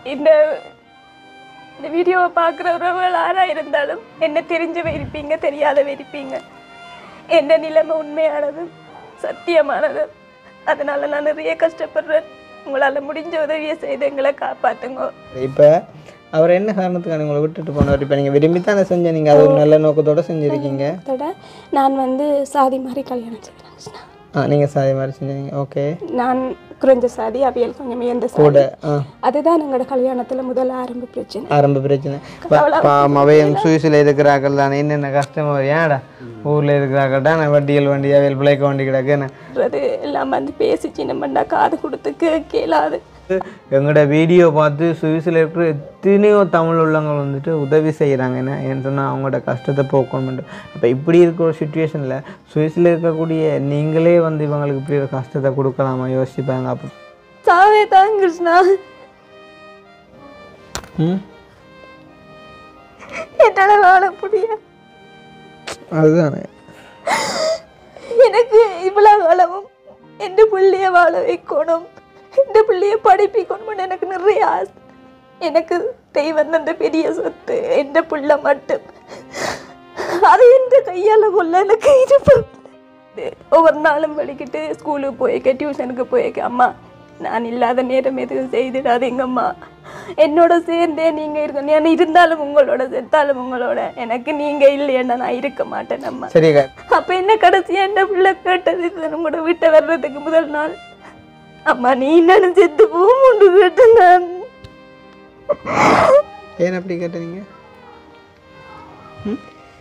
இந்த இந்த வீடியோவை பார்க்குற உறவுகள் யாராக இருந்தாலும் என்ன தெரிஞ்சவ இருப்பீங்க தெரியாதவ இருப்பீங்க எந்த நிலைமை உண்மையானது சத்தியமானது அதனால நான் நிறைய கஷ்டப்படுறேன் உங்களால் முடிஞ்ச உதவியை செய்து எங்களை காப்பாற்றுங்க இப்போ அவர் என்ன காரணத்துக்காக உங்களை விட்டுட்டு போனார் இப்போ நீங்கள் விரும்பி தானே செஞ்ச நீங்கள் அது ஒரு நல்ல நோக்கத்தோட செஞ்சுருக்கீங்க அதோட நான் வந்து சாதி மாதிரி கல்யாணம் செய்கிறேன் கிருஷ்ணா ஆ நீங்கள் சாதி மாதிரி செஞ்சீங்க ஓகே நான் குறைஞ்ச சாதி அவியல் கொஞ்சம் உயர்ந்த கூட சாதி ஆ அதுதான் எங்களோட கல்யாணத்தில் முதல் ஆரம்ப பிரச்சனை ஆரம்ப பிரச்சனை பாவம் அவையும் சுவிஸில் இருக்கிறார்கள் தானே என்னென்ன கஷ்டமா வரும் ஏன்டா ஊரில் இருக்கிறார்கள் தான் வண்டிகள் வண்டி அவையல் பிள்ளைக்க வண்டி கிடக்கு என்ன அது எல்லாம் வந்து பேசி சின்னமண்டா காது கொடுத்து கேட்கலாது எங்களோட வீடியோ பார்த்து சுவிஸில் இருக்கிற எத்தனையோ தமிழ் உள்ளவங்கள் வந்துட்டு உதவி செய்கிறாங்க என்ன ஏன்னு சொன்னால் அவங்களோட கஷ்டத்தை போக்கணும்ட்டு அப்போ இப்படி இருக்கிற ஒரு சுச்சுவேஷனில் சுவிஸில் இருக்கக்கூடிய நீங்களே வந்து இவங்களுக்கு இப்படி ஒரு கஷ்டத்தை கொடுக்கலாமா யோசிப்பாங்க அப்போ சாவே தான் கிருஷ்ணா ம் என்னால் வாழ முடியும் அதுதானே எனக்கு இவ்வளோ காலமும் எந்த பிள்ளைய வாழ வைக்கணும் எந்த பிள்ளைய படிப்பிக்கணும்னு எனக்கு நிறைய ஆசை எனக்கு தெய்வம் தந்த பெரிய சொத்து எந்த பிள்ளை மட்டும் அது எந்த கையால் கொள்ள எனக்கு இருப்பேன் ஒவ்வொரு நாளும் வலிக்கிட்டு ஸ்கூலுக்கு போயிருக்க டியூஷனுக்கு போயிருக்க அம்மா நான் இல்லாத நேரம் எதுவும் செய்திடாதீங்கம்மா என்னோட சேர்ந்தே நீங்கள் இருக்க நான் இருந்தாலும் உங்களோட செத்தாலும் உங்களோட எனக்கு நீங்கள் இல்லையேன்னா நான் இருக்க மாட்டேன் அம்மா சரிக்கா அப்ப என்ன கடைசியா என்ன பிள்ளை கேட்டது இது உங்களோட வீட்டை வர்றதுக்கு முதல் நாள் அம்மா நீ என்னன்னு செத்து பூமுண்டு கேட்டு நான் ஏன் அப்படி கேட்டீங்க ம்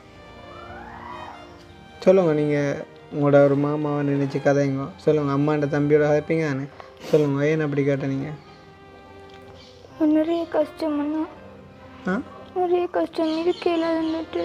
சொல்லுங்க நீங்கள் உங்களோட ஒரு மாமாவை நினச்சி கதைங்க சொல்லுங்க அம்மாண்ட தம்பியோட கதைப்பீங்க தானே சொல்லுங்க ஏன் அப்படி கேட்டீங்க நிறைய கஷ்டம் அண்ணா ஆ நிறைய கஷ்டம் இருக்கையில் வந்துட்டு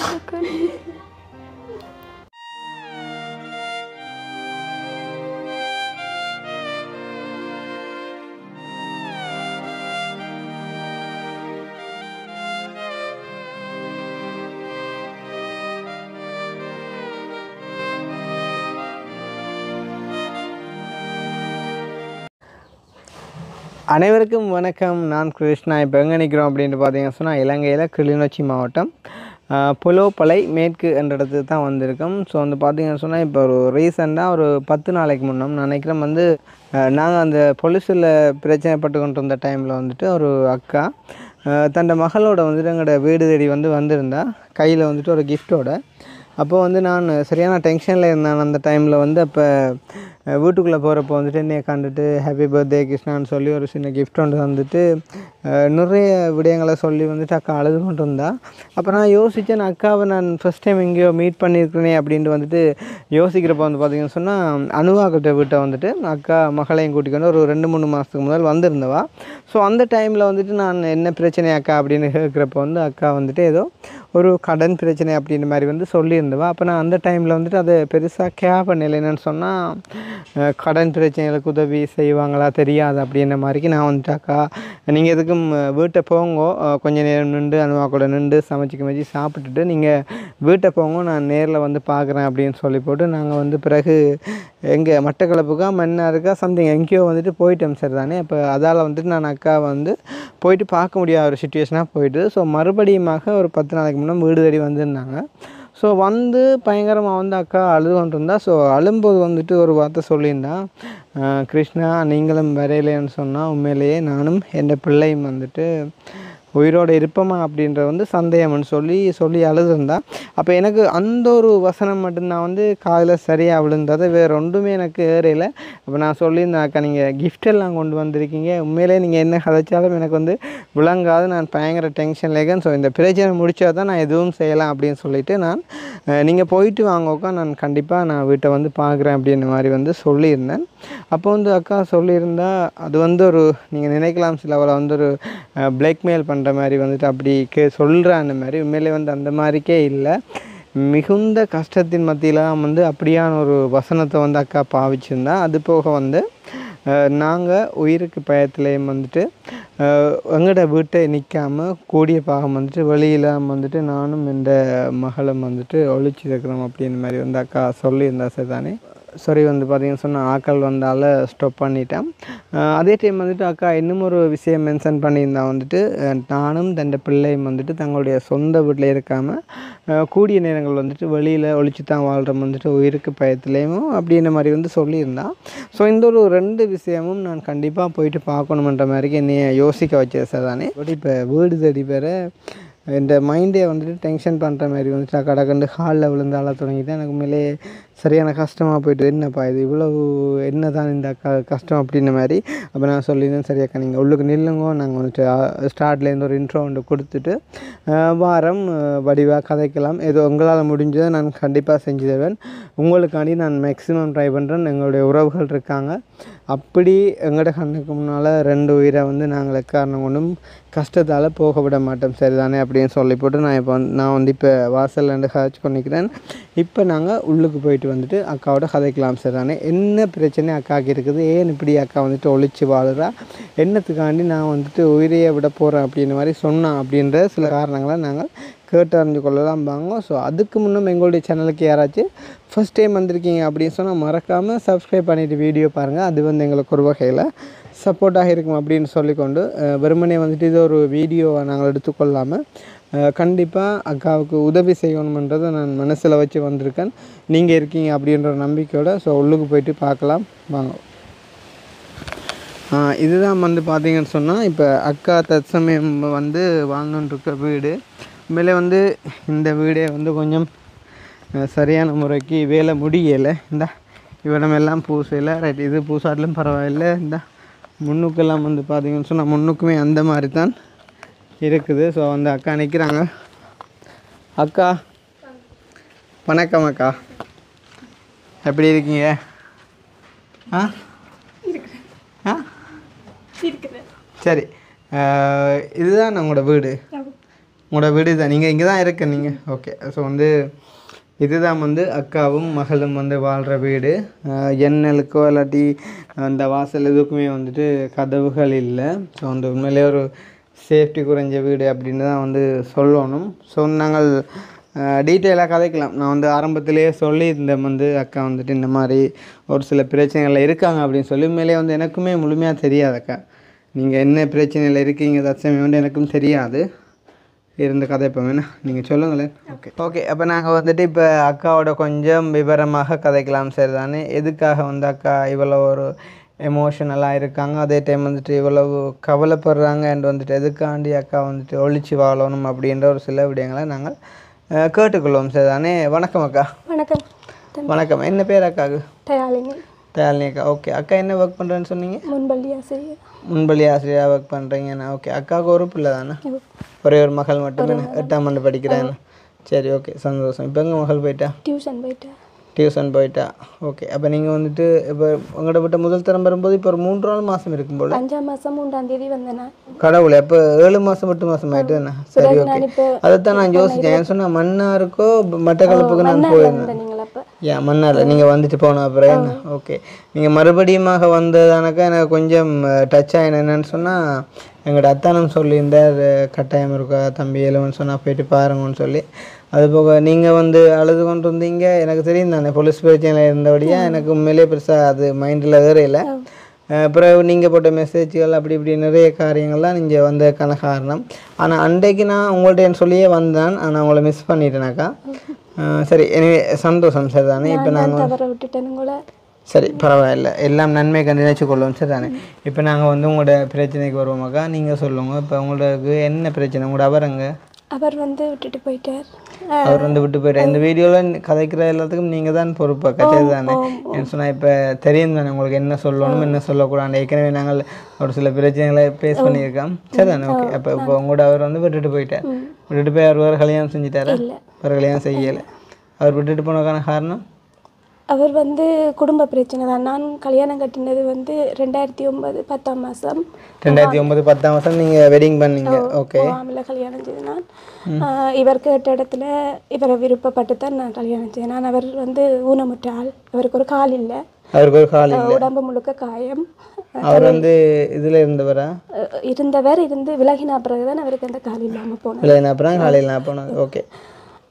அனைவருக்கும் வணக்கம் நான் கிருஷ்ணா இப்போ எங்கே நிற்கிறோம் அப்படின்ட்டு பார்த்தீங்கன்னா சொன்னால் இலங்கையில் கிளிநொச்சி மாவட்டம் ஆஹ், புலோப்பளை மேற்கு என்ற இடத்துக்கு தான் வந்திருக்கோம் ஸோ வந்து பார்த்தீங்கன்னு சொன்னால் இப்போ ஒரு ரீசெண்டாக ஒரு பத்து நாளைக்கு முன்னம் நான் நினைக்கிறேன் வந்து நாங்கள் அந்த பொலிஸில் பிரச்சனைப்பட்டு கொண்டு இருந்த டைமில் வந்துட்டு ஒரு அக்கா ஆஹ், தன்னோட மகளோட வந்துட்டு எங்களோட வீடு தேடி வந்து வந்திருந்தா கையில் வந்துட்டு ஒரு கிஃப்ட்டோட அப்போ வந்து நான் சரியான டென்ஷனில் இருந்தேன் அந்த டைமில் வந்து அப்போ வீட்டுக்குள்ளே போகிறப்போ வந்துட்டு என்னைய கண்டுட்டு ஹாப்பி பர்த்டே கிருஷ்ணான்னு சொல்லி ஒரு சின்ன gift ஒன்று வந்துட்டு அஹ், நிறைய விடயங்களை சொல்லி வந்துட்டு அக்கா அழுது கொண்டு இருந்தா அப்போ நான் யோசித்தேன் அக்காவை நான் ஃபஸ்ட் டைம் எங்கேயோ மீட் பண்ணியிருக்கிறேனே அப்படின்ட்டு வந்துட்டு யோசிக்கிறப்போ வந்து பார்த்தீங்கன்னு சொன்னால் அனுவாக்கிட்ட வீட்டை வந்துட்டு அக்கா மகளையும் கூட்டிக்கொண்டு ஒரு ரெண்டு மூணு மாதத்துக்கு முதல் வந்திருந்தவா ஸோ அந்த டைமில் வந்துட்டு நான் என்ன பிரச்சனை அக்கா அப்படின்னு கேட்குறப்போ வந்து அக்கா வந்துட்டு ஏதோ ஒரு கடன் பிரச்சனை அப்படின்ற மாதிரி வந்து சொல்லியிருந்தவா அப்போ நான் அந்த டைமில் வந்துட்டு அதை பெருசாக கே பண்ணல என்னன்னு சொன்னால் கடன் பிரச்சனைகளுக்கு உதவி செய்வாங்களா தெரியாது அப்படின்ற மாதிரிக்கு நான் வந்துட்டு அக்கா நீங்கள் எதுக்கும் அஹ், வீட்டை போங்கோ அஹ், கொஞ்ச நேரம் நின்று அனுவா கூட நின்று சமைச்சிக்க வச்சு சாப்பிட்டுட்டு நீங்கள் வீட்டை போங்க நான் நேரில் வந்து பார்க்குறேன் அப்படின்னு சொல்லி போட்டு நாங்கள் வந்து பிறகு எங்கே மட்டக்களப்புக்கா மன்னாருக்கா சம்திங் எங்கேயோ வந்துட்டு போயிட்டோம் சார் தானே அப்போ அதால் வந்துட்டு நான் அக்கா வந்து போயிட்டு பார்க்க முடியாத ஒரு சுச்சுவேஷனாக போயிட்டு ஸோ மறுபடியுமாக ஒரு பத்து நாளைக்கு முன்னே வீடு தேடி வந்திருந்தாங்க ஸோ வந்து பயங்கரமாக வந்து அக்கா அழுது கொண்டு இருந்தா ஸோ அழும்போது வந்துட்டு ஒரு வார்த்தை சொல்லியிருந்தா "அஹ், கிருஷ்ணா நீங்களும் வரையிலேன்னு சொன்னால் உண்மையிலேயே நானும் என் பிள்ளையும் வந்துட்டு உயிரோடு இருப்போமா அப்படின்ற வந்து சந்தேகம்னு சொல்லி சொல்லி அழுதுருந்தா அப்போ எனக்கு அந்த ஒரு வசனம் மட்டும்தான் வந்து காதில் சரியாக விழுந்தது வேறு ஒன்றுமே எனக்கு ஏறையில் அப்போ நான் சொல்லியிருந்தேன் அக்கா நீங்கள் gift எல்லாம் கொண்டு வந்திருக்கீங்க உண்மையிலே நீங்கள் என்ன கதைச்சாலும் எனக்கு வந்து விளங்காது நான் பயங்கர டென்ஷனில் இருக்கேன் ஸோ இந்த பிரச்சனை முடிச்சா தான் நான் எதுவும் செய்யலாம் அப்படின்னு சொல்லிட்டு நான் நீங்கள் போயிட்டு வாங்கக்கா நான் கண்டிப்பாக நான் வீட்டை வந்து பார்க்குறேன் அப்படின்ற மாதிரி வந்து சொல்லியிருந்தேன் அப்போ வந்து அக்கா சொல்லியிருந்தா அது வந்து ஒரு நீங்கள் நினைக்கலாம் சில அவளை வந்து ஒரு பிளாக்மெயில் பண்ணுற மாதிரி வந்துட்டு அப்படி கே சொல்கிறேன் அந்த மாதிரி உண்மையிலே வந்து அந்த மாதிரிக்கே இல்லை மிகுந்த கஷ்டத்தின் மத்தியில் தான் வந்து அப்படியான ஒரு வசனத்தை வந்து அக்கா பாவிச்சிருந்தா அது போக வந்து நாங்கள் உயிருக்கு பயத்துலேயும் வந்துட்டு அஹ், எங்களோட வீட்டை நிற்காம கூடிய பாகம் வந்துட்டு வெளியில் வந்துட்டு நானும் இந்த மகளும் வந்துட்டு ஒழிச்சு இருக்கிறோம் அப்படின்ற மாதிரி வந்து அக்கா சொல்லியிருந்தா சார் தானே சாரி வந்து பார்த்தீங்கன்னு சொன்னால் ஆக்கள் வந்தால ஸ்டாப் பண்ணிட்டேன் அஹ் அதே டைம் வந்துட்டு அக்கா இன்னும் ஒரு விஷயம் மென்ஷன் பண்ணியிருந்தா வந்துட்டு அஹ் நானும் தன் பிள்ளையும் வந்துட்டு தங்களுடைய சொந்த வீட்டில் இருக்காமல் கூடிய நேரங்கள் வந்துட்டு வெளியில் ஒழிச்சு தான் வாழ்கிறோம் வந்துட்டு உயிருக்கு பயத்துலேயும் அப்படின்ற மாதிரி வந்து சொல்லியிருந்தான் ஸோ இந்த ஒரு ரெண்டு விஷயமும் நான் கண்டிப்பாக போயிட்டு பார்க்கணுமன்ற மாதிரிக்கு என்னைய யோசிக்க வச்சது சார் தானே பட் இப்போ வீடு தேடி பேர இந்த மைண்டே வந்துட்டு டென்ஷன் பண்ணுற மாதிரி வந்துட்டு நான் கடக்கண்டு ஹாலில் விழுந்தால தொடங்கிட்டு எனக்கு உண்மையிலே சரியான கஷ்டமாக போயிட்டு என்னப்பா இது இவ்வளவு என்ன தான் இந்த க கஷ்டம் அப்படின்ன மாதிரி அப்போ நான் சொல்லியிருந்தேன் சரி அக்கா நீங்கள் உள்ளுக்கு நில்லுங்க நாங்கள் வந்துட்டு ஸ்டார்ட்லேருந்து ஒரு இன்ட்ரோ ஒன்று கொடுத்துட்டு அஹ், வாரம் வடிவாக கதைக்கலாம் ஏதோ உங்களால் முடிஞ்சதை நான் கண்டிப்பாக செஞ்சு தருவேன் உங்களுக்காண்டி நான் மேக்ஸிமம் ட்ரை பண்ணுறேன் எங்களுடைய உறவுகள் இருக்காங்க அப்படி எங்களோட கண்ணுக்கு முன்னால் ரெண்டு உயிரை வந்து நாங்கள் எக்காரணம் கொண்டும் கஷ்டத்தால் போக விட மாட்டோம் சரிதானே அப்படின்னு சொல்லி போட்டு நான் இப்போ வந்து நான் வந்து இப்போ வாசல்ல இருந்து கதைச்சு பண்ணிக்கிறேன் இப்போ நாங்கள் உள்ளுக்கு போயிட்டு வந்துட்டு அக்காவோட கதைக்கலாம் சரிதானே என்ன பிரச்சனை அக்காவுக்கு இருக்குது ஏன் இப்படி அக்கா வந்துட்டு ஒழிச்சு வாழுறா என்னத்துக்காண்டி நான் வந்துட்டு உயிரையே விட போகிறேன் அப்படின்ற மாதிரி சொன்னான் அப்படின்ற சில காரணங்களை நாங்கள் கேட்டு அறிஞ்சு கொள்ளலாம் வாங்க ஸோ அதுக்கு முன்னும் எங்களுடைய சேனலுக்கு யாராச்சும் ஃபஸ்ட் டைம் வந்திருக்கீங்க அப்படின்னு சொன்னால் மறக்காமல் சப்ஸ்கிரைப் பண்ணிவிட்டு வீடியோ பாருங்கள் அது வந்து எங்களுக்கு ஒரு வகையில் சப்போர்ட்டாக இருக்கும் அப்படின்னு சொல்லிக்கொண்டு அஹ், வெறுமனே வந்துட்டு இது ஒரு வீடியோவை நாங்கள் எடுத்துக்கொள்ளாமல் கண்டிப்பாக அக்காவுக்கு உதவி செய்யணுமன்றதை நான் மனசில் வச்சு வந்திருக்கேன் நீங்கள் இருக்கீங்க அப்படின்ற ஒரு நம்பிக்கையோட ஸோ உள்ளுக்கு போயிட்டு பார்க்கலாம் வாங்க ஆ, இதுதான் வந்து பார்த்தீங்கன்னு சொன்னால் இப்போ அக்கா தற்சமயம் வந்து வாழ்ந்துட்டு இருக்க வீடு உண்மையிலே வந்து இந்த வீடே வந்து கொஞ்சம் அஹ், சரியான முறைக்கு வேலை முடியலை இந்த இவ்விடமெல்லாம் பூசையில் ரைட் இது பூசாட்டிலும் பரவாயில்லை இந்த முன்னுக்கெல்லாம் வந்து பார்த்தீங்கன்னு சொன்னால் முன்னுக்குமே அந்த மாதிரி தான் இருக்குது ஸோ வந்து அக்கா நிற்கிறாங்க அக்கா வணக்கம் அக்கா எப்படி இருக்கீங்க ஆ ஆ சரி அஹ், இதுதான் உங்களோட வீடு உங்களோட வீடு தான் நீங்கள் இங்கே தான் இருக்க நீங்கள் ஓகே ஸோ வந்து இதுதான் வந்து அக்காவும் மகளும் வந்து வாழ்கிற வீடு அஹ், எண்ணலுக்கோ இல்லாட்டி அந்த வாசல் எதுக்குமே வந்துட்டு கதவுகள் இல்லை ஸோ வந்து உண்மையிலே ஒரு சேஃப்டி குறைஞ்ச வீடு அப்படின்னு தான் வந்து சொல்லணும் ஸோ நாங்கள் டீட்டெயிலாக கதைக்கலாம் நான் வந்து ஆரம்பத்திலேயே சொல்லியிருந்தேன் வந்து அக்கா வந்துட்டு இந்த மாதிரி ஒரு சில பிரச்சனைகள் இருக்காங்க அப்படின்னு சொல்லி உண்மையிலே வந்து எனக்குமே முழுமையாக தெரியாது அக்கா நீங்கள் என்ன பிரச்சனையில் இருக்கீங்க தற்சமயம் வந்து எனக்கும் தெரியாது இருந்த கதை இப்போ வேணா நீங்கள் சொல்லுங்களேன் ஓகே ஓகே அப்போ நாங்கள் வந்துட்டு இப்போ அக்காவோட கொஞ்சம் விவரமாக கதைக்கலாம் சரி தானே எதுக்காக வந்து அக்கா இவ்வளோ ஒரு எமோஷனலாக இருக்காங்க அதே டைம் வந்துட்டு இவ்வளவு கவலைப்படுறாங்க அண்ட் வந்துட்டு எதுக்காண்டி அக்கா வந்துட்டு ஒழிச்சு வாழணும் அப்படின்ற ஒரு சில விடயங்களை நாங்கள் அஹ், கேட்டுக்கொள்வோம் சரி தானே வணக்கம் அக்கா வணக்கம் வணக்கம் என்ன பேர் அக்காவுக்கு தயாளினி தயாலினி அக்கா ஓகே அக்கா என்ன ஒர்க் பண்ணுறேன்னு சொன்னீங்க முன்பள்ளி ஆசிரியர் முன்பள்ளி ஆசிரியராக ஒர்க் பண்ணுறீங்கண்ணா ஓகே அக்காவுக்கு ஒரு பிள்ளை தானே ஒரே ஒரு மகள் மட்டுமே எட்டாம் ஆண்டு படிக்கிறேன் சரி ஓகே சந்தோஷம் இப்போ எங்கள் மகள் போயிட்டா டியூஷன் போயிட்டேன் டியூஷன் போயிட்டா ஓகே அப்போ நீங்கள் வந்துட்டு இப்போ உங்கள்கிட்ட விட்ட முதல் தரம் வரும்போது இப்போ ஒரு மூன்று நாலு மாதம் இருக்கும் போல் அஞ்சாம் மாதம் மூன்றாம் தேதி வந்தேன் நான் கடவுளே அப்போ ஏழு மாதம் எட்டு மாதம் ஆயிட்டு என்ன சரி ஓகே நான் இப்போ அதைத்தான் நான் யோசித்தேன் ஏன் சொன்னால் மன்னாருக்கோ மட்டக்களப்புக்கு நான் போயிருந்தேன் வந்தேன் நீங்கள் அப்போ ஏன் மன்னார் நீங்கள் வந்துட்டு போன அப்புறம் என்ன ஓகே நீங்கள் மறுபடியுமாக வந்ததானக்கா எனக்கு கொஞ்சம் டச் ஆகின என்னன்னு சொன்னால் எங்களோட அத்தானம் சொல்லியிருந்தார் அஹ், கட்டாயம் இருக்கா தம்பி எழுவன்னு சொன்னால் போயிட்டு பாருங்கன்னு சொல்லி அது போக நீங்கள் வந்து அழுது கொண்டு இருந்தீங்க எனக்கு தெரியும் தானே போலீஸ் பிரச்சனையில் இருந்தபடியாக எனக்கு உண்மையிலே பெருசாக அது மைண்டில் ஏறையில அஹ், பிறகு நீங்கள் போட்ட மெசேஜ்கள் அப்படி இப்படி நிறைய காரியங்கள்லாம் நீங்கள் வந்ததுக்கான காரணம் ஆனால் அன்றைக்கு நான் உங்கள்கிட்ட சொல்லியே வந்தேன் ஆனால் உங்களை மிஸ் பண்ணிட்டேனாக்கா அஹ், சரி எனவே சந்தோஷம் சரி தானே இப்போ நாங்கள் தவற விட்டுட்டேன் உங்களை சரி பரவாயில்ல எல்லாம் நன்மை கண்டு நினைச்சு கொள்வோம் சரி தானே இப்போ நாங்கள் வந்து உங்களோட பிரச்சனைக்கு வருவோமாக்கா நீங்கள் சொல்லுங்க இப்போ உங்களுக்கு என்ன பிரச்சனை உங்களோட அவரங்க அவர் வந்து விட்டுட்டு போயிட்டார் அவர் வந்து விட்டு போயிட்டார் இந்த வீடியோவில் கதைக்கிற எல்லாத்துக்கும் நீங்கள் தான் பொறுப்பு கச்சது தானே என்ன சொன்னால் இப்போ தெரியும் தானே உங்களுக்கு என்ன சொல்லணும் என்ன சொல்லக்கூடாது ஏற்கனவே நாங்கள் ஒரு சில பிரச்சனைகளை ஃபேஸ் பண்ணியிருக்கோம் சரி தானே ஓகே அப்போ இப்போ உங்களோட அவர் வந்து விட்டுட்டு போயிட்டார் விட்டுட்டு போய் அவர் வேறு கல்யாணம் செஞ்சுட்டாரா இல்லை வேறு கல்யாணம் செய்யலை அவர் விட்டுட்டு போனதுக்கான காரணம் அவர் வந்து குடும்ப பிரச்சனை தான் நான் கல்யாணம் கட்டினது வந்து ரெண்டாயிரத்தி ஒன்பது பத்தாம் மாதம் ரெண்டாயிரத்தி ஒன்பது பத்தாம் வருஷம் நீங்கள் வெட்டிங் பண்ணீங்க ஓகே முகாமில் கல்யாணம் செய்து நான் ஆஹ் இவர் கேட்ட இடத்துல இவரை விருப்பப்பட்டு தான் நான் கல்யாணம் செய்தேன் நான் அவர் வந்து ஊனமுற்ற ஆள் அவருக்கு ஒரு கால் இல்லை அவருக்கு ஒரு கால் இல்லை உடம்பு முழுக்க காயம் அவர் வந்து இதில் இருந்தவரா அஹ் இருந்தவர் இருந்து விலகின பிறகுதான் அவருக்கு அந்த கால் இல்லாமல் போனது இல்லை நான் அப்புறம் காலையில் நான் போனது ஓகே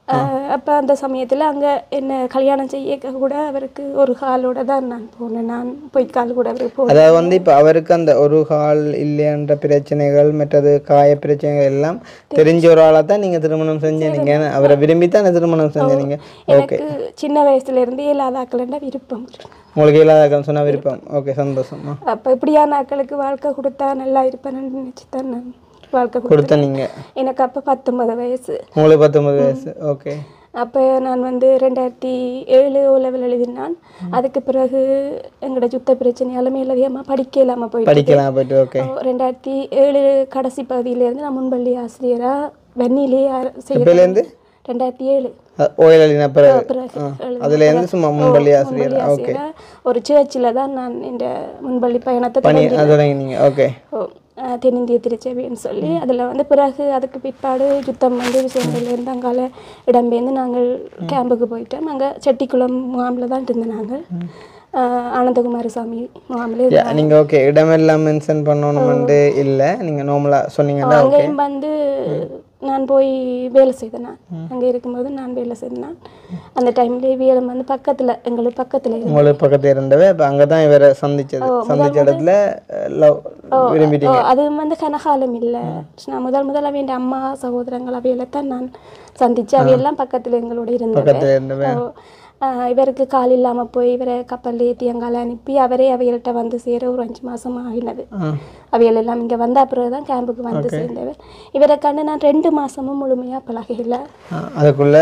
அப்போ அந்த சமயத்தில் அங்கே என்ன கல்யாணம் செய்ய கூட அவருக்கு ஒரு காலோட தான் நான் போனேன் நான் பொய்க்கால் கூட அவருக்கு போனேன் அதாவது வந்து இப்போ அவருக்கு அந்த ஒரு கால் இல்லைன்ற பிரச்சனைகள் மற்றது காய பிரச்சனைகள் எல்லாம் தெரிஞ்ச ஒரு ஆளாக தான் நீங்கள் திருமணம் செஞ்சீங்க அவரை விரும்பி தான் திருமணம் செஞ்சீங்க ஓகே எனக்கு சின்ன வயசுல இருந்து இல்லாதாக்கள்ன்ற விருப்பம் உங்களுக்கு இல்லாத சொன்ன விருப்பம் ஓகே சந்தோஷம் ஆ. அப்போ இப்படியான ஆட்களுக்கு வாழ்க்கை கொடுத்தா நல்லா இருப்பேன்னு நினச்சி தான் நான் வாழ்க்கை கொடுத்தேன் கொடுத்த நீங்கள் எனக்கு அப்போ பத்தொன்பது வயசு உங்களுக்கு பத்தொன்பது வயசு ஓகே அப்போ நான் வந்து ரெண்டாயிரத்தி ஏழு ஓ லெவல் எழுதினான் அதுக்கு பிறகு எங்களோட யுத்த பிரச்சனையால மேலதிகமாக படிக்க இல்லாமல் போயிட்டு படிக்கலாம் போயிட்டு ஓகே ரெண்டாயிரத்தி ஏழு கடைசி பகுதியிலேருந்து நான் முன்பள்ளி ஆசிரியராக வெண்ணிலே செய்ய இப்போலேருந்து ரெண்டாயிரத்தி ஏழு ஓயில் அழின பிறகு பிறகு எழுதின அதுலேருந்து சும்மா முன்பள்ளி ஆசிரியர் முன்பள்ளி ஆசிரியரா ஒரு சேர்ச்சில் தான் நான் இந்த முன்பள்ளி பயணத்தை பணி தொடங்கினேன். அது தொடங்கினீங்க ஓகே ஓ, அஹ், தென்னிந்திய திருச்சபைன்னு சொல்லி அதில் வந்து பிறகு அதுக்கு பிற்பாடு யுத்தம் வந்து விஷயங்கள்லேருந்து அங்கால இடம்பெயர்ந்து நாங்கள் கேம்புக்கு போயிட்டோம் நாங்கள் செட்டிக்குளம் முகாமில் தான் இருந்தோம் நாங்கள் அஹ், ஆனந்தகுமாரசாமி முகாமில் யா, நீங்க ஓகே இடமெல்லாம் மென்ஷன் பண்ணணும்னு இல்லை நீங்க நார்மலா சொன்னீங்கன்னா ஓகே அங்கேயும் வந்து நான் போய் வேலை செய்தேன் நான் அங்கே இருக்கும்போது நான் வேலை செய்தேன் அந்த டைம்லேயே வேலை வந்து பக்கத்தில் எங்களுக்கு பக்கத்தில் உங்களுக்கு பக்கத்துல இருந்தவ இப்போ அங்கே தான் இவரை சந்திச்சது சந்திச்ச இடத்துல லவ் விரும்பிட்டீங்க ஓ, அது வந்து கனகாலம் இல்லை நான் முதல் முதல் அவையின் அம்மா சகோதரங்கள் அவையில தான் நான் சந்திச்சு அவையெல்லாம் பக்கத்தில் எங்களோட இருந்தது பக்கத்துல இருந்தவ ஓ, ஆஹ் இவருக்கு கால் இல்லாமல் போய் இவரை கப்பலில் ஏற்றி அங்கால அனுப்பி அவரே அவைகள்கிட்ட வந்து சேர ஒரு அஞ்சு மாதம் ஆகினது ஆ. அவைகள் எல்லாம் இங்கே வந்த அப்புறம் தான் கேம்புக்கு வந்து சேர்ந்தவர் இவரை கண்டு நான் ரெண்டு மாதமும் முழுமையாக பழகல ஆ, அதுக்குள்ள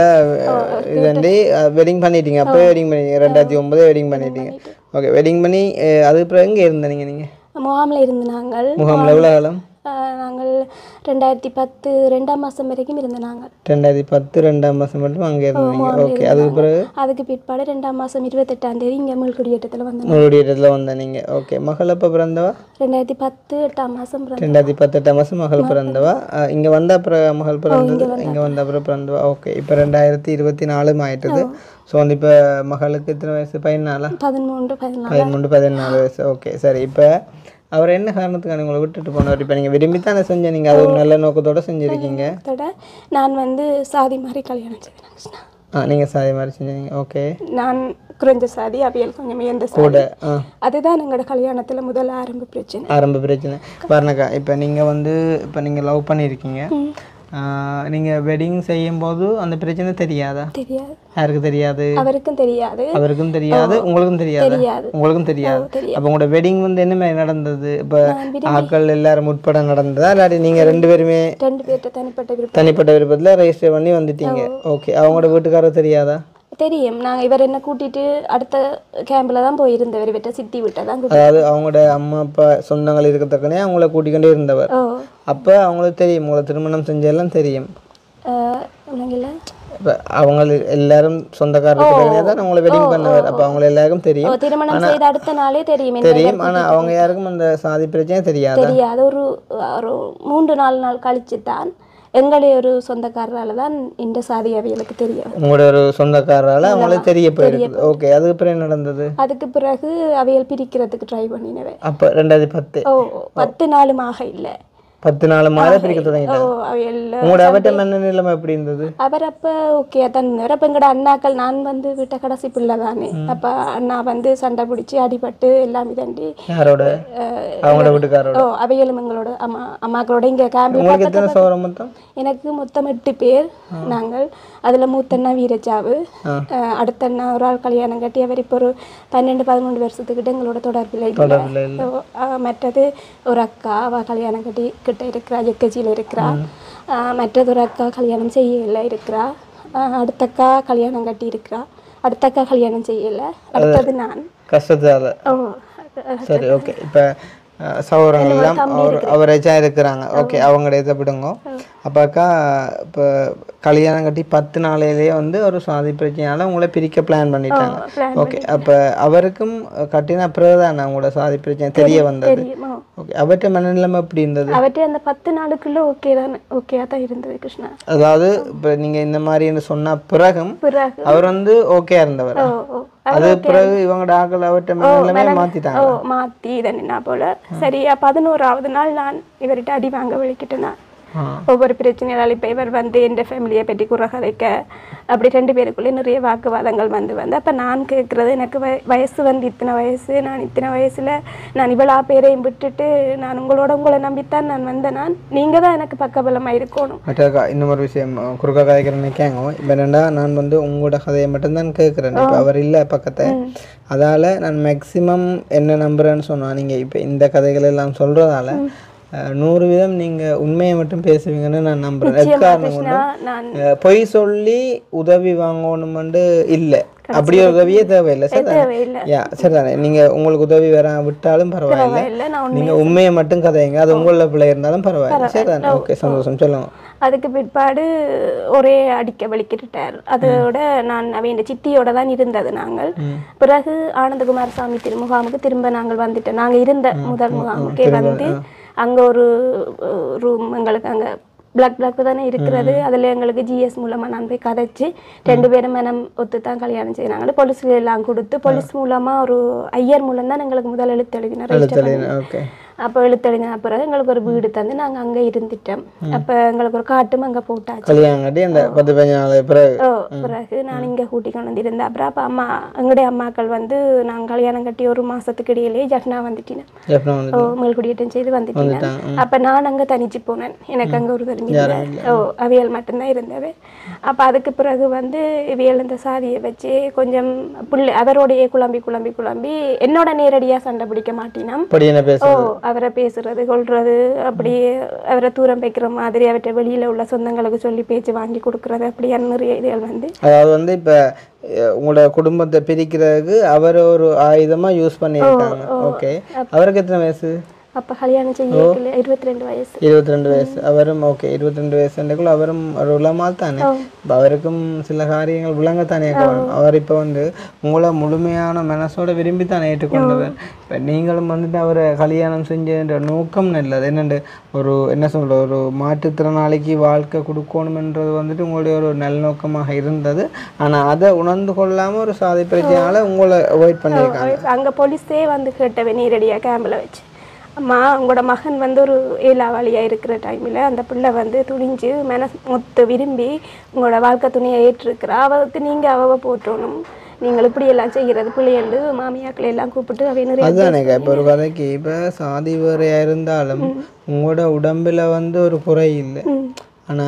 இதுண்டி வெட்டிங் பண்ணிட்டீங்க அப்போ வெட்டிங் பண்ணிட்டீங்க ரெண்டாயிரத்தி ஒன்பது வெட்டிங் பண்ணிட்டீங்க ஓகே வெட்டிங் பண்ணி அஹ், அதுக்கு பிறகு எங்கே இருந்தீங்க நீங்க முகாமில் இருந்து நாங்கள் முகாமில் எவ்வளோ காலம் ஆஹ் நாங்கள் ரெண்டாயிரத்தி பத்து ரெண்டாம் மாதம் வரைக்கும் இருந்த நாங்கள் ரெண்டாயிரத்தி பத்து ரெண்டாம் மாதம் மட்டும் அங்கே இருந்தீங்க ஓகே அதுக்கு பிறகு அதுக்கு பிற்பாடு ரெண்டாம் மாதம் இருபத்தெட்டாம் தேதி இங்கே மீள்குடியேற்றத்தில் வந்தோம் உங்களுடைய இடத்துல வந்த நீங்கள் ஓகே மகள் எப்போ பிறந்தவா ரெண்டாயிரத்தி பத்து எட்டாம் மாதம் பிறந்தோம் ரெண்டாயிரத்தி பத்தெட்டாம் மாதம் மகள் பிறந்தவா அஹ், இங்க வந்த அப்புறம் மகள் பிறந்தது இங்க வந்த அப்புறம் பிறந்தவா ஓகே இப்போ ரெண்டாயிரத்தி இருபத்தி நாலும் ஆயிட்டுது ஸோ வந்து இப்போ மகளுக்கு எத்தனை வயசு பதினாலா பதிமூன்று பதினாலு பதிமூணு பதினாலு வயசு ஓகே சரி இப்போ அவர் என்ன காரணத்துக்கான உங்களை விட்டுட்டு போனவர் இப்போ நீங்கள் விரும்பி தானே செஞ்ச நீங்கள் அது ஒரு நல்ல நோக்கத்தோட செஞ்சுருக்கீங்க அதோட நான் வந்து சாதி மாதிரி கல்யாணம் செய்தேன் கிருஷ்ணா ஆ நீங்கள் சாதி மாதிரி செஞ்சீங்க ஓகே நான் குறைஞ்ச சாதி அவியல் கொஞ்சம் உயர்ந்த சாதி கூட ஆ அதுதான் எங்களோட கல்யாணத்தில் முதல் ஆரம்ப பிரச்சனை ஆரம்ப பிரச்சனை பாருங்கக்கா இப்போ நீங்கள் வந்து இப்போ நீங்கள் லவ் பண்ணியிருக்கீங்க நீங்கள் வெட்டிங் செய்யும்போது அந்த பிரச்சனை தெரியாதா தெரியாது யாருக்கு தெரியாது அவருக்கும் தெரியாது அவருக்கும் தெரியாது உங்களுக்கும் தெரியாது தெரியாது. உங்களுக்கும் தெரியாது தெரியாது. அப்போ உங்களோட வெட்டிங் வந்து என்ன மாதிரி நடந்தது இப்போ ஆட்கள் எல்லாரும் உட்பட நடந்ததா இல்லாட்டி நீங்கள் ரெண்டு பேருமே ரெண்டு பேர்கிட்ட தனிப்பட்ட விருப்பம் தனிப்பட்ட விருப்பத்தில் ரெஜிஸ்டர் பண்ணி வந்துட்டீங்க ஓகே அவங்களோட வீட்டுக்காரர் தெரியாதா தெரியும் நாங்கள் இவர் என்ன கூட்டிட்டு அடுத்த கேம்பில் தான் போயிருந்தவர் இவர்கிட்ட சித்தி விட்ட தான் கூட்டி அதாவது அவங்களோட அம்மா அப்பா சொந்தங்கள் இருக்கத்தக்கனே அவங்கள கூட்டிக்கொண்டே இருந்தவர் ஓ அப்போ அவங்களுக்கு தெரியும் உங்களை திருமணம் செஞ்செல்லாம் தெரியும் இல்லைங்கள இப்போ அவங்க எல்லாரும் சொந்தக்காரருக்கு தான் அவங்கள வெட்டிங் பண்ணவர் அப்போ அவங்க எல்லாருக்கும் ஓ தெரியும் திருமணம் செய்த அடுத்த நாளே தெரியும் என்ன தெரியும் ஆனால் அவங்க யாருக்கும் அந்த சாதி பிரச்சனை தெரியாது தெரியாது ஒரு ஒரு மூன்று நாலு நாள் கழிச்சு தான் எங்களுடைய ஒரு சொந்தக்காரரால தான் இந்த சாதி அவைகளுக்கு தெரிய வந்தது. உங்களோட ஒரு சொந்தக்காரரால அவங்களுக்கு தெரிய போயிருக்கு ஓகே அதுக்கு அப்புறம் என்ன நடந்தது அதுக்கு பிறகு அவைகள் பிரிக்கிறதுக்கு ட்ரை பண்ணினவை அப்போ ரெண்டாயிரத்தி பத்து ஓ பத்து நாளுமாக இல்லை பத்து நாலு மாதம் பிரிக்க ஓ தொடங்கிட்டாங்க அவைகள் உங்களோட அவட்ட மன நிலைமை எப்படி இருந்தது அவர் அப்போ ஓகே தான் இருந்தார் அப்போ எங்களோட அண்ணாக்கள் நான் வந்து வீட்டை கடைசி பிள்ளை தானே அப்போ அண்ணா வந்து சண்டை பிடிச்சி அடிபட்டு எல்லாம் இதண்டி யாரோட அவங்களோட வீட்டுக்காரோட ஓ அவைகளும் எங்களோட அம்மா அம்மாக்களோட இங்கே கேம்பில் உங்களுக்கு எத்தனை சோரம் மொத்தம் எனக்கு மொத்தம் எட்டு பேர் நாங்கள் அதில் மூத்தண்ணா வீரச்சாவு அஹ் அடுத்த அண்ணா ஒரு ஆள் கல்யாணம் கட்டி அவர் இப்போ ஒரு பன்னெண்டு பதிமூணு வருஷத்துக்கிட்ட எங்களோட தொடர்பில் இல்லை தொடர்பில் இல்லை. So, அஹ் மற்றது ஒரு அக்கா அவள் கல்யாணம் கட்டி கிட்ட இருக்கிறா ஜெக்கச்சியில் இருக்கிறா அஹ் மற்றது ஒரு அக்கா கல்யாணம் செய்யல இருக்கிறா அஹ் அடுத்த அக்கா கல்யாணம் கட்டி இருக்கிறா அடுத்த அக்கா கல்யாணம் செய்யல அடுத்தது நான் கஷ்டத்தால ஓ சரி ஓகே இப்போ சௌரங்கள் எல்லாம் அவர் அவரேஜாக இருக்கிறாங்க ஓகே அவங்கள இதை விடுங்க அப்பாக்கா இப்போ கல்யாணம் கட்டி பத்து நாளையிலேயே வந்து ஒரு சாதி பிரச்சனையால உங்களை பிரிக்க பிளான் பண்ணிட்டாங்க plan ஓகே அப்போ அவருக்கும் கட்டின பிறகுதானே உங்களோட சாதி பிரச்சனை தெரிய வந்தது தெரியுமா ஓகே அவர்கிட்ட மனநிலைமை எப்படி இருந்தது அவர்கிட்ட அந்த பத்து நாளுக்குள்ள ஓகே தானே ஓகேயா தான் இருந்தது கிருஷ்ணா அதாவது இப்போ நீங்கள் இந்த மாதிரின்னு சொன்ன பிறகும் பிறகு அவர் வந்து ஓகே இருந்தவர் ஓ ஓ அது பிறகு இவங்களோட ஆக்கள் அவர்கிட்ட மனநிலைமை மாற்றிட்டாங்க ஓ மாத்தி இதை நின்னா போல சரியா பதினோராவது நாள் நான் இவர்கிட்ட அடி வாங்க விழிக்கிட்டேன் நான் ஆ. ஒவ்வொரு பிரச்சனையால் இப்போ இவர் வந்து எந்த ஃபேமிலியை பற்றி குறை கதைக்க அப்படி ரெண்டு பேருக்குள்ளே நிறைய வாக்குவாதங்கள் வந்து வந்து அப்போ நான் கேட்குறது எனக்கு வய வயசு வந்து இத்தனை வயசு நான் இத்தனை வயசில் நான் இவ்வளோ பேரையும் விட்டுட்டு நான் உங்களோட உங்களை நம்பித்தான் நான் வந்தேன் நான் நீங்கள் தான் எனக்கு பக்கபலமாக இருக்கணும் மற்றக்கா இன்னும் ஒரு விஷயம் குறுக்க கதைக்கிறேன் நிற்காங்க இப்போ என்னடா நான் வந்து உங்களோட கதையை மட்டும்தான் கேட்குறேன் இப்போ அவர் இல்லை பக்கத்தை அதால் நான் மேக்ஸிமம் என்ன நம்புறேன்னு சொன்னா நீங்கள் இப்போ இந்த கதைகள் எல்லாம் சொல்கிறதால நூறு வீதம் நீங்கள் உண்மையை மட்டும் பேசுவீங்கன்னு நான் நம்புறேன் எக்காரணம் கொண்டு நான் அஹ், பொய் சொல்லி உதவி வாங்கணுமெண்டு இல்லை அப்படி ஒரு உதவியே தேவையில்லை சரிதானே தேவையில்லை யா சரிதானே நீங்கள் உங்களுக்கு உதவி வர விட்டாலும் பரவாயில்லை இல்லை நான் நீங்க உண்மையை மட்டும் கதைங்க அது உங்கள பிள்ளை இருந்தாலும் பரவாயில்ல சரிதானே ஓகே சந்தோஷம் சொல்லுங்க அதுக்கு பிற்பாடு ஒரே அடிக்க வலிக்கிட்டார் அதோட நான் அவன் சித்தியோட தான் இருந்தது நாங்கள் பிறகு ஆனந்தகுமார் சாமி திருமுகாமுக்கு திரும்ப நாங்கள் வந்துட்டோம் நாங்கள் இருந்த முதல் முகாமுக்கே வந்து அங்க ஒரு ரூம் எங்களுக்கு அங்க பிளாக் பிளாக் தானே இருக்கிறது அதுல எங்களுக்கு ஜிஎஸ் மூலமா நான் போய் கதைச்சு ரெண்டு பேரும் மனம் ஒத்து தான் கல்யாணம் செய்யினாங்க போலீஸ்ல எல்லாம் கொடுத்து போலீஸ் மூலமா ஒரு ஐயர் மூலம் தான் எங்களுக்கு முதல் எழுத்து எழுதினார் register பண்ணி. ஓகே அப்போ எழுத்தறிஞ்ச பிறகு எங்களுக்கு ஒரு வீடு தந்து நாங்க அங்க இருந்துட்டோம் அப்ப எங்களுக்கு ஒரு காட்டும் அங்க போட்டாச்சு கல்யாணம் கட்டி அந்த பத்து பதினஞ்சு நாள் பிறகு ஓ பிறகு நான் இங்க கூட்டி கொண்டு வந்து இருந்தேன் அப்புறம் அப்ப அம்மா எங்களுடைய அம்மாக்கள் வந்து நான் கல்யாணம் கட்டி ஒரு மாசத்துக்கு இடையிலேயே ஜஃப்னா வந்துட்டேன் எப்போ வந்து ஓ மேல்குடியேற்றம் செய்து வந்துட்டேன் அப்ப நான் அங்க தனிச்சு போனேன் எனக்கு அங்க ஒரு தெரிஞ்சு ஓ அவியல் மட்டும்தான் இருந்தது அப்ப அதுக்கு பிறகு வந்து இவியல் இந்த சாதியை வச்சு கொஞ்சம் புள்ளை அவரோடையே குழம்பி குழம்பி குழம்பி என்னோட நேரடியா சண்டை பிடிக்க மாட்டினான் அப்படி என்ன பேச ஓ அவரை பேசுறது கொள்றது அப்படியே அவரை தூரம் வைக்கிற மாதிரி அவர்கிட்ட வெளியில உள்ள சொந்தங்களுக்கு சொல்லி பேச்சு வாங்கி கொடுக்கறது அப்படியான நிறைய இதுகள் வந்து அதாவது வந்து இப்ப அஹ், உங்களோட குடும்பத்தை பிரிக்கிறதுக்கு அவர் ஒரு ஆயுதமா யூஸ் பண்ணியிருக்காங்க ஓகே அவருக்கு எத்தனை வயசு அப்ப கல்யாணம் செய்ய இருபத்தி ரெண்டு வயசு இருபத்தி ரெண்டு வயசு அவரும் ஓகே இருபத்தி ரெண்டு வயசுக்குள்ள அவரும் ஒரு உலமால் தானே இப்ப அவருக்கும் சில காரியங்கள் விளங்கத்தானே வரும் அவர் இப்போ வந்து உங்களை முழுமையான மனசோட விரும்பி தானே ஏற்றுக்கொண்டவர் இப்போ நீங்களும் வந்துட்டு அவரை கல்யாணம் செஞ்ச நோக்கம் நல்லது என்னண்டு ஒரு என்ன சொல்ற ஒரு மாற்றுத்திறனாளிக்கு வாழ்க்கை கொடுக்கணும்ன்றது வந்துட்டு உங்களுடைய ஒரு நல்ல இருந்தது ஆனா அதை உணர்ந்து கொள்ளாம ஒரு சாதி பிரச்சனையால உங்களை அவாய்ட் பண்ணியிருக்காங்க அங்க போலீஸே வந்து கேட்டவன் நேரடியா கேம்பில் வச்சு அம்மா உங்களோட மகன் வந்து ஒரு ஏலாவாளியா இருக்கிற டைமில் அந்த பிள்ளை வந்து துணிஞ்சு மனசு மொத்த விரும்பி உங்களோட வாழ்க்கை துணையை ஏற்றிருக்கிறா அவளுக்கு நீங்க அவ போட்டணும் நீங்கள் இப்படி எல்லாம் செய்கிறது பிள்ளைகள் மாமியாக்களை எல்லாம் கூப்பிட்டு அவை நிறைய அதுதானேக்கா இப்போ ஒரு கதைக்கு இப்போ சாதி வேறையா இருந்தாலும் உங்களோட உடம்புல வந்து ஒரு குறை இல்லை ஆனா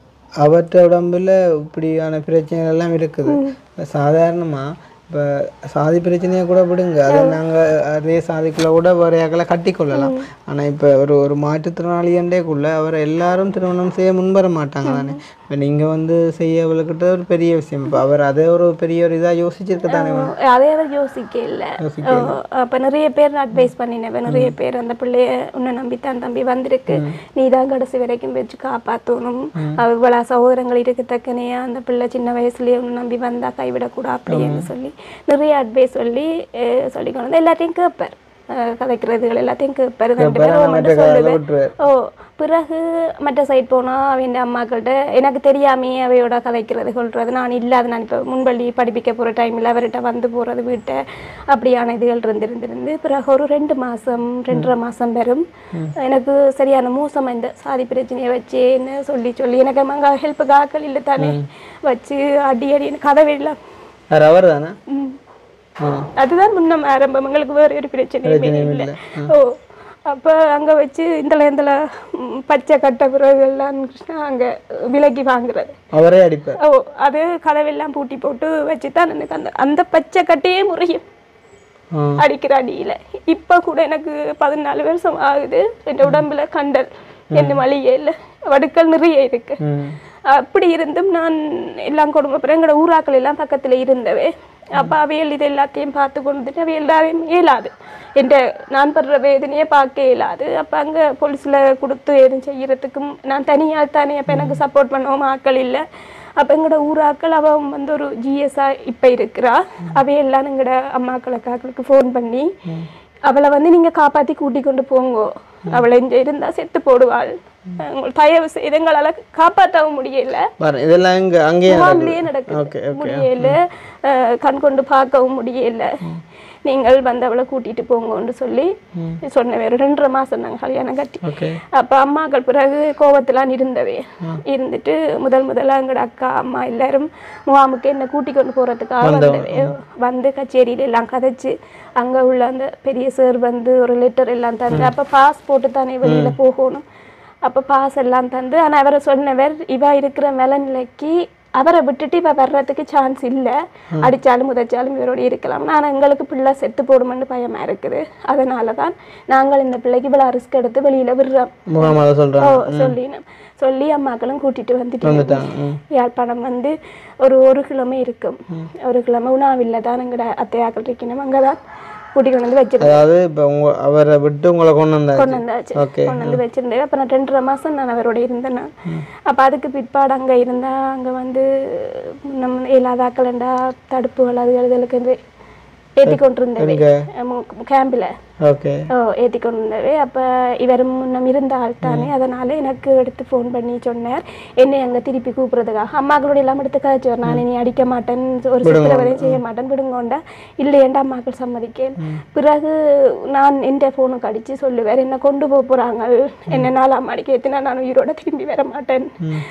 அவற்ற உடம்புல இப்படியான பிரச்சனைகள் எல்லாம் இருக்குது இப்ப சாதாரணமா இப்போ சாதி பிரச்சனையை கூட விடுங்க அதை நாங்க அதே சாதிக்குள்ள கூட வரையாக்களை கட்டி கொள்ளலாம் ஆனா இப்போ ஒரு ஒரு மாற்றுத்திறனாளியண்டேக்குள்ள அவரை எல்லாரும் திருமணம் செய்ய முன்வர மாட்டாங்க தானே இப்போ நீங்க வந்து செய்ய அவளுக்கிட்ட ஒரு பெரிய விஷயம் இப்போ அவர் அதை ஒரு பெரிய ஒரு இதா யோசிச்சிருக்க தானே வேணும். அதே அவர் யோசிக்க இல்லை அப்போ நிறைய பேர் அட்வைஸ் பண்ணினவன் நிறைய பேர் அந்த பிள்ளைய உன்னை நம்பித்தான் தம்பி வந்திருக்கு நீ தான் கடைசி வரைக்கும் வச்சு காப்பாற்றணும் இவ்வளோ சகோதரங்கள் இருக்கத்தக்கனையா அந்த பிள்ளை சின்ன வயசுலயே உன்னை நம்பி வந்தா கைவிடக்கூடாது அப்படின்னு சொல்லி நிறைய அட்வைஸ் சொல்லி அஹ் சொல்லி கொண்டு வந்து எல்லாத்தையும் கேட்பார் அஹ் கதைக்கிறதுகள் எல்லாத்தையும் கேட்பார் ரெண்டு பேரும் மற்ற மட்டும் காதில் சொல்லுவேன் விட்டுருவார் ஓ பிறகு மற்ற சைட் போனால் அவன் அம்மாக்கள்கிட்ட எனக்கு தெரியாமையே அவையோட கதைக்கிறது சொல்கிறது நான் இல்லாத நான் இப்போ முன்பள்ளி படிப்பிக்க போகிற டைமில் அவர்கிட்ட வந்து போகிறது வீட்டை அப்படியான இதுகள் இருந்திருந்திருந்து பிறகு ஒரு ரெண்டு மாதம் ரெண்டரை மாதம் வரும் எனக்கு சரியான மோசம் இந்த சாதி பிரச்சனையை வச்சு என்ன சொல்லி சொல்லி எனக்கு அங்கே ஹெல்ப்புக்கு ஆக்கள் இல்லை தானே வச்சு அடி அடி கதவெல்லாம் யார் அவர் தானே ம். அதுதான் முன்னம் ஆரம்பம் எங்களுக்கு வேற ஒரு பிரச்சனையுமே இல்லை ஓ அப்போ அங்கே வச்சு இந்தல இந்தல ம், பச்சை கட்ட பிறகுலாம் கிருஷ்ணா அங்கே விலகி வாங்குறது அவரே அடிப்பார் ஓ அது கதவெல்லாம் பூட்டி போட்டு வச்சு தான் எனக்கு அந்த அந்த பச்சை கட்டையே முறையும் ஆ. அடிக்கிற அடியில இப்போ கூட எனக்கு பதினாலு வருஷம் ஆகுது என் உடம்புல கண்டல் என்ன மளிகை இல்லை வடுக்கள் நிறைய இருக்கு ம் அப்படி இருந்தும் நான் எல்லாம் குடும்பப்புறம் எங்களோட ஊராக்கள் எல்லாம் பக்கத்துல இருந்தவே அப்ப அவையல் இது எல்லாத்தையும் பார்த்து கொண்டுட்டு அவை எல்லாரையும் இயலாது என்ற நான் படுற வேதனையை பார்க்க இயலாது அப்ப அங்க போலீஸ்ல கொடுத்து எதுவும் செய்யறதுக்கும் நான் தனியால் தானே அப்ப எனக்கு சப்போர்ட் பண்ணவும் ஆட்கள் இல்லை அப்ப எங்களோட ஊராக்கள் அவ வந்து ஒரு ஜிஎஸ்ஆ இப்ப இருக்கிறா அவையெல்லாம் எங்களோட அம்மாக்கள் அக்காக்களுக்கு ஃபோன் பண்ணி அவளை வந்து நீங்க காப்பாத்தி கூட்டி கொண்டு போங்கோ அவளை இங்க இருந்தா செத்து போடுவாள் உங்கள் தயவு செய்து எங்களால காப்பாற்றவும் முடியல பாரு இதெல்லாம் இங்க அங்கேயே முகாம்லயே நடக்குது. ஓகே நடக்குது முடியல அஹ், கண் கொண்டு பார்க்கவும் முடியல நீங்கள் வந்து அவளை கூட்டிட்டு போங்கன்னு சொல்லி சொன்னவே ஒரு ரெண்டரை மாசம் நாங்கள் கல்யாணம் கட்டி ஓகே அப்ப அம்மாக்கள் பிறகு கோவத்திலாம் இருந்தவே இருந்துட்டு முதல் முதல்ல எங்களோட அக்கா அம்மா எல்லாரும் முகாமுக்கு என்ன கூட்டி கொண்டு போறதுக்காக வந்தவே வந்து கச்சேரியில எல்லாம் கதைச்சு அங்க உள்ள அந்த பெரிய சார் வந்து ஒரு லெட்டர் எல்லாம் தந்து அப்ப பாஸ் போட்டு தானே வெளியில போகணும் அப்ப பாஸ் எல்லாம் தந்து ஆனா அவரை சொன்னவர் இவ இருக்கிற நிலைக்கு அவரை விட்டுட்டு இவ வர்றதுக்கு சான்ஸ் இல்ல அடிச்சாலும் உதைச்சாலும் இவரோட இருக்கலாம் ஆனா எங்களுக்கு பிள்ளை செத்து போடுமென்னு பயமா இருக்குது அதனால தான் நாங்கள் இந்த பிள்ளைக்கு இவ்வளவு ரிஸ்க் எடுத்து வெளியில விடுறோம் முகாம ஓ சொல்கிறாங்க சொல்லினேன் சொல்லி அம்மாக்களும் கூட்டிட்டு வந்துட்டு வந்துட்டாங்க ம் யாழ்ப்பாணம் வந்து ஒரு ஒரு கிழமை இருக்கும் ஒரு கிழமை உணாவில்ல தான் எங்கட அத்தையாக்கள் இருக்கணும் அங்கதான் கூட்டி கொண்டு வந்து வச்சிருந்தேன் அதாவது இப்போ உங்க அவரை விட்டு உங்களை கொண்டு வந்தாச்சு கொண்டு வந்தாச்சு ஓகே கொண்டு வந்து வச்சிருந்தேன் அப்போ நான் ரெண்டரை மாசம் நான் அவரோட இருந்தேன் நான் அப்போ அதுக்கு பிற்பாடு அங்க இருந்தா அங்க வந்து நம்ம இல்லாதாக்கலண்டா தடுப்புகள் அது இதுகளுக்கு வந்து ஏற்றி கொண்டு இருந்தேன் கேம்பில் ஓகே ஓ ஏற்றி கொண்டு வந்தவே அப்போ இவர் முன்னம் இருந்த ஆள் தானே அதனால எனக்கு எடுத்து ஃபோன் பண்ணி சொன்னார் என்னை அங்கே திருப்பி கூப்பிட்றதுக்காக அம்மாக்களோட எல்லாம் எடுத்து கதைச்சவர் நான் இனி அடிக்க மாட்டேன் ஒரு சித்திரவதையும் செய்ய மாட்டேன் விடுங்கோண்டா இல்லையேண்டா அம்மாக்கள் சம்மதிக்கேன் பிறகு நான் எந்த ஃபோனுக்கு அடித்து சொல்லுவார் என்னை கொண்டு போக போகிறாங்க என்ன நாலாம் அடிக்க ஏற்றினா நான் உயிரோட திரும்பி வர மாட்டேன்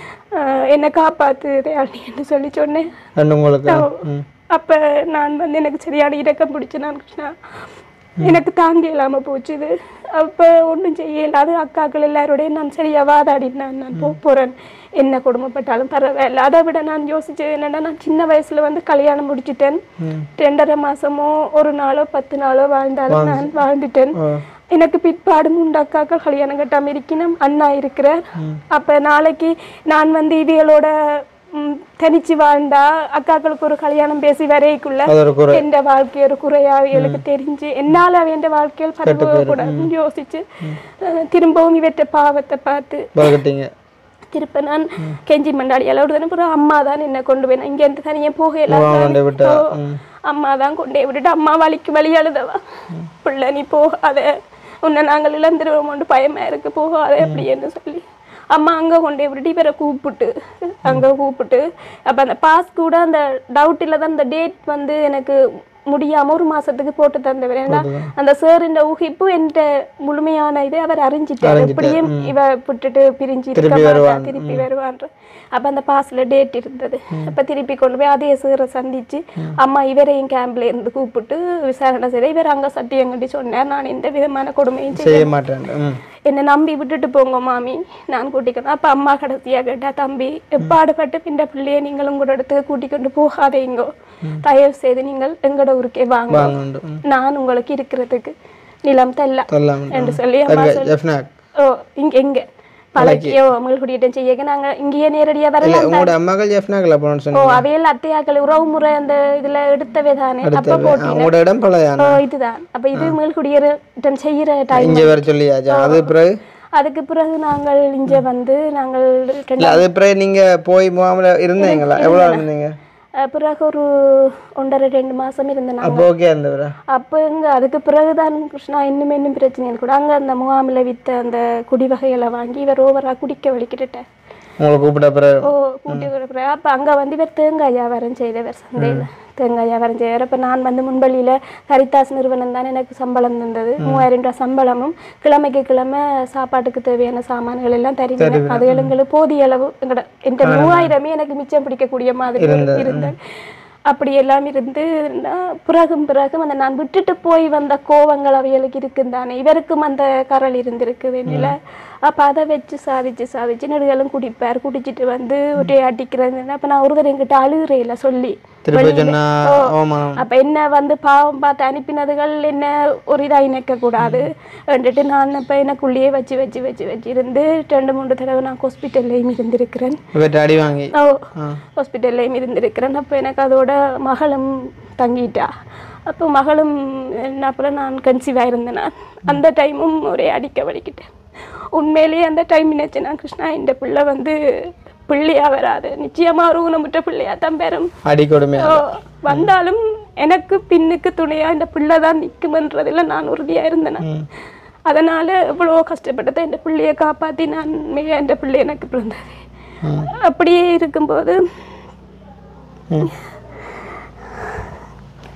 ஆஹ் என்னை காப்பாத்து தயாளின்னு சொல்லி சொன்னேன் ரெண்டு உங்களுக்கு ம் அப்ப நான் வந்து எனக்கு சரியான இரக்கம் பிடிச்சு நான் கிருஷ்ணா எனக்கு தாங்க இல்லாம போச்சு இது அப்ப ஒண்ணும் செய்ய இல்லாத அக்காக்கள் எல்லாரோடையும் நான் சரியா வாதாடினேன் நான் போக போறேன் என்ன கொடுமைப்பட்டாலும் பரவாயில்ல அதை விட நான் யோசிச்சது என்னன்னா நான் சின்ன வயசுல வந்து கல்யாணம் முடிச்சிட்டேன் ரெண்டரை மாசமோ ஒரு நாளோ பத்து நாளோ வாழ்ந்தாலும் நான் வாழ்ந்துட்டேன் ஓ எனக்கு பிற்பாடு மூன்று அக்காக்கள் கல்யாணம் கட்டாம இருக்கணும் அண்ணா இருக்கிறார் அப்ப நாளைக்கு நான் வந்து இவியலோட ம், தனிச்சு வாழ்ந்தா அக்காக்களுக்கு ஒரு கல்யாணம் பேசி வரைக்குள்ள அது ஒரு குறை எந்த வாழ்க்கை ஒரு குறையா எனக்கு தெரிஞ்சு என்னால அவன் வாழ்க்கையில் பரவ கூடாதுன்னு யோசிச்சு அஹ், திரும்பவும் இவற்ற பாவத்தை பார்த்து பழகிட்டீங்க திருப்ப நான் கெஞ்சி மண்டாடி அளவு தானே பிறகு அம்மா தான் என்ன கொண்டு போய் இங்க இருந்து தனியா போகல கொண்டு விட்டா ம் அம்மா தான் கொண்டே விட்டுட்டு அம்மா வலிக்கு வழி அழுதவா பிள்ளை நீ போகாத உன்னை நாங்கள் இழந்துருவோமோண்டு பயமா இருக்கு போகாத அப்படின்னு சொல்லி அம்மா அங்க கொண்டே விட்டுட்டு இவரை கூப்பிட்டு அங்க கூப்பிட்டு அப்ப அந்த பாஸ் கூட அந்த டவுட்டில் தான் அந்த டேட் வந்து எனக்கு முடியாம ஒரு மாசத்துக்கு போட்டு தந்தவர் ஏன்னா அந்த சாரின் ஊகிப்பு என்ற முழுமையான இதை அவர் அறிஞ்சிட்டார் எப்படியும் இவ விட்டுட்டு பிரிஞ்சு இருக்க மாட்டா திருப்பி வருவான்ற அப்ப அந்த பாஸ்ல டேட் இருந்தது அப்ப திருப்பி கொண்டு போய் அதே சாரை சந்திச்சு அம்மா இவரையும் கேம்ப்ல இருந்து கூப்பிட்டு விசாரணை செய்த இவர் அங்க சத்தியம் கட்டி சொன்னார் நான் எந்த விதமான கொடுமையும் செய்ய செய்ய மாட்டேன் ம் என்னை நம்பி விட்டுட்டு போங்க மாமி நான் கூட்டிக்கணும் அப்ப அம்மா கடைசியா கேட்டா தம்பி எப்பாடுபட்டு பின்ன பிள்ளைய நீங்களும் கூட இடத்துக்கு கூட்டிக்கொண்டு போகாதீங்கோ தயவு செய்து நீங்கள் எங்கட ஊருக்கே வாங்க வாங்க ம் நான் உங்களுக்கு இருக்கிறதுக்கு நிலம் தரலாம் சொல்லலாம் என்று சொல்லி அம்மா சொல்லி ஜெஃப்னாக் ஓ இங்க எங்க பழக்கியோ மீள்குடியிட்ட செய்ய நாங்க இங்கேயே நேரடியா இல்லை வரலாம் உங்களோட அம்மாக்கள் ஜெஃப்னாக்கில் போகணும்னு ஓ சொன்னீங்க அவையெல்லாம் அத்தையாக்கள் உறவு முறை அந்த இதுல எடுத்தவே தானே அப்ப போட்டி உங்களோட இடம் பழையான ஓ இதுதான் அப்ப இது மீள்குடியேற்றம் செய்யற டைம் இங்கே வர சொல்லியாச்சு அது பிறகு அதுக்கு பிறகு நாங்கள் இங்க வந்து நாங்கள் ரெண்டு இல்லை அது பிறகு நீங்கள் போய் முகாமில் இருந்தீங்களா எவ்வளோ இருந்தீங்க அஹ் பிறகு ஒரு ஒன்றரை ரெண்டு மாசம் இருந்தேன் நாங்க அப்போ ஓகே இருந்தவரா அப்போ இங்க அதுக்கு பிறகுதான் கிருஷ்ணா இன்னும் இன்னும் பிரச்சனை கூட அங்க அந்த முகாமில் வித்த அந்த குடி வகைகளை வாங்கி இவர் ஓவரா குடிக்க வலிக்கிட்டுட்டேன் உங்களை கூப்பிட்ட பிறகு ஓ கூட்டி கொடுக்குறேன் அப்போ அங்கே வந்து இவர் தேங்காய் வியாபாரம் செய்தவர் சந்தையில் தேங்காய் வியாபாரம் செய்தவர் அப்போ நான் வந்து முன்பள்ளியில் கரிதாஸ் நிறுவனம் தான் எனக்கு சம்பளம் தந்தது மூவாயிரம் ரூபாய் சம்பளமும் கிழமைக்கு கிழமை சாப்பாட்டுக்கு தேவையான சாமான்கள் எல்லாம் தருவேன் அது எங்களுக்கு போதிய அளவு எங்கட இந்த மூவாயிரமே எனக்கு மிச்சம் பிடிக்கக்கூடிய மாதிரி இருந்தேன் அப்படி எல்லாம் இருந்து நான் பிறகும் பிறகும் அந்த நான் விட்டுட்டு போய் வந்த கோவங்கள் அவைகளுக்கு இருக்குந்தானே இவருக்கும் அந்த கரல் இருந்திருக்கு வெண்ணில அப்ப அதை வச்சு சாதிச்சு சாதிச்சு நெடுகளும் குடிப்பார் குடிச்சிட்டு வந்து ஒரே அடிக்கிறது அப்ப நான் ஒரு தடவை என்கிட்ட அழுகிறேன் சொல்லி திருப்பி சொன்னா அவமானம் அப்ப என்ன வந்து பாவம் பார்த்து அனுப்பினதுகள் என்ன ஒரு இதா இணைக்க கூடாது வந்துட்டு நான் இப்ப எனக்குள்ளேயே வச்சு வச்சு வச்சு வச்சு இருந்து ரெண்டு மூணு தடவை நான் ஹாஸ்பிட்டல்லையும் இருந்திருக்கிறேன் இவர்கிட்ட அடி வாங்கி ஓ ஹாஸ்பிட்டல்லையும் இருந்திருக்கிறேன் அப்போ எனக்கு அதோட மகளும் தங்கிட்டா அப்போ மகளும் என்ன அப்புறம் நான் கன்சீவாக இருந்தேன் நான் அந்த டைமும் ஒரே அடிக்க வலிக்கிட்டேன் உண்மையிலேயே அந்த டைம் நினைச்சேன் நான் கிருஷ்ணா இந்த பிள்ளை வந்து பிள்ளையா வராது நிச்சயமா ஒரு ஊனமுற்ற பிள்ளையா தான் பெறும் அடி கொடுமை ஓ, வந்தாலும் எனக்கு பின்னுக்கு துணையா இந்த பிள்ளை தான் நிற்குமன்றதுல நான் உறுதியா இருந்தேன் நான். அதனால எவ்வளோ கஷ்டப்பட்டதை இந்த பிள்ளையை காப்பாத்தி நான் மிக இந்த பிள்ளை எனக்கு பிறந்தது அப்படியே இருக்கும்போது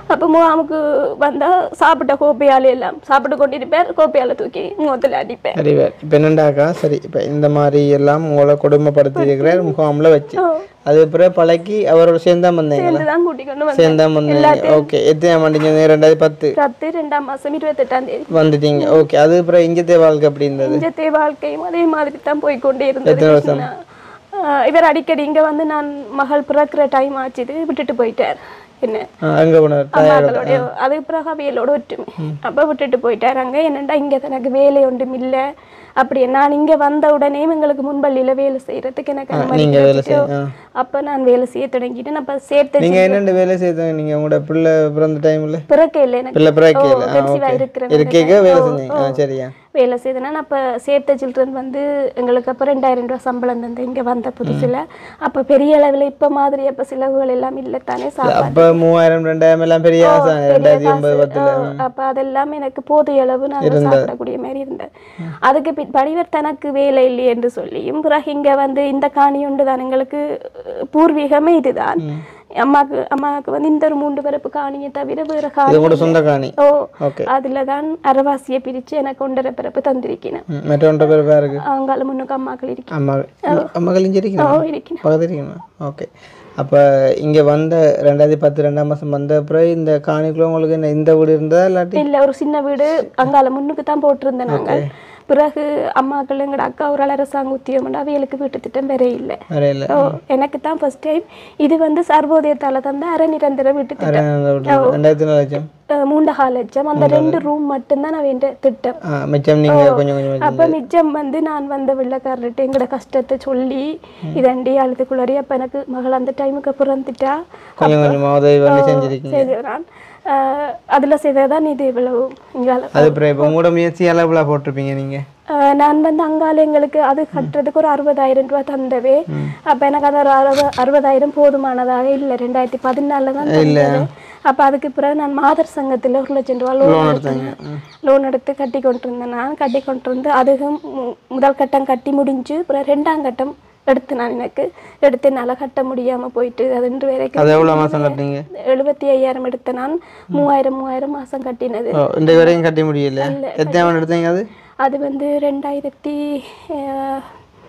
அப்போ முகாமுக்கு வந்தா சாப்பிட்ட கோப்பையால எல்லாம் சாப்பிட்டு கொண்டிருப்பார் கோப்பையால தூக்கி முகத்துல அடிப்பேன் சரி வேறு இப்போ என்னண்டாக்கா சரி இப்போ இந்த மாதிரி எல்லாம் உங்களை கொடுமைப்படுத்தி இருக்கிறார் முகாமில் வச்சு அது பிறகு பழக்கி அவரோட சேர்ந்தா வந்தீங்களா சேர்ந்துதான் கூட்டிக் கொண்டு வந்தேன் சேர்ந்தா வந்தீங்க ஓகே எத்தனை மாட்டீங்க ரெண்டாயிரத்தி பத்து பத்து ரெண்டாம் மாசம் இருபத்தெட்டாம் தேதி வந்துட்டீங்க ஓகே அது பிறகு இங்கத்தே வாழ்க்கை அப்படி இருந்தது நிஜத்தை வாழ்க்கையும் அதே மாதிரி தான் போய் கொண்டே இருந்தது கிருஷ்ணா. ஆஹ் இவர் அடிக்கடி இங்க வந்து நான் மகள் பிறக்கிற டைம் ஆச்சுது விட்டுட்டு போயிட்டார் என்ன ஆ, அங்க போனார் அம்மாக்களோட அது பிறகு அவியலோட ஒற்றுமை அப்ப விட்டுட்டு போயிட்டார் அங்க என்னண்டா இங்க தனக்கு வேலை ஒன்றும் இல்ல அப்படி நான் இங்க வந்த உடனே எங்களுக்கு முன்பள்ளியில வேலை செய்யறதுக்கு எனக்கு அனுமதி நீங்க வேலை கிடைச்சிட்டு, செய்ய அப்ப நான் வேலை செய்ய தொடங்கிட்டேன் அப்ப சேர்த்து நீங்க என்னென்ன வேலை செய்தாங்க நீங்க உங்களோட பிள்ளை பிறந்த டைம்ல பிறக்க இல்லை எனக்கு பிள்ளை பிறக்கல ஓ, கன்சீவா இருக்கிற இருக்கேக்க வேலை செஞ்சீங்க ஆ சரியா வேலை செய்தேன் அப்போ சேஃப்த சில்ட்ரன் வந்து எங்களுக்கு அப்போ ரெண்டாயிரம் ரூபாய் சம்பளம் தந்து இங்கே வந்த புதுசுல அப்போ பெரிய அளவில் இப்போ மாதிரி அப்போ செலவுகள் எல்லாம் இல்லை தானே சாப்பாடு அப்ப மூவாயிரம் ரெண்டாயிரம் எல்லாம் பெரிய ஆசை ரெண்டாயிரத்தி ஒன்பது பத்துல அப்போ அதெல்லாம் எனக்கு போதிய அளவு நாங்கள் சாப்பிடக்கூடிய மாதிரி இருந்தேன் அதுக்கு பின் படிவர் தனக்கு வேலை இல்லை என்று சொல்லியும் பிறகு இங்கே வந்து இந்த காணி உண்டு தான் எங்களுக்கு அஹ், பூர்வீகமே இதுதான் அம்மாக்கு அம்மாவுக்கு வந்து இந்த ஒரு மூன்று பிறப்பு காணியை தவிர வேற இது காணி உங்களோட சொந்த காணி ஓ ஓகே அதுல தான் அரவாசியை பிரிச்சு எனக்கு ஒன்றரை பிறப்பு தந்திருக்கிறேன் மற்றொன்ற பேர் பேர் இருக்கு அவங்கள முன்னுக்கு அம்மாக்கள் இருக்கேன் அம்மா அம்மா கழிஞ்சு ஓ இருக்கணும் இருக்கேன் பக்கத்து இருக்கணும் ஓகே அப்போ இங்கே வந்த ரெண்டாயிரத்தி பத்து ரெண்டாம் மாதம் வந்த அப்புறம் இந்த காணிக்குள்ள உங்களுக்கு என்ன இந்த வீடு இருந்ததா இல்லாட்டி இல்ல ஒரு சின்ன வீடு அங்கால முன்னுக்கு தான் போட்டிருந்தேன் நாங்கள் பிறகு அம்மாக்கள் எங்கட அக்கா ஒரு ஆள் அரசாங்க உத்தியோகம் அவைகளுக்கு வீட்டு திட்டம் வேற இல்லை வேற இல்லை ஓ எனக்கு தான் ஃபர்ஸ்ட் டைம் இது வந்து சர்வோதயத்தால தந்த அரை நிரந்தர வீட்டு திட்டம் ரெண்டாயிரத்தி நாலு லட்சம் அஹ் மூண்டகால் லட்சம் அந்த ரெண்டு ரூம் மட்டும்தான் அவன் திட்டம் ஆ மிச்சம் நீங்கள் கொஞ்சம் கொஞ்சம் அப்ப மிச்சம் வந்து நான் வந்த வெள்ளக்காரர்கிட்ட எங்கட கஷ்டத்தை சொல்லி இதண்டி அழுதுக்குள்ளாரி அப்ப எனக்கு மகள் அந்த டைமுக்கு பிறந்துட்டா கொஞ்சம் கொஞ்சமாக உதவி பண்ணி செஞ்சிருக்கீங்க செய்தான் ஆஹ் அதுல செய்ததான் இது இவ்வளவு இங்கால அது அப்புறம் இப்போ உங்களோட முயற்சி அளவுல போட்டிருப்பீங்க நீங்கள் ஆஹ் நான் வந்து அங்கால எங்களுக்கு அது கட்டுறதுக்கு ஒரு அறுபதாயிரம் ரூபாய் தந்தவே அப்ப எனக்கு அது ஒரு அறுபது அறுபதாயிரம் போதுமானதாக இல்லை ரெண்டாயிரத்தி பதினாலில் தான் தந்தது அப்ப அதுக்கு பிறகு நான் மாதர் சங்கத்துல ஒரு லட்சம் ரூபாய் லோன் எடுத்தேன் லோன் எடுத்து கட்டி கொண்டிருந்தேன் நான் கட்டி கொண்டிருந்து அதுவும் மு- முதல் கட்டம் கட்டி முடிஞ்சு பிறகு ரெண்டாம் கட்டம் எடுத்து நான் எனக்கு எடுத்து என்னால் கட்ட முடியாம போயிட்டு அது இன்று வரைக்கும் அது எவ்வளோ மாதம் கட்டினீங்க எழுபத்தி ஐயாயிரம் எடுத்த நான் மூவாயிரம் மூவாயிரம் மாசம் கட்டினது ஓ இந்த வரையும் கட்டி முடியல எத்தனை மணி எடுத்தீங்க அது அது வந்து ரெண்டாயிரத்தி அஹ்,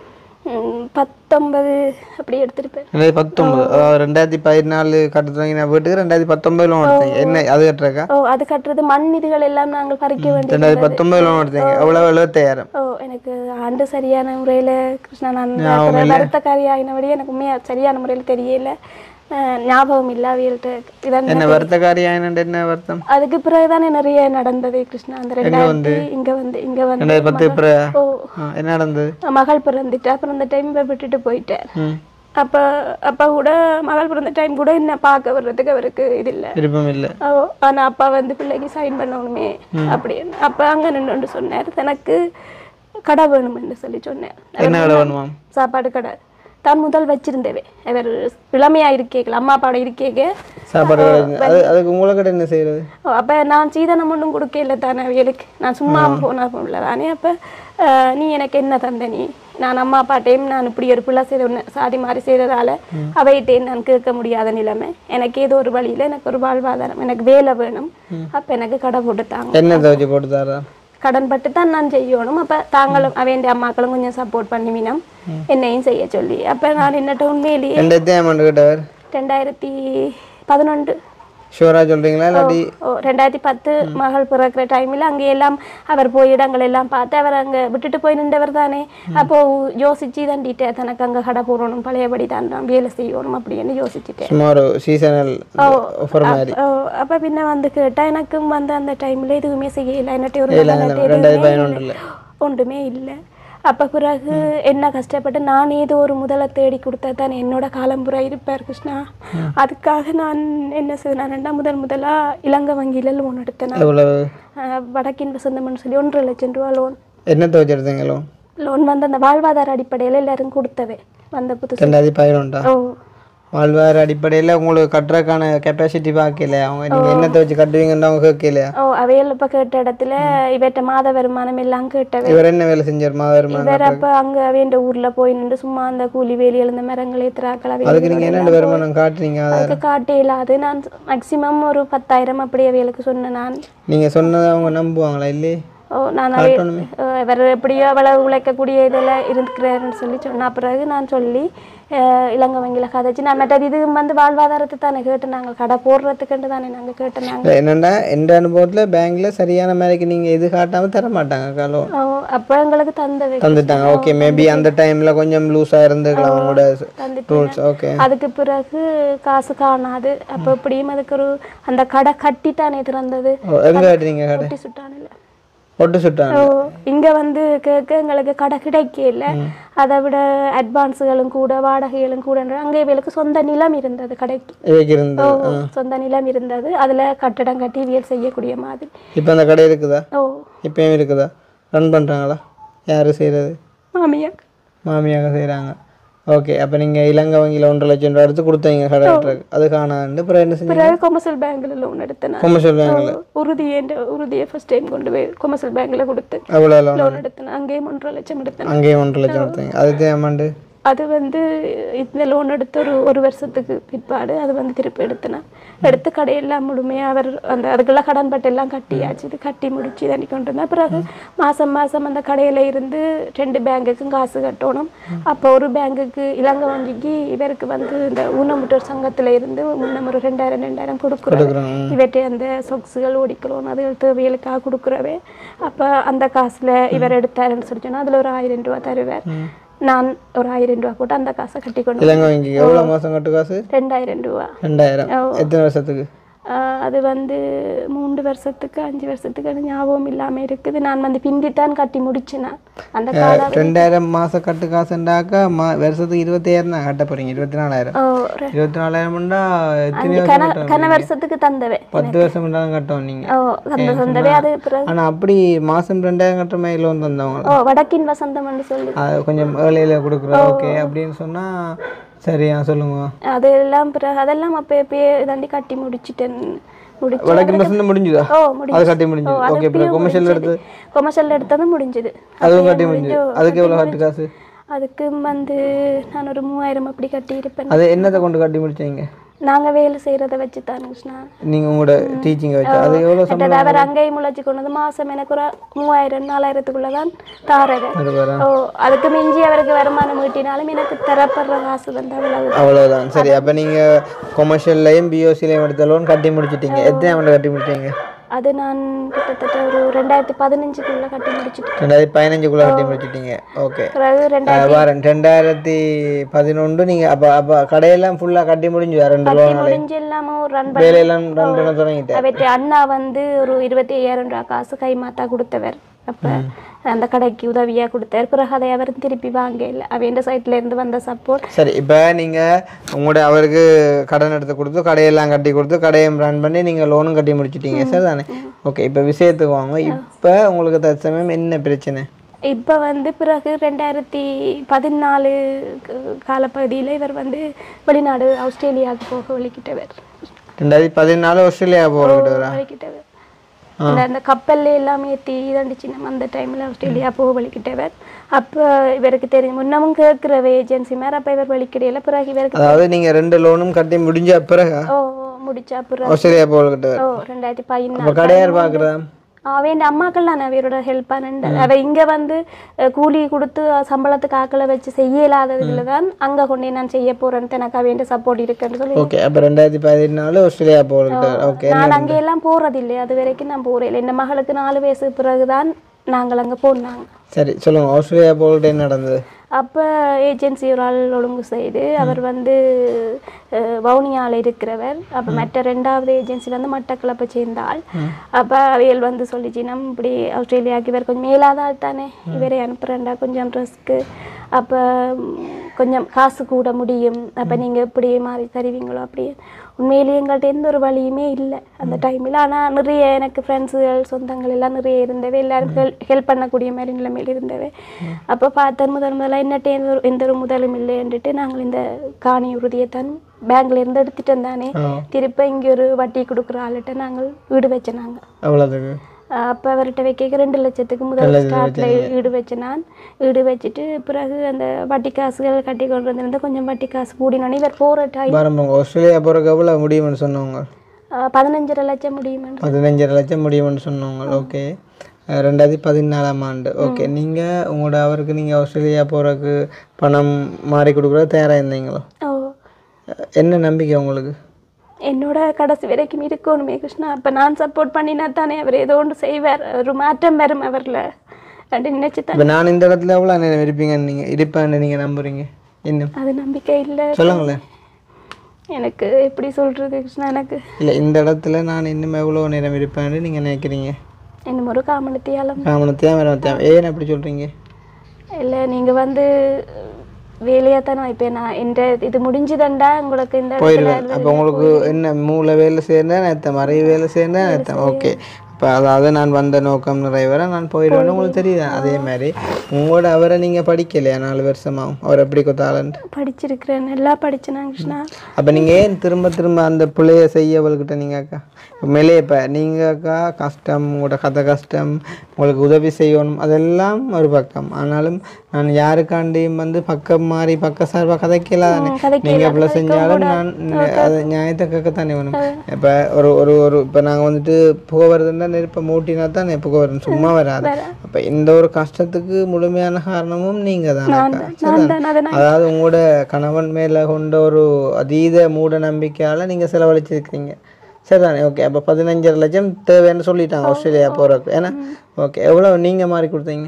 ம், பத்தொன்பது அப்படி எடுத்திருப்பேன் ரெண்டாயிரத்தி பத்தொம்பது அதாவது ரெண்டாயிரத்தி பதினாலு கட்டுறீங்க நான் வீட்டுக்கு ரெண்டாயிரத்தி பத்தொம்பது லோன் எடுத்தீங்க என்ன அது கட்டுறக்கா ஓ அது கட்டுறது மண் இதுகள் எல்லாம் நாங்கள் பறிக்க வேண்டியது ரெண்டாயிரத்தி பத்தொம்பது லோன் எடுத்தீங்க எவ்வளோ எழுபத்தாயிரம் ஓ எனக்கு ஆண்டு சரியான முறையில் கிருஷ்ணா நான் வருத்தக்காரி ஆகினபடி எனக்கு உண்மையா சரியான முறையில் தெரியல அஹ், ஞாபகம் இல்லை அவியல்கிட்ட இதான் என்ன வருத்தக்காரி ஆயினண்டு என்ன வருத்தம் அதுக்கு பிறகுதானே நிறைய நடந்தது கிருஷ்ணா அந்த ரெண்டாயிரத்தி இங்க வந்து இங்க வந்து ரெண்டாயிரத்தி பத்து அப்புறம் ஓ ஆ, என்ன நடந்தது மகள் பிறந்துட்டா அப்புறம் அந்த டைம் விட்டுட்டு போயிட்டார் ம் அப்ப அப்பா கூட மகள் பிறந்த டைம் கூட என்ன பார்க்க வர்றதுக்கு அவருக்கு இது இல்லை விருப்பம் இல்லை ஓ ஆனா அப்பா வந்து பிள்ளைக்கு சைன் பண்ணணுமே அப்படின்னு அப்ப அங்க நின்று சொன்னார் தனக்கு கடை வேணும்னு சொல்லி சொன்னேன் என்ன வேலை வேணுமாம் சாப்பாடு கடை தான் முதல் வச்சிருந்தவே அவர் இளமையா இருக்கேக்கல அம்மா அப்பாவோட இருக்கேக்க சாப்பாடு கிடையாது. அது அதுக்கு உங்களை கடை என்ன செய்யறது ஓ, அப்ப நான் சீதனம் ஒன்றும் கொடுக்கல தானே அவியலுக்கு நான் சும்மா போனா போகல தானே அப்ப அஹ், நீ எனக்கு என்ன தந்த நீ நான் அம்மா அப்பாட்டையும் நான் இப்படி ஒரு பிள்ளை செய்த ஒன்று சாதி மாதிரி செய்ததால அவைகிட்டேயும் நான் கேட்க முடியாத நிலைமை எனக்கு ஏதோ ஒரு வழியில எனக்கு ஒரு வாழ்வாதாரம் எனக்கு வேலை வேணும் அப்ப எனக்கு கடை போட்டுத்தாங்க என்ன துவச்சி போட்டு தரா கடன் பட்டு தான் நான் செய்யணும் அப்ப தாங்களும் அவன் அம்மாக்களும் கொஞ்சம் சப்போர்ட் பண்ணிவினம் என்னையும் செய்ய சொல்லி அப்ப நான் என்னட்ட உண்மையிலேயே ரெண்டாயிரத்தி அமௌண்ட் கிட்டவர் ரெண்டாயிரத்தி பதினொன்று ஷூரா சொல்றீங்களா இல்லாட்டி ஓ ரெண்டாயிரத்தி பத்து மகள் பிறக்கிற டைமில் அங்கே எல்லாம் அவர் போய் இடங்கள் எல்லாம் பார்த்து அவர் அங்கே விட்டுட்டு போய் நின்றவர் தானே அப்போ யோசிச்சு தண்டிட்டேன் தனக்கு அங்கே கடை போடணும் பழையபடி தான் நான் வேலை செய்யணும் அப்படின்னு யோசிச்சுட்டேன் சும்மா ஒரு சீசனல் ஆஃபர் மாதிரி ஓ அப்போ பின்ன வந்து கேட்டா எனக்கும் வந்து அந்த டைமில் எதுவுமே செய்யல என்னட்டு ஒரு இல்ல, நல்ல இல்ல, ரெண்டாயிரத்தி பதினொன்றுல ஒன்றுமே இல்லை அப்ப பிறகு என்ன கஷ்டப்பட்டு நான் ஏதோ ஒரு முதலை தேடி கொடுத்தா தான் என்னோட காலம்புறா இருப்பார் கிருஷ்ணா அதுக்காக நான் என்ன செய்தேன் முதல் முதலா இலங்கை வங்கியில லோன் எடுத்தேன் நான். எவ்வளவு அஹ், வடக்கின் வசந்தம்னு சொல்லி ஒன்றரை லட்சம் ரூபா லோன் என்ன துவச்சி எடுத்தீங்களோ லோன் வந்து அந்த வாழ்வாதார அடிப்படையில எல்லாரும் கொடுத்தவே வந்த புதுசு ரெண்டாயிரத்தி பதினொன்றா ஓ வாழ்வார் அடிப்படையில் உங்களுக்கு கட்டுறதுக்கான கெப்பாசிட்டி பார்க்கல அவங்க நீங்கள் என்னத்தை வச்சு கட்டுவீங்கன்னு அவங்க கேட்கலையா ஓ அவையல் இப்போ கேட்ட இடத்துல இவர்கிட்ட மாத வருமானம் எல்லாம் கேட்டவை இவர் என்ன வேலை செஞ்சார் மாதவருமான இவர் அப்போ அங்கே வேண்ட ஊர்ல போய் நின்று சும்மா அந்த கூலி வேலி எழுந்த மரங்கள் ஏத்துறாக்கள் அவைகள் அதுக்கு நீங்கள் என்ன வருமானம் காட்டுறீங்க அதை அதுக்கு காட்டே இல்லாது நான் மேக்சிமம் ஒரு பத்தாயிரம் அப்படி அவைகளுக்கு சொன்னேன் நான் நீங்கள் சொன்னதை அவங்க நம்புவாங்களா இல்லையே ஓ நான் அவை அஹ் இவர் எப்படியோ அவ்வளவு உழைக்கக்கூடிய இதெல்லாம் இருக்கிறாருன்னு சொல்லி சொன்ன பிறகு நான் சொல்லி அஹ் இலங்கை வங்கியில கதைச்சு நான் மற்றது இது வந்து வாழ்வாதாரத்தை தானே கேட்டு நாங்கள் கடை போடுறதுக்குன்ட்டு தானே நாங்கள் கேட்டு நாங்கள் இல்லை என்னென்னா எந்த அனுபவத்தில் பேங்க்கில் சரியான மேலைக்கு நீங்கள் இது காட்டாமல் தர மாட்டாங்க காலம் அப்போ எங்களுக்கு தந்தவை தந்துட்டாங்க ஓகே மேபி அந்த டைமில் கொஞ்சம் லூஸாக இருந்துக்கலாம் அவங்களோட தந்துட்டு ரூல்ஸ் ஓகே அதுக்கு பிறகு காசு காணாது அப்போ எப்படியும் அதுக்கு ஒரு அந்த கடை கட்டித்தானே திறந்தது எங்கே கட்டுறீங்க கடை கட்டி சுட்டானில்ல ஒட்டு சுட்டாங்க ஓ இங்க வந்து கேட்க எங்களுக்கு கடை கிடைக்கல அதை விட அட்வான்ஸுகளும் கூட வாடகைகளும் கூட அங்கே இவளுக்கு சொந்த நிலம் இருந்தது கடைக்கு இவைக்கு இருந்து ஓ சொந்த நிலம் இருந்தது அதுல கட்டடம் கட்டி வியல் செய்யக்கூடிய மாதிரி இப்போ அந்த கடை இருக்குதா ஓ இப்பயும் இருக்குதா ரன் பண்ணுறாங்களா யார் செய்கிறது மாமியா மாமியாக செய்கிறாங்க ஓகே அப்போ நீங்கள் இலங்கை வங்கியில் ஒன்றரை லட்சம் ரூபா எடுத்து கொடுத்தீங்க கடை கட்டுறதுக்கு அது காணாண்டு அப்புறம் என்ன செஞ்சீங்க பிறகு கொமர்ஷியல் பேங்க்ல லோன் எடுத்தேன் நான். கொமர்ஷியல் பேங்கில் உறுதியை உறுதியை ஃபர்ஸ்ட் டைம் கொண்டு போய் கொமர்ஷியல் பேங்க்ல கொடுத்து அவ்வளோ லோன் லோன் எடுத்தேன் அங்கேயும் ஒன்றரை லட்சம் எடுத்தேன் அங்கேயும் ஒன்றரை லட்சம் எடுத்தீங்க அதுக்கு அமௌண்ட்டு அது வந்து இந்த லோன் எடுத்து ஒரு ஒரு வருஷத்துக்கு பிற்பாடு அது வந்து திருப்பி எடுத்தேன் எடுத்து கடையெல்லாம் முழுமையாக அவர் அந்த அதுக்கெல்லாம் கடன் பட்டு எல்லாம் கட்டியாச்சு இது கட்டி முடிச்சு தண்ணி கொண்டு வந்தேன் பிறகு மாதம் மாதம் அந்த கடையில் இருந்து ரெண்டு பேங்குக்கும் காசு கட்டணும் அப்போ ஒரு பேங்குக்கு இலங்கை வங்கிக்கு இவருக்கு வந்து இந்த ஊனமுற்றோர் சங்கத்தில் இருந்து முன்னம் ஒரு ரெண்டாயிரம் ரெண்டாயிரம் கொடுக்குறோம் கொடுக்குறோம் இவற்றை அந்த சொக்ஸுகள் ஓடிக்கிறோம் அதுகள் தேவைகளுக்காக கொடுக்குறவே அப்போ அந்த காசில் இவர் எடுத்தாருன்னு சொல்லி சொன்னா அதில் ஒரு ஆயிரம் ரூபா தருவார் நான் ஒரு ஆயிரம் ரூபா போட்டு அந்த காசை கட்டி கொண்டு இலங்கை வங்கிக்கு எவ்வளோ மாதம் கட்டு காசு ரெண்டாயிரம் ரூபா ரெண்டாயிரம் எத்தனை வருஷத்துக்கு ஆஹ் அது வந்து மூன்று வருஷத்துக்கு அஞ்சு வருஷத்துக்கு அது ஞாபகம் இல்லாமல் இருக்குது நான் வந்து பிந்தித்தான் கட்டி முடிச்சேன் நான் அந்த காலம் ரெண்டாயிரம் மாதம் கட்டு காசுண்டாக்கா மா வருஷத்துக்கு இருபத்தாயிரம் தான் கட்ட போகிறீங்க இருபத்தி நாலாயிரம் ஓ, ரெ- இருபத்தி நாலாயிரம்ண்டா எத்தனை அஞ்சு வருஷம் கன கட்டணும் கன வருஷத்துக்கு தந்தவே பத்து வருஷம் இருந்தாலும் கட்டணும் நீங்கள் ஓ அந்த சொந்தவே அது பிறகு ஆனால் அப்படி மாதம் ரெண்டாயிரம் கட்டுற மாதிரி லோன் தந்தவங்க ஓ வடக்கின் வசந்தம்னு சொல்லி அது கொஞ்சம் ஏழையில் கொடுக்குறோம் ஓகே அப்படின்னு சொன்னால் சரியா சொல்லுங்க அதெல்லாம் பிறகு அதெல்லாம் அப்போ எப்பயே தாண்டி கட்டி முடிச்சிட்டேன் முடிச்சு வடக்கு பசங்க முடிஞ்சுதா ஓ அது முடிஞ்சு கட்டி முடிஞ்சு ஓகே அப்புறம் கொமர்ஷியல் எடுத்து கொமர்ஷியல் எடுத்ததும் முடிஞ்சது அதுவும் கட்டி முடிஞ்சு அதுக்கு எவ்வளோ கட்டு காசு அதுக்கு வந்து நான் ஒரு மூவாயிரம் அப்படி கட்டி இருப்பேன் அது என்னத்தை கொண்டு கட்டி முடிச்சீங்க நாங்க வேலை செய்யறத வச்சு தான் கிருஷ்ணா நீங்கள் உங்களோட டீச்சிங்கை வச்சு அது எவ்வளோ மற்றது அவர் அங்கேயும் முளைச்சி கொண்டது மாசம் எனக்கு ஒரு மூவாயிரம் நாலாயிரத்துக்குள்ள தான் தாரது அது வர ஓ அதுக்கு மிஞ்சி அவருக்கு வருமானம் ஈட்டினாலும் எனக்கு தரப்படுற காசு வந்து அவ்வளவு அவ்வளோதான் சரி அப்போ நீங்கள் கொமர்ஷியல்லையும் பிஓசிலையும் எடுத்த லோன் கட்டி முடிச்சிட்டீங்க எத்தனை அமௌண்ட் கட்டி முடிச்சீங்க அது நான் கிட்டத்தட்ட ஒரு ரெண்டாயிரத்தி பதினஞ்சுக்குள்ள கட்டி முடிச்சிட்டேன் ரெண்டாயிரத்தி பதினஞ்சுக்குள்ளே கட்டி முடிச்சிட்டீங்க ஓகே பிறகு ரெண்டாயிரத்தி வாரன் ரெண்டாயிரத்தி பதினொன்று நீங்கள் அப்போ அப்போ கடையெல்லாம் ஃபுல்லாக கட்டி முடிஞ்சு ரெண்டு லோன் முடிஞ்சு இல்லாம ஒரு ரன் பண்ணி வேலையெல்லாம் ரன் பண்ண தொடங்கிட்டேன் அவற்றை அண்ணா வந்து ஒரு இருபத்தி ஐயாயிரம் ரூபா காசு கைமாத்தா கொடுத்தவர் அப்ப அந்த கடைக்கு உதவியா கொடுத்தார் பிறகு அதை அவர் திருப்பி வாங்க இல்லை அவன் சைட்ல இருந்து வந்த சப்போர்ட் சரி இப்போ நீங்கள் உங்களோட அவருக்கு கடன் எடுத்து கொடுத்து கடையெல்லாம் கட்டி கொடுத்து கடையை ரன் பண்ணி நீங்கள் லோனும் கட்டி முடிச்சிட்டீங்க சரி தானே ஓகே இப்போ விஷயத்துக்கு வாங்க இப்போ உங்களுக்கு தற்சமயம் என்ன பிரச்சனை இப்போ வந்து பிறகு ரெண்டாயிரத்தி பதினாலு காலப்பகுதியில் இவர் வந்து வெளிநாடு ஆஸ்திரேலியாவுக்கு போக வலிக்கிட்டவர் ரெண்டாயிரத்தி பதினாலு ஆஸ்திரேலியா போகிட்டு வரா வலிக்கிட்டவர் அந்த அந்த கப்பல்ல எல்லாம் ஏற்றி இதண்டிச்சு நம்ம அந்த டைமில் ஆஸ்திரேலியா போக வலிக்கிட்டவர் அப்போ இவருக்கு தெரியும் முன்னமும் கேட்குறவ ஏஜென்சி மாதிரி அப்போ இவர் வலிக்கிடையில பிறகு இவருக்கு அதாவது நீங்கள் ரெண்டு லோனும் கட்டி முடிஞ்ச பிறகு ஓ முடிச்சா பிறகு ஆஸ்திரேலியா போகிட்டு ஓ ரெண்டாயிரத்தி பதினாலு அப்போ கடையார் பார்க்குறா அவன் அம்மாக்கள் நான் அவரோட ஹெல்ப் பண்ணேன் அவ இங்க வந்து அஹ், கூலி கொடுத்து சம்பளத்துக்கு ஆக்களை வச்சு செய்ய இல்லாததுல தான் அங்க கொண்டே நான் செய்ய போறேன்னு எனக்கு அவன் சப்போர்ட் இருக்குன்னு சொல்லி ஓகே அப்போ ரெண்டாயிரத்தி பதினாலு ஆஸ்திரேலியா போகிட்டு ஓகே நான் அங்க எல்லாம் போறது இல்லை அது வரைக்கும் நான் போறேன் இல்லை என் மகளுக்கு நாலு வயசு பிறகுதான் நாங்கள் அங்க போனாங்க சரி சொல்லுங்கள் ஆஸ்திரேலியா போகிட்டு என்ன நடந்தது அப்போ ஏஜென்சி ஒரு ஆள் ஒழுங்கு செய்து அவர் வந்து அஹ், வவுனியால இருக்கிறவர் அப்போ மற்ற ரெண்டாவது ஏஜென்சி வந்து மட்டக்களப்பை சேர்ந்த ஆள் அப்போ அவையல் வந்து சொல்லிச்சு நம்ம இப்படி ஆஸ்திரேலியாவுக்கு இவர் கொஞ்சம் மேலாத ஆள் தானே இவரை அனுப்புகிறேன்டா கொஞ்சம் ரிஸ்க்கு அப்போ கொஞ்சம் காசு கூட முடியும் அப்போ நீங்கள் எப்படி மாறி தருவீங்களோ அப்படியே உண்மையிலேயே எங்கள்கிட்ட எந்த ஒரு வழியுமே இல்லை அந்த டைமில் ஆனால் நிறைய எனக்கு ஃப்ரெண்ட்ஸுகள் சொந்தங்கள் எல்லாம் நிறைய இருந்தவை எல்லாரும் ஹெல்ப் ஹெல்ப் பண்ணக்கூடிய மாதிரி நிலைமையில் இருந்தவை அப்போ பார்த்தேன் முதல் முதல்ல என்னட்ட எந்த ஒரு எந்த ஒரு முதலும் இல்லைன்ட்டு நாங்கள் இந்த காணி உறுதியைத்தான் பேங்க்ல இருந்து எடுத்துட்டு வந்தானே ஆ. திருப்ப இங்கே ஒரு வட்டி கொடுக்குற ஆளுகிட்ட நாங்கள் வீடு வச்சோம் நாங்கள் அவ்வளோதுக்கு அப்போ அவர்கிட்ட வைக்க ரெண்டு லட்சத்துக்கு முதல் ஸ்டார்ட்ல ஈடு வச்சு நான் ஈடு வச்சுட்டு பிறகு அந்த வட்டி காசுகள் கட்டி கொண்டு வந்திருந்த கொஞ்சம் வட்டி காசு கூடினோடனே இவர் போகிற டைம் வரம்பங்க ஆஸ்திரேலியா போகிறக்கு எவ்வளோ முடியும்னு சொன்னவங்க பதினஞ்சரை லட்சம் முடியுமென்று பதினஞ்சரை லட்சம் முடியும்னு சொன்னவங்க ஓகே ரெண்டாயிரத்தி பதினாலாம் ஆண்டு ஓகே நீங்கள் உங்களோட அவருக்கு நீங்கள் ஆஸ்திரேலியா போகிறதுக்கு பணம் மாறி கொடுக்குற தயாராக இருந்தீங்களோ ஓ அஹ் என்ன நம்பிக்கை உங்களுக்கு என்னோட கடைசி வரைக்கும் இருக்கணுமே கிருஷ்ணா அப்போ நான் சப்போர்ட் பண்ணினா தானே அவர் ஏதோ ஒன்று செய்வார் ஒரு மாற்றம் வரும் அவரில் ரெண்டு நினைச்சு தான் இப்போ நான் இந்த இடத்துல எவ்வளோ நேரம் இருப்பீங்கன்னு நீங்கள் இருப்பேன்னு நீங்கள் நம்புறீங்க இன்னும் அது நம்பிக்கை இல்லை சொல்லுங்களேன் எனக்கு எப்படி சொல்றது கிருஷ்ணா எனக்கு இல்லை இந்த இடத்துல நான் இன்னும் எவ்வளோ நேரம் இருப்பேன்னு நீங்கள் நினைக்கிறீங்க இன்னும் ஒரு காமனத்தியாலம் காமனத்தையும் வேற மத்தியம் ஏன் அப்படி சொல்கிறீங்க இல்லை நீங்கள் வந்து வேலையாக தானே வைப்பேன் நான் என்ற இது முடிஞ்சுதண்டா உங்களுக்கு இந்த இடத்துல போயிடுவேன் அப்போ உங்களுக்கு என்ன மூளை வேலை சேர்ந்தா நேத்தம் மறை வேலை சேர்ந்தா நேத்தம் ஓகே இப்போ அதாவது நான் வந்த நோக்கம் நிறைவேற நான் போயிடுவேன்னு உங்களுக்கு தெரியுது அதே மாதிரி உங்களோட அவரை நீங்கள் படிக்கலையா நாலு வருஷமாகும் அவர் எப்படி கொத்தாலன்ட் படிச்சிருக்கிறேன் நல்லா படிச்சேனா கிருஷ்ணா அப்போ நீங்கள் ஏன் திரும்ப திரும்ப அந்த பிள்ளைய செய்ய அவள்கிட்ட நீங்கள் அக்கா மேலே இப்போ நீங்கள் அக்கா கஷ்டம் உங்களோட கதை கஷ்டம் உங்களுக்கு உதவி செய்யணும் அதெல்லாம் ஒரு பக்கம் ஆனாலும் நான் யாருக்காண்டியும் வந்து பக்கம் மாறி பக்க சார்பாக கதைக்கலாம் தானே கதைக்கலாம், நீங்கள் எவ்வளோ செஞ்சாலும் நான் அது நியாயத்தை கேட்கத்தானே வேணும் இப்போ ஒரு ஒரு ஒரு இப்போ நாங்கள் வந்துட்டு புகை வருதுன்னா நெருப்பை மூட்டினா தான் புகை வரும் சும்மா வராது அப்போ இந்த ஒரு கஷ்டத்துக்கு முழுமையான காரணமும் நீங்கள் தானே நான் தான் அதை நான் அதாவது உங்களோட கணவன் மேலே கொண்ட ஒரு அதீத மூட நம்பிக்கையால் நீங்கள் செலவழிச்சிருக்கீங்க சரிதானே ஓகே அப்போ பதினஞ்சரை லட்சம் தேவைன்னு சொல்லிட்டாங்க ஆஸ்திரேலியா போகிறதுக்கு ஏன்னா ஓகே எவ்வளோ நீங்கள் மாறி கொடுத்தீங்க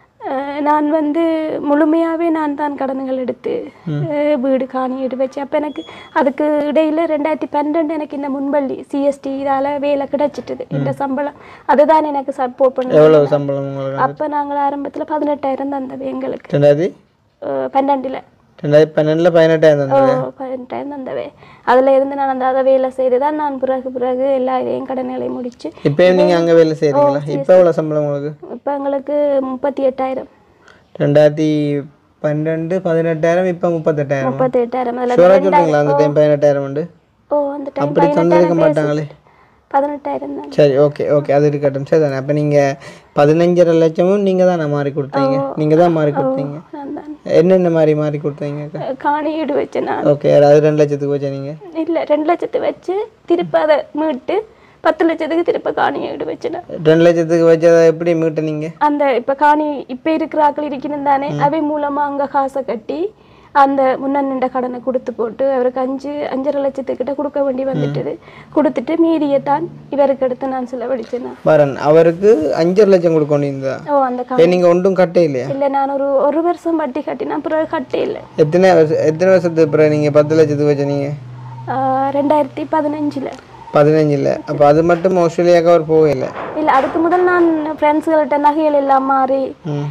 அஹ் நான் வந்து முழுமையாகவே நான் தான் கடன்கள் எடுத்து அஹ் வீடு காணி எடுத்து வச்சு அப்போ எனக்கு அதுக்கு இடையில ரெண்டாயிரத்தி பன்னெண்டு எனக்கு இந்த முன்பள்ளி சிஎஸ்டி இதால் வேலை கிடைச்சிட்டுது இந்த சம்பளம் அதுதான் எனக்கு சப்போர்ட் பண்ணு எவ்வளோ சம்பளம் உங்களுக்கு அப்போ நாங்கள் ஆரம்பத்தில் பதினெட்டாயிரம் தந்தது எங்களுக்கு ரெண்டாயிரத்தி அஹ் பன்னெண்டில் ரெண்டாயிரத்தி பன்னெண்டில் பதினெட்டாயிரம் தந்தது பதினெட்டாயிரம் தந்தவே அதில் இருந்து நான் அந்த அதை வேலை செய்து தான் நான் பிறகு பிறகு எல்லா இதையும் கடன்களை முடிச்சு இப்போயும் நீங்கள் அங்கே வேலை செய்கிறீங்களா இப்போ எவ்வளோ சம்பளம் உங்களுக்கு இப்போ எங்களுக்கு முப்பத்தி எட்டாயிரம் ரெண்டாயிரத்தி பன்னெண்டு பதினெட்டாயிரம் இப்போ முப்பத்தெட்டாயிரம் முப்பத்தி எட்டாயிரம் அதில் ஷுவராக சொல்கிறீங்களா அந்த டைம் பதினெட்டாயிரம் உண்டு ஓ அந்த டைம் அப்படி தந்திருக்க மாட்டாங்களே பதினெட்டாயிரம் தான் சரி ஓகே ஓகே அது இருக்கட்டும் சரி தானே அப்போ நீங்கள் பதினஞ்சரை லட்சமும் நீங்கள் தானே மாறி கொடுத்தீங்க நீங்கள் தான் மாறி கொடுத்தீங்க நான் தான் என்னென்ன மாதிரி மாறி கொடுத்தீங்க காணி ஈடு வச்சேன் நான் ஓகே அது ரெண்டு லட்சத்துக்கு வச்சா நீங்கள் இல்லை ரெண்டு லட்சத்து வச்சு திருப்ப அதை மீட்டு பத்து லட்சத்துக்கு திருப்ப காணி ஈடு வச்சேன் நான். ரெண்டு லட்சத்துக்கு வச்சதை எப்படி மீட்டுனீங்க அந்த இப்போ காணி இப்போ இருக்கிற ஆக்கள் இருக்கணும் தானே அவை மூலமாக அங்கே காசை கட்டி அந்த முன்ன நின்ற கடனை கொடுத்து போட்டு அவருக்கு அஞ்சு அஞ்சரை லட்சத்துக்கிட்ட கொடுக்க வேண்டி வந்துட்டுது கொடுத்துட்டு மீதியை தான் இவருக்கு எடுத்து நான் செலவழிச்சேன் நான். வரன் அவருக்கு அஞ்சரை லட்சம் கொடுக்கணும் இந்த ஓ அந்த கா ஏன் நீங்கள் ஒன்றும் கட்டே இல்லையா இல்லை நான் ஒரு ஒரு வருஷம் வட்டி கட்டினா பிறகு கட்டே இல்லை எத்தனை வருஷம் எத்தனை வருஷத்துக்கு அப்புறம் நீங்கள் பத்து லட்சத்துக்கு வச்ச நீங்கள் ஆஹ் ரெண்டாயிரத்தி பதினஞ்சில் பதினஞ்சில் அப்போ அது மட்டும் ஆஸ்திரேலியாவுக்கு அவர் போகல இல்லை அதுக்கு முதல் நான் ஃப்ரெண்ட்ஸுகள்கிட்ட நகைகள் எல்லாம் மாறி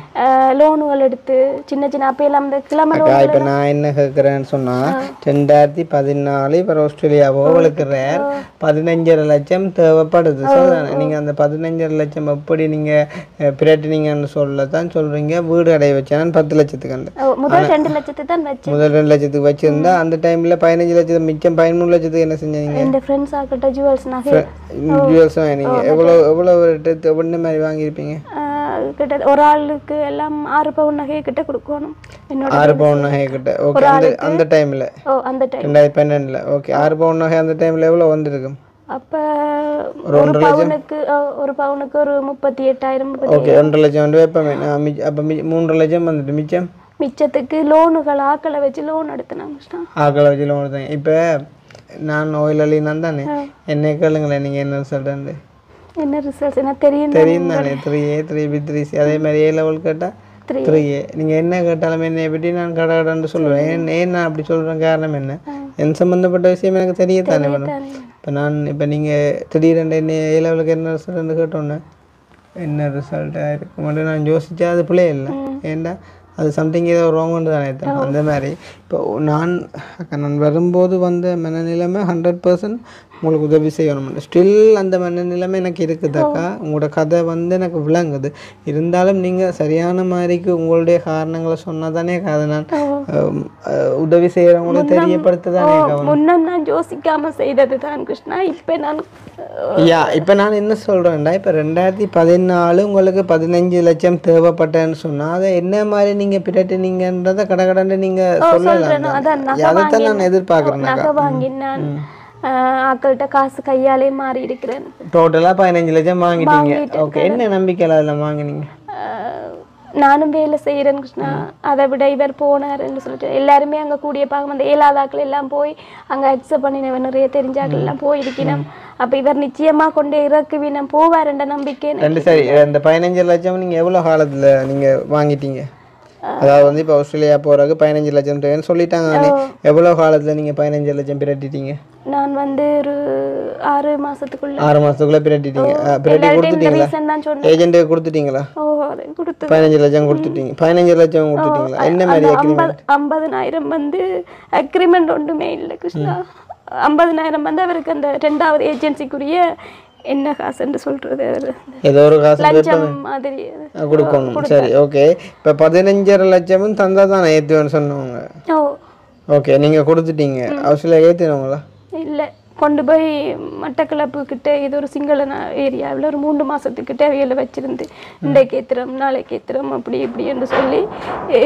லோனுகள் எடுத்து சின்ன சின்ன அப்போ எல்லாம் இந்த கிழமை loan அக்கா இப்போ நான் என்ன கேட்குறேன்னு சொன்னால் ரெண்டாயிரத்தி பதினாலு இப்போ ஆஸ்திரேலியா போகலுக்குறார் பதினஞ்சரை லட்சம் தேவைப்படுது சொல்லுதானே நீங்கள் அந்த பதினஞ்சரை லட்சம் எப்படி நீங்கள் பிரட்டினீங்கன்னு சொல்ல தான் சொல்கிறீங்க வீடு அடைய வச்சேன் பத்து லட்சத்துக்கு அந்த ஓ, முதல் ரெண்டு லட்சத்தை தான் வச்சேன் முதல் ரெண்டு லட்சத்துக்கு வச்சிருந்தா அந்த டைமில் பதினஞ்சு லட்சத்துக்கு மிச்சம் பதிமூணு லட்சத்துக்கு என்ன செஞ்சீங்க இந்த ஃப்ரெண்ட்ஸ் ஆக்கிட்ட ஜுவல்ஸ் நகை ஜுவல்ஸ் வாங்கினீங்க எவ்வளோ எவ்வளோ ரேட்டு என்ன மாதிரி வாங்கியிருப்பீங்க ஆஹ் கிட்ட ஒரு ஆளுக்கு எல்லாம் ஆறு பவுன் நகையை கிட்ட கொடுக்கணும் என்னோட ஆறு பவுன் நகை கிட்ட ஓகே அந்த அந்த டைமில் ஓ அந்த டைம் ரெண்டாயிரத்தி பன்னெண்டில் ஓகே ஆறு பவுன் நகை அந்த டைமில் எவ்வளோ வந்திருக்கும் அப்போ ஒரு பவுனுக்கு ஆஹ் ஒரு பவுனுக்கு ஒரு முப்பத்தி எட்டாயிரம் முப்பத்தி ஓகே ஒன்றரை லட்சம் வந்து வைப்போமே நான் மிச்ச அப்போ மி மூன்றரை லட்சம் வந்துட்டு மிச்சம் மிச்சத்துக்கு லோனுகள் ஆக்களை வச்சு லோன் எடுத்தேன் ஆக்களை வச்சு லோன் எடுத்தாங்க இப்போ நான் நோயில் அழினான் தானே என்னை கேளுங்களேன் நீங்கள் என்ன சொல்கிறேன் என்ன ரிசல்ட்ஸ் என்ன தெரியும் தெரியும் தானே three A three B three C அதே மாதிரி ஏ லெவல் கேட்டால் Three த்ரீ ஏ நீங்கள் என்ன கேட்டாலும் என்னை பற்றி நான் கடை கடைன்னு சொல்லுவேன் ஏன் ஏன் நான் அப்படி சொல்கிறேன் காரணம் என்ன என் சம்மந்தப்பட்ட விஷயம் எனக்கு தெரியத்தானே வேணும் தானே. இப்போ நான் இப்போ நீங்கள் திடீரென்று என்ன ஏ லெவலுக்கு என்ன ரிசல்ட்னு கேட்டோன்னே என்ன ரிசல்ட்டாக இருக்குமென்று நான் யோசிச்சா அது பிள்ளை இல்லை ஏன்டா அது சம்திங் ஏதோ ரோங்குன்னு தானே அர்த்தம். அந்த மாதிரி இப்போ நான் அக்கா நான் வரும்போது வந்த மனநிலைமை ஹண்ட்ரட் பர்சன்ட் உங்களுக்கு உதவி செய்யணும் ஸ்டில் அந்த மனநிலைமை எனக்கு இருக்குதாக்கா உங்களோட கதை வந்து எனக்கு விளங்குது இருந்தாலும் நீங்கள் சரியான மாதிரிக்கு உங்களுடைய காரணங்களை சொன்னால் தானே அதை நான் அஹ், அஹ், உதவி செய்கிறவங்களுக்கு தெரியப்படுத்த தானே முன்னம் நான் யோசிக்காம செய்தது தான் கிருஷ்ணா இப்ப நான் அஹ், யா இப்போ நான் என்ன சொல்கிறேன்டா இப்போ ரெண்டாயிரத்தி பதினாலு உங்களுக்கு பதினஞ்சு லட்சம் தேவைப்பட்டேன்னு சொன்னால் அதை என்ன மாதிரி நீங்கள் பிரட்டினீங்கன்றதை கடகடன்னு நீங்கள் சொல்லலாம் சொல்றேன் அதான் நகை அதைத்தான் நான் எதிர்பார்க்குறேன் நகை வாங்கி நான் அஹ், ஆக்கள்கிட்ட காசு கையாலே மாறி இருக்கிறேன் டோட்டலாக பதினஞ்சு லட்சம் வாங்கிட்டீங்க ஓகே என்ன நம்பிக்கையில் அதில் வாங்கினீங்க அஹ், நானும் வேலை செய்கிறேன் கிருஷ்ணா அதை விட இவர் போனாருன்னு சொல்லிட்டு எல்லாருமே அங்கே கூடிய பார்க்க அந்த ஏழாதாக்கள் எல்லாம் போய் அங்கே அக்செப்ட் பண்ணினவன் நிறைய தெரிஞ்சாக்கள் எல்லாம் போயிருக்கணும் அப்போ இவர் நிச்சயமாக கொண்டு இறக்குவினம் போவாருன்ற நம்பிக்கை எனக்கு. ரெண்டு சரி இந்த பதினஞ்சு லட்சம் நீங்கள் எவ்வளோ காலத்தில் நீங்கள் வாங்கிட்டீங்க அதாவது வந்து இப்போ ஆஸ்திரேலியா போகிறதுக்கு பதினஞ்சு லட்சம் தேவைன்னு சொல்லிட்டாங்க தானே எவ்வளோ காலத்தில் நீங்கள் பதினஞ்சு லட்சம் பிரட்டிட்டீங்க நான் வந்து ஒரு ஆறு மாசத்துக்குள்ள ஆறு மாதத்துக்குள்ளே பிரட்டிட்டீங்க ஆ, பிரட்டி கொடுத்துட்டீங்களா ரீசன் தான் சொன்னேன் ஏஜென்ட்டுக்கு கொடுத்துட்டீங்களா ஓ அதை கொடுத்து பதினஞ்சு லட்சம் கொடுத்துட்டீங்க பதினஞ்சு லட்சம் கொடுத்துட்டீங்களா என்ன மாதிரி ஐம்பது ஐம்பதனாயிரம் வந்து அக்ரிமெண்ட் ஒன்றுமே இல்லை கிருஷ்ணா ஐம்பதனாயிரம் வந்து அவருக்கு அந்த ரெண்டாவது ஏஜென்சிக்குரிய என்ன காசுன்னு சொல்றது அது ஏதோ ஒரு காசு லஞ்சம் மாதிரி ஆ, கொடுக்கணும் சரி ஓகே இப்போ பதினஞ்சரை லட்சமும் தந்தா தானே ஏற்றுவேன்னு சொன்னவங்க ஓ ஓகே நீங்கள் கொடுத்துட்டீங்க அவசியம் ஏற்றினவங்களா இல்லை கொண்டு போய் மட்டக்களப்பு கிட்ட இது ஒரு சிங்கள ஏரியாவில் ஒரு மூன்று மாசத்துக்கிட்ட அவையில வச்சிருந்து இன்றைக்கு ஏத்துறோம் நாளைக்கு ஏத்துறோம் அப்படி இப்படி என்று சொல்லி ஏ,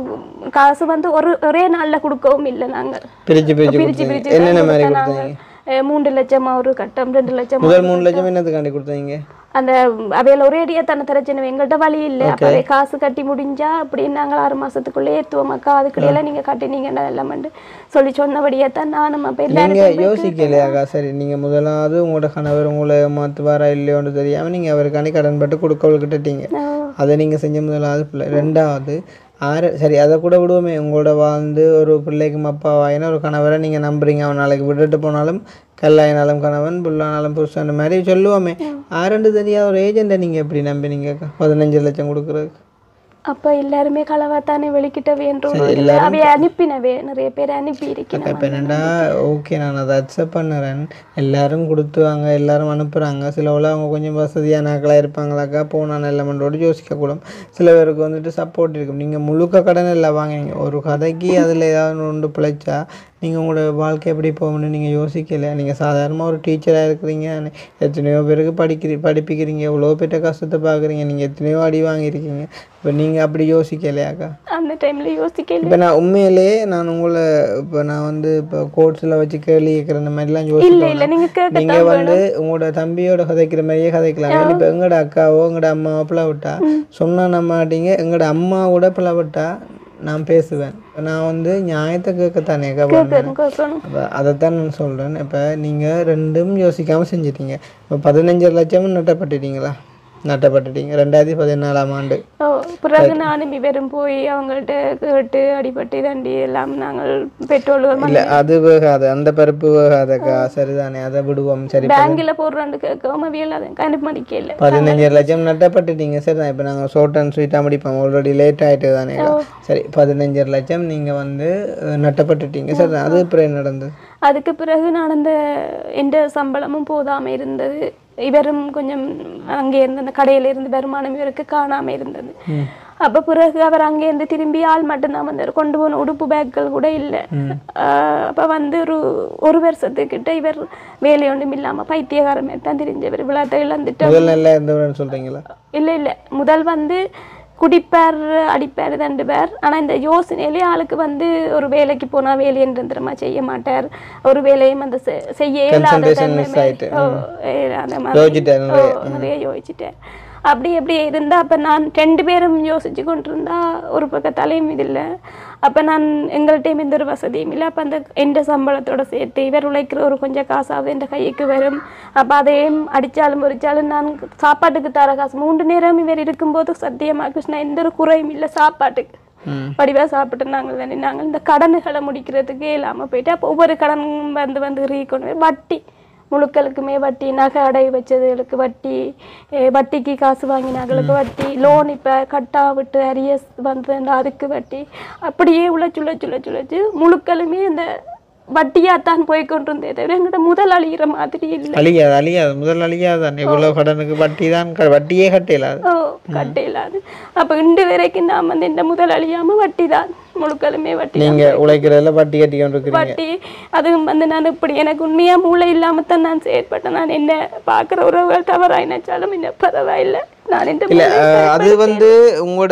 காசு வந்து ஒரு ஒரே நாள்ல கொடுக்கவும் இல்லை நாங்கள் பிரித்து பிரித்து பிரிச்சு கொடுத்தீங்க பிரிச்சு என்னென்ன தான் மாதிரி கொடுத்தோம் கொடுத்தீங்க நாங்கள் அஹ் மூன்று லட்சமா ஒரு கட்டம் ரெண்டு லட்சம் முதல் மூணு லட்சம் என்னத்துக்காண்டி கொடுத்தீங்க அந்த அவையில ஒரே அடியா தானே தரச்சினு எங்கள்கிட்ட வழி இல்லை அப்பவே காசு கட்டி முடிஞ்சா அப்படின்னு நாங்கள் ஆறு மாசத்துக்குள்ளே ஏத்துவோம் அக்கா அதுக்குள்ளே நீங்க கட்டினீங்கன்னா எல்லாம் சொல்லி சொன்னபடியே தான் நானும் அப்ப நீங்க எல்லாருக்கும் யோசிக்கலையாக்கா சரி நீங்க முதலாவது உங்களோட கணவர் உங்களை மாற்றுவாரா இல்லையோன்னு தெரியாம நீங்க அவருக்காண்டி கடன் பட்டு கொடுக்கவளுக்கிட்டீங்க அதை நீங்க செஞ்ச முதலாவது பிள்ளை ரெண்டாவது ஆறு சரி அதை கூட விடுவோமே உங்களோட வாழ்ந்து ஒரு பிள்ளைக்கு அப்பாவாயினா ஒரு கணவரை நீங்கள் நம்புறீங்க அவன் நாளைக்கு விட்டுட்டு போனாலும் கல்லாயினாலும் கணவன் புல்லானாலும் புருஷன் மாதிரி சொல்லுவோமே ஆரண்டு தெரியாத ஒரு ஏஜெண்ட்டை நீங்கள் எப்படி நம்பினீங்க பதினஞ்சு லட்சம் கொடுக்குறதுக்கு அப்ப எல்லாருமே களவாத்தானே வெளிக்கிட்ட வேண்டும் அவைய அனுப்பினவே நிறைய பேர் அனுப்பி இருக்கணும் இப்போ என்னடா ஓகே நான் அதை அக்செப்ட் பண்ணுறேன் எல்லாரும் கொடுத்துவாங்க எல்லாரும் அனுப்புகிறாங்க சில உள்ள அவங்க கொஞ்சம் வசதியான ஆக்களாக இருப்பாங்களாக்கா போனால் எல்லமெண்டோடு யோசிக்கக்கூடும் சில பேருக்கு வந்துட்டு சப்போர்ட் இருக்கும் நீங்கள் முழுக்க கடன் இல்லை வாங்கினீங்க ஒரு கதைக்கு அதில் ஏதாவது ஒன்று பிழைச்சா நீங்கள் உங்களோட வாழ்க்கை எப்படி போகணும்னு நீங்கள் யோசிக்கல நீங்கள் சாதாரணமாக ஒரு டீச்சராக இருக்கிறீங்க எத்தனையோ பேருக்கு படிக்கிறீ படிப்பிக்கிறீங்க எவ்வளோ பேர்ட்ட கஷ்டத்தை பார்க்குறீங்க நீங்கள் எத்தனையோ அடி வாங்கியிருக்கீங்க இப்போ நீங்கள் அப்படி யோசிக்கலையாக்கா அந்த டைம்ல யோசிக்கல இப்போ நான் உண்மையிலேயே நான் உங்களை இப்போ நான் வந்து இப்போ கோர்ட்ஸில் வச்சு கேள்வி கேட்குற இந்த மாதிரிலாம் இல்ல யோசிக்கிறேன் இல்ல நீங்க கேட்க நீங்க வந்து உங்களோட தம்பியோட கதைக்கிற மாதிரியே கதைக்கலாம் இப்போ எங்களோட அக்காவோ எங்களோட அம்மாவோ பிளவிட்டா சொன்னா நம்ப மாட்டீங்க எங்களோட அம்மா கூட பிளவிட்டா நான் பேசுவேன் நான் வந்து நியாயத்தை கேட்கத்தானே கவனம் கேட்கணும் அப்போ அதைத்தான் நான் சொல்கிறேன் இப்போ நீங்கள் ரெண்டும் யோசிக்காமல் செஞ்சிட்டீங்க இப்போ பதினஞ்சு லட்சமும் நட்டப்பட்டுட்டீங்களா நட்டப்பட்டுட்டீங்க ரெண்டாயிரத்தி பதினாலாம் ஆண்டு ஓ, பிறகு நானும் இவரும் போய் அவங்கள்ட்ட கேட்டு அடிபட்டு தண்டி எல்லாம் நாங்கள் பெட்ரோல் இல்லை அது வேகாது அந்த பருப்பு வேகாதக்கா சரிதானே அதை விடுவோம் சரி பேங்க்ல போடுறான்னு கேட்கவும் அவியல் அதை அனுமதிக்க இல்லை பதினஞ்சு லட்சம் நட்டப்பட்டுட்டீங்க சரி தான் இப்போ நாங்கள் ஷார்ட் அண்ட் ஸ்வீட்டாக முடிப்போம் ஆல்ரெடி லேட் ஆகிட்டு தானே சரி பதினஞ்சு லட்சம் நீங்கள் வந்து அஹ், நட்டப்பட்டுட்டீங்க சரி தான் அது அப்புறம் என்ன நடந்தது அதுக்கு பிறகு நான் அந்த எந்த சம்பளமும் போதாம இருந்தது இவரும் கொஞ்சம் அங்கே இருந்து அந்த கடையில இருந்து வருமானம் இவருக்கு காணாம இருந்தது அப்ப பிறகு அவர் அங்கே இருந்து திரும்பி ஆள் மட்டும்தான் வந்தார் கொண்டு போன உடுப்பு பேக்குகள் கூட இல்லை அப்ப வந்து ஒரு ஒரு வருஷத்துக்கிட்ட இவர் வேலை ஒன்றும் இல்லாம பைத்தியகாரமே தான் தெரிஞ்சவர் விழாத்தை இழந்துட்டு முதல் நல்லா இருந்தவர்னு சொல்கிறீங்களா இல்ல இல்ல முதல் வந்து குடிப்பார் அடிப்பார் ரெண்டு பேர் ஆனா இந்த யோசனையிலே ஆளுக்கு வந்து ஒரு வேலைக்கு போனா வேலையை நிரந்தரமா செய்ய மாட்டார் ஒரு வேலையும் அந்த செ- செய்ய இயலாத Concentration தன்மை miss மாதிரி. ஆயிட்டு. ஓ, ஏ, அந்த மாதிரி யோசிச்சிட்டார் ஓ, நிறைய யோசிச்சுட்டேன் அப்படி எப்படி இருந்தா அப்ப நான் ரெண்டு பேரும் யோசிச்சு கொண்டிருந்தா ஒரு பக்கத்தாலையும் இது இல்லை அப்ப நான் எங்கள்கிட்டயும் எந்த ஒரு வசதியும் இல்லை அப்ப அந்த எந்த சம்பளத்தோட சேர்த்து இவர் உழைக்கிற ஒரு கொஞ்சம் காசாவது என் கைக்கு வரும் அப்ப அதையும் அடிச்சாலும் பொறிச்சாலும் நான் சாப்பாட்டுக்கு தர காசு மூன்று நேரம் இவர் இருக்கும்போது சத்தியமா கிருஷ்ணா எந்த ஒரு குறையும் இல்லை சாப்பாட்டுக்கு ம் வடிவா சாப்பிட்டு நாங்கள் தானே நாங்கள் இந்த கடனுகளை முடிக்கிறதுக்கே இல்லாம போயிட்டு அப்போ ஒவ்வொரு கடன் வந்து வந்து ரீ கொண்டு போய் வட்டி முழுக்களுக்குமே வட்டி நகை அடை வச்சதுகளுக்கு வட்டி eh, வட்டிக்கு காசு வாங்கினாங்களுக்கு வட்டி லோன் இப்போ கட்டா விட்டு அரியஸ் வந்து அதுக்கு வட்டி அப்படியே உழைச்சு உழைச்சு உழைச்சு உழைச்சு முழுக்களுமே இந்த வட்டியாத்தான் போய் கொண்டு இருந்தே தவிர எங்கிட்ட முதல் அழிகிற மாதிரி இல்லை அழியாது அழியாது முதல் அழியாது தான் இவ்வளோ கடனுக்கு வட்டி தான் க- வட்டியே கட்டலாது ஓ கட்டையிலாது அப்போ இன்று வரைக்கும் நான் வந்து இந்த முதல் அழியாம வட்டி தான் முழுக்களுமே வட்டி தான். நீங்க உழைக்கிறதுல வட்டி கட்டி கொண்டு இருக்கிறீங்க வட்டி அதுவும் வந்து நான் இப்படி எனக்கு உண்மையா மூளை இல்லாம தான் நான் செயற்பட்டேன் நான் என்ன பார்க்குற உறவுகள் தவறா நினைச்சாலும் என்ன பரவாயில்லை நான் இந்த இல்ல மூளை அஹ், அது வந்து உங்களோட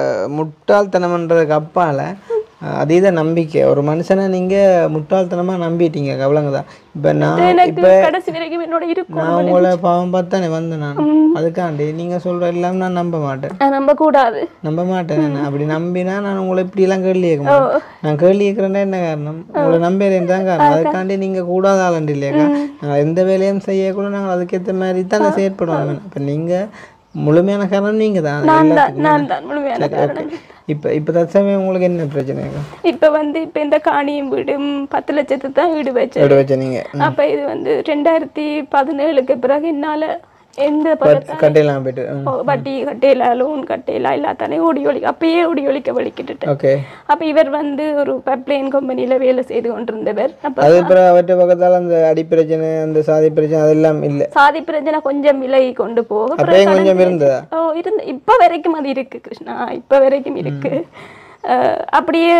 முட்டாள்தனம்ன்றதுக்கு அப்பால அஹ், அதீத நம்பிக்கை ஒரு மனுஷனை நீங்க முட்டாள்தனமா நம்பிட்டீங்க கவலைங்கதான் இப்ப நான் எனக்கு இப்ப கடைசி வரைக்கும் என்னோட இருக்கும் நான் உங்களை பாவம் பார்த்தானே வந்தேன் நான் அதுக்காண்டி நீங்க சொல்ற எல்லாம் நான் நம்ப மாட்டேன் நான் நம்ப கூடாது நம்ப மாட்டேன் நான். அப்படி நம்பினா நான் உங்களை இப்படி எல்லாம் கேள்வி கேட்க மாட்டேன் நான் கேள்வி கேட்கறேன்னா என்ன காரணம் உங்களை நம்புறேன் தான் காரணம் அதுக்காண்டி நீங்க கூடாத ஆளுண்டு இல்லையாக்கா நான் எந்த வேலையும் செய்யக்கூட நாங்கள் அதுக்கேற்ற மாதிரி தான் செயற்படுவோம் இப்போ நீங்க முழுமையான காரணம் நீங்க தான் நான் தான் எல்லாத்துக்கும். நான் தான் முழுமையான சரி, காரணம் okay. இப்ப இப்ப தற்சமயம் உங்களுக்கு என்ன பிரச்சனைங்க இப்ப வந்து இப்ப இந்த காணியும் வீடும் பத்து லட்சத்துக்கு தான் வீடு வச்சேன் வீடு வச்ச நீங்க அப்ப இது வந்து ரெண்டாயிரத்தி பதினேழுக்கு பிறகு என்னால எந்த பக்கத்தால கட்டையெல்லாம் போயிட்டு ஓ, வட்டி கட்டையில லோன் கட்டையில எல்லாத்தானே ஓடி ஒளி அப்பயே ஓடி ஒழிக்க வலிக்கிட்டுட்டேன் ஓகே அப்ப இவர் வந்து ஒரு பைப்லைன் கம்பெனில வேலை செய்து கொண்டிருந்தவர் அப்ப அது அப்புறம் அவற்றை பக்கத்தால அந்த அடி பிரச்சனை அந்த சாதி பிரச்சனை அதெல்லாம் இல்ல சாதி பிரச்சனை கொஞ்சம் விலகி கொண்டு போக அப்புறம் அப்பயும் கொஞ்சம் இருந்ததா ஓ இருந்து இப்ப வரைக்கும் அது இருக்கு கிருஷ்ணா இப்ப வரைக்கும் இருக்கு அஹ், அப்படியே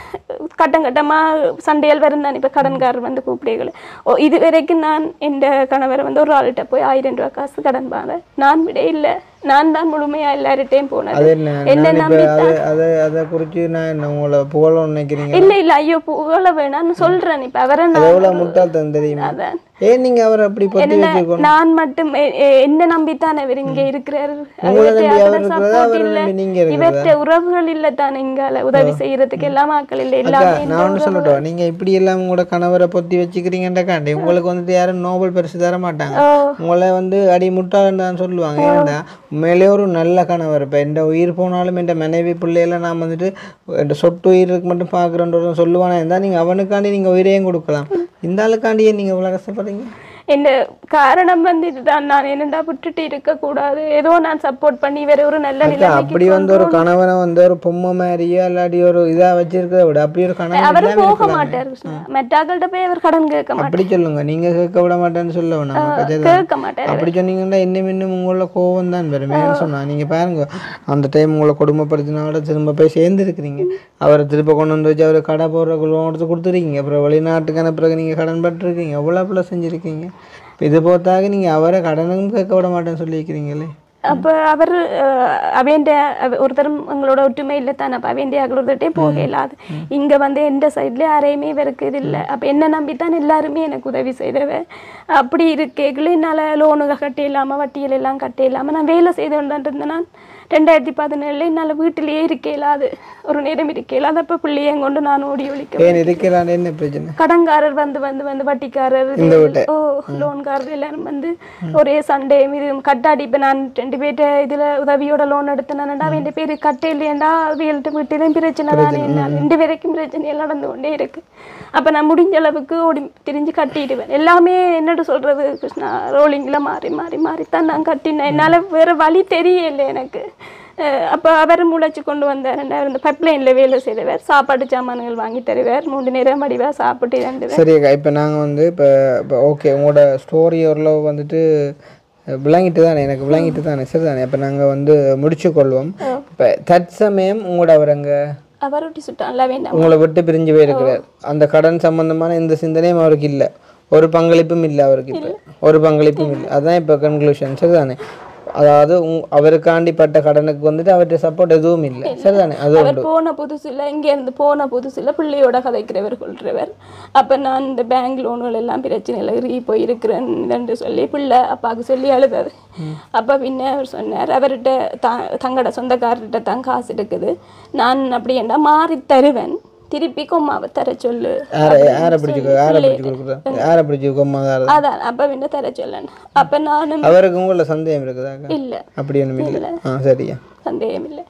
கட்டம் கட்டமா சண்டைகள் வரும் தான் இப்ப கடன்காரர் வந்து கூப்பிடுகள் ஓ இது வரைக்கும் நான் இந்த கணவரை வந்து ஒரு ஆள்கிட்ட போய் ஆயிரம் ரூபாய் காசு கடன் பாங்க நான் விட இல்ல நான் தான் முழுமையா எல்லார்கிட்டையும் அது போனது என்ன என்ன நான் இப்ப நம்பி அதை அதை அதை குறிச்சு நான் என்ன உங்களை புகழ நினைக்கிறீங்க இல்ல இல்ல ஐயோ புகழ வேணாம்னு சொல்றேன் இப்ப அவரை அது நான் எவ்வளவு முட்டாள்தனம் தெரியுமா அதான் ஏன் நீங்க அவரை அப்படி பொத்தி என்ன வச்சிருக்கணும் நான் மட்டும் எ- எ- என்ன நம்பித்தான் அவர் இங்க இருக்கிறாரு உங்களை அவர்ட்ட நம்பி அவர் யாரோட இருக்கிறதா support அவரை இல்ல நம்பி நீங்க இருக்கிறதா இவற்ற உறவுகள் இல்ல தானே இங்கால உதவி செய்யறதுக்கு எல்லாம் ஆட்கள் இல்ல அக்கா எல்லாமே இந்த நான் ஒன்று உறவு- சொல்லட்டும் நீங்க இப்படி எல்லாம் உங்களோட கணவரை பொத்தி வச்சுக்கிறீங்கன்றக்காண்டி உங்களுக்கு வந்துட்டு யாரும் நோபல் பரிசு தர மாட்டாங்க ஓ உங்களை வந்து அடி முட்டாள்னு தான் சொல்லுவாங்க ஏன்னா உண்மையிலே ஒரு நல்ல கணவர் இப்போ எந்த உயிர் போனாலும் என் மனைவி பிள்ளையெல்லாம் நான் வந்துட்டு என் சொட்டு உயிருக்கு மட்டும் பார்க்குறேன்ற சொல்லுவானே இருந்தால் நீங்கள் அவனுக்காண்டி நீங்கள் உயிரையும் கொடுக்கலாம் இந்த ஆளுக்காண்டியே நீங்கள் இவ்வளோ கஷ்டப்படுறீங்க என்ன காரணம் வந்து இதுதான் நான் என்னடா விட்டுட்டு இருக்க கூடாது ஏதோ நான் சப்போர்ட் பண்ணி வேற ஒரு நல்ல அக்கா, நிலைமைக்கு அப்படி வந்து ஒரு கணவனை வந்து ஒரு பொம்மை மாதிரியோ இல்லாட்டி ஒரு இதா வச்சிருக்கிறத விட அப்படி ஒரு கணவன் அவர் இல்லாம போக இருக்கலாமே. மாட்டார் மெட்டாக்கள்கிட்ட போய் அவர் கடன் கேட்க மாட்டார் அப்படி சொல்லுங்க நீங்க கேட்க விட மாட்டேன்னு சொல்ல வேணாம் கஜதா. கேட்க மாட்டார் அப்படி சொன்னீங்கன்னா இன்னும் இன்னும் உங்களோட கோவம் தான் வரும் ஏன்னு சொன்னா நீங்க பாருங்க அந்த டைம் உங்களை கொடுமைப்படுத்தினால திரும்ப போய் சேர்ந்துருக்கிறீங்க அவரை திரும்ப கொண்டு வந்து வச்சு அவர் கடை போடுற லோன் எடுத்து கொடுத்துருக்கீங்க அப்புறம் வெளிநாட்டுக்கு அனுப்புறதுக்கு நீங்க கடன் பட்டிருக்கீங்க எவ்வளோ பிள்ளை செஞ்சுருக்கீங்க இப்ப இது போத்தாக நீங்க அவரை கடனும் கேட்க விட மாட்டேன்னு சொல்லியிருக்கிறீங்களே அப்ப அவர் அவேண்ட ஒருத்தரும் எங்களோட ஒற்றுமை இல்லை தானே அப்போ அவேண்டிய அகளோடட்டே போக இல்லாது இங்க வந்து எந்த சைட்ல யாரையுமே இவருக்கு இது இல்லை அப்ப என்ன நம்பித்தான் எல்லாருமே எனக்கு உதவி செய்தவ அப்படி இருக்கேக்குள்ள என்னால லோனு கட்ட இல்லாம வட்டியில் எல்லாம் கட்ட இல்லாம நான் வேலை செய்து கொண்டு இருந்தேன் நான் ரெண்டாயிரத்தி பதினேழுல என்னால வீட்டிலேயே இருக்க இயலாது ஒரு நேரம் இருக்க இயலாது அப்ப பிள்ளையும் கொண்டு நான் ஓடி ஒழிக்க ஏன் இருக்கிறான்னு என்ன பிரச்சனை கடன்காரர் வந்து வந்து வந்து வட்டிக்காரர் இந்த வீட்டை. ஓ லோன்காரர் எல்லாரும் வந்து ஒரே சண்டே இது கட்டாடி இப்ப நான் ரெண்டு பேர்ட்ட இதுல உதவியோட லோன் எடுத்தேன்னா ரெண்டு பேர் கட்ட இல்லையண்டா அவியல்கிட்ட வீட்டிலும் பிரச்சனை தானே என்ன ரெண்டு பேருக்கும் பிரச்சனை நடந்து கொண்டே இருக்கு அப்ப நான் முடிஞ்ச அளவுக்கு ஓடி திரிஞ்சு கட்டிடுவேன் எல்லாமே என்னட்டு சொல்றது கிருஷ்ணா ரோலிங்ல மாறி மாறி மாறி தான் நான் கட்டினேன் என்னால வேற வழி தெரியல எனக்கு அஹ் அப்ப அவர் முளைச்சு கொண்டு வந்தார் ரெண்டாயிரம் இந்த பைப்லைன்ல வேலை செய்தவர் சாப்பாடு சாமான்கள் வாங்கி தருவார் மூன்று நேரம் மடிவா சாப்பிட்டு இரண்டு சரி அக்கா இப்போ நாங்கள் வந்து இப்போ இப்போ ஓகே உங்களோட ஸ்டோரி ஓரளவு வந்துட்டு அஹ், விளங்கிட்டு தானே எனக்கு விளங்கிட்டு தானே சரி தானே இப்போ நாங்கள் வந்து முடிச்சு கொள்வோம் இப்போ தற்சமயம் உங்களோட அவரங்க அவர் ஒட்டி சுட்டான்ல வேண்டாம் உங்களை விட்டு பிரிஞ்சு போயிருக்கிறார் அந்த கடன் சம்பந்தமான எந்த சிந்தனையும் அவருக்கு இல்லை ஒரு பங்களிப்பும் இல்லை அவருக்கு இப்போ ஒரு பங்களிப்பும் இல்லை அதுதான் இப்போ கன்க்ளூஷன் சரிதானே அதாவது உங்- அவருக்காண்டி பட்ட கடனுக்கு வந்துட்டு அவர்கிட்ட சப்போர்ட் எதுவும் இல்லை சரிதானே அது அவர் போன புதுசுல இங்க இருந்து போன புதுசுல பிள்ளையோட கதைக்கிறவர் கொள்றவர் அப்ப நான் இந்த பேங்க் லோன்கள் எல்லாம் பிரச்சனையில் இறுகி போயிருக்கிறேன் என்று சொல்லி பிள்ளை அப்பாவுக்கு சொல்லி அழுதாரு அப்ப பின்ன அவர் சொன்னார் அவர்கிட்ட த தங்கட சொந்தக்காரர்கிட்ட தான் காசு இருக்குது நான் அப்படி என்ன மாறி தருவேன் திருப்பி கொம்மாவை தர சொல்லு யாரை யாரை பிடிச்சி யாரை பிடிச்சி கொடுக்குறா யாரை பிடிச்சி கொம்மாதார அதான் அப்ப பின்ன தர சொல்லணும் அப்ப நானும் அவருக்கு உங்கள சந்தேகம் இருக்குதாக்கா இல்ல அப்படி ஒன்றும் இல்லை ஆ சரியா சந்தேகம் இல்லை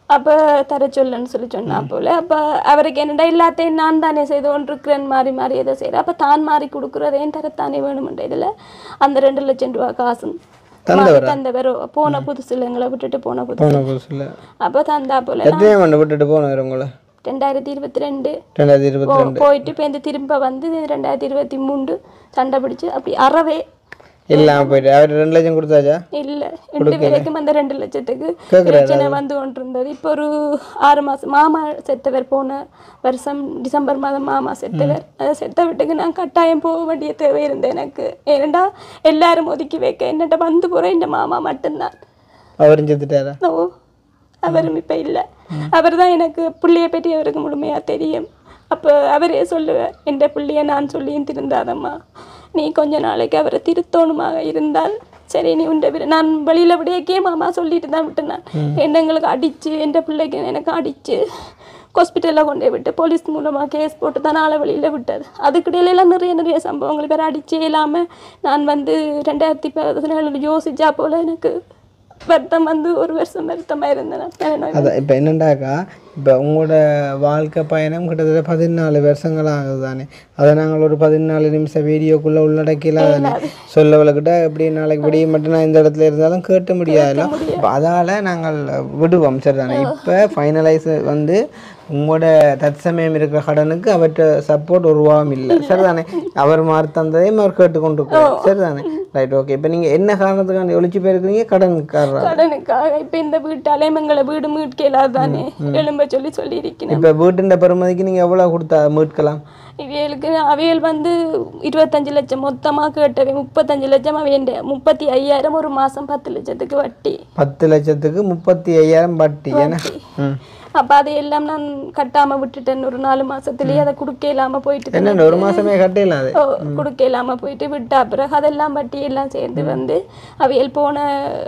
அப்போ தர சொல்லுன்னு சொல்லி சொன்னா போல அப்போ அவருக்கு என்னடா எல்லாத்தையும் நான் தானே செய்து கொண்டிருக்கிறேன் மாறி மாறி எதை செய்கிறேன் அப்போ தான் மாறி கொடுக்குறதையும் தரத்தானே வேணுமென்ற இதில் அந்த ரெண்டு லட்சம் ரூபா காசும் தந்தவரா? தந்தவரோ போன புதுசுல எங்களை விட்டுட்டு போன புதுசு போன புதுசில் அப்போ தந்தா போல எத்தனை மண்டு விட்டுட்டு போனவர் உங்களை ரெண்டாயிரத்தி இருபத்தி ரெண்டு ரெண்டாயிரத்தி இருபத்தி ரெண்டு போயிட்டு இப்போ இந்த திரும்ப வந்து ரெண்டாயிரத்தி இருபத்தி மூணு சண்டை பிடிச்சு அப்படி அறவே இல்லாமல் போயிட்டு அவர் ரெண்டு லட்சம் கொடுத்தாச்சா இல்ல ரெண்டு பேருக்கும் அந்த ரெண்டு லட்சத்துக்கு கேக்குறாரு பிரச்சனை வந்து கொண்டிருந்தது இப்போ ஒரு ஆறு மாசம் மாமா செத்தவர் போன வருஷம் டிசம்பர் மாதம் மாமா செத்தவர் அதை செத்த வீட்டுக்கு நான் கட்டாயம் போக வேண்டிய தேவை இருந்தது எனக்கு ஏனண்டா எல்லாரும் ஒதுக்கி வைக்க என்னட்ட வந்து போற இந்த மாமா மட்டும்தான் அவரும் செத்துட்டாரா ஓ அவரும் இப்போ இல்லை அவர் தான் எனக்கு பிள்ளைய பற்றி அவருக்கு முழுமையாக தெரியும் அப்போ அவரே சொல்லுவார் என்ற பிள்ளைய நான் சொல்லியும் திருந்தாதம்மா நீ கொஞ்ச நாளைக்கு அவரை திருத்தோணுமாக இருந்தால் சரி நீ உண்ட விரு நான் வெளியில் விடையக்கே மாமா சொல்லிட்டு தான் விட்டேன் நான் என்ன எங்களுக்கு அடித்து என்ற பிள்ளைக்கு எனக்கு அடித்து ஹாஸ்பிட்டலில் கொண்டு போய் விட்டு போலீஸ் மூலமாக கேஸ் போட்டு தான் நாளை வெளியில் விட்டது அதுக்கிடையிலலாம் நிறைய நிறைய சம்பவங்கள் பேர் அடிச்சே இல்லாமல் நான் வந்து ரெண்டாயிரத்தி பதினேழு யோசிச்சா போல் எனக்கு வருத்தம் வந்து ஒரு வருஷம் வருத்தமாக இருந்தேன் நான் அதான் இப்போ என்னண்டாக்கா இப்போ உங்களோட வாழ்க்கை பயணம் கிட்டத்தட்ட பதினாலு வருஷங்கள் ஆகுது தானே அதை நாங்கள் ஒரு பதினாலு நிமிஷம் வீடியோக்குள்ளே உள்ளடக்கலாம் தானே சொல்லவளக்கிட்ட எப்படி நாளைக்கு விடிய மட்டும் நான் இந்த இடத்துல இருந்தாலும் கேட்க முடியாதுல்ல இப்போ அதால் நாங்கள் விடுவோம் சரி தானே இப்போ ஃபைனலைஸ் வந்து உங்களோட தற்சமயம் இருக்கிற கடனுக்கு அவர்கிட்ட சப்போர்ட் ஒரு ரூபாவும் இல்லை சரிதானே அவர் மாறி தந்ததையும் அவர் கேட்டுக்கொண்டு இருக்கிறார் சரிதானே ரைட் ஓகே இப்போ நீங்கள் என்ன காரணத்துக்காண்டி ஒழிச்சு போயிருக்கிறீங்க கடனுக்காரரா கடனுக்காக இப்ப இந்த வீட்டாலே எங்களை வீடு மீட்கலாது தானே எழும்ப சொல்லி சொல்லி இருக்கிறேன் இப்போ வீட்டுன்ற பெருமதிக்கு நீங்கள் எவ்வளோ கொடுத்தா மீட்கலாம் இவைகளுக்கு அவையல் வந்து இருபத்தஞ்சு லட்சம் மொத்தமா கேட்டவை முப்பத்தஞ்சு லட்சம் அவையண்ட முப்பத்தி ஐயாயிரம் ஒரு மாசம் பத்து லட்சத்துக்கு வட்டி பத்து லட்சத்துக்கு முப்பத்தி ஐயாயிரம் வட்டி ஏன்னா ம் அப்ப அதையெல்லாம் நான் கட்டாம விட்டுட்டேன் ஒரு நாலு மாசத்துலயே அதை குடுக்க இல்லாம போயிட்டு என்ன ஒரு மாசமே கட்டையில அது ஓ, குடுக்க இல்லாம போயிட்டு விட்டா பிறகு அதெல்லாம் வட்டி எல்லாம் சேர்ந்து வந்து அவியல் போன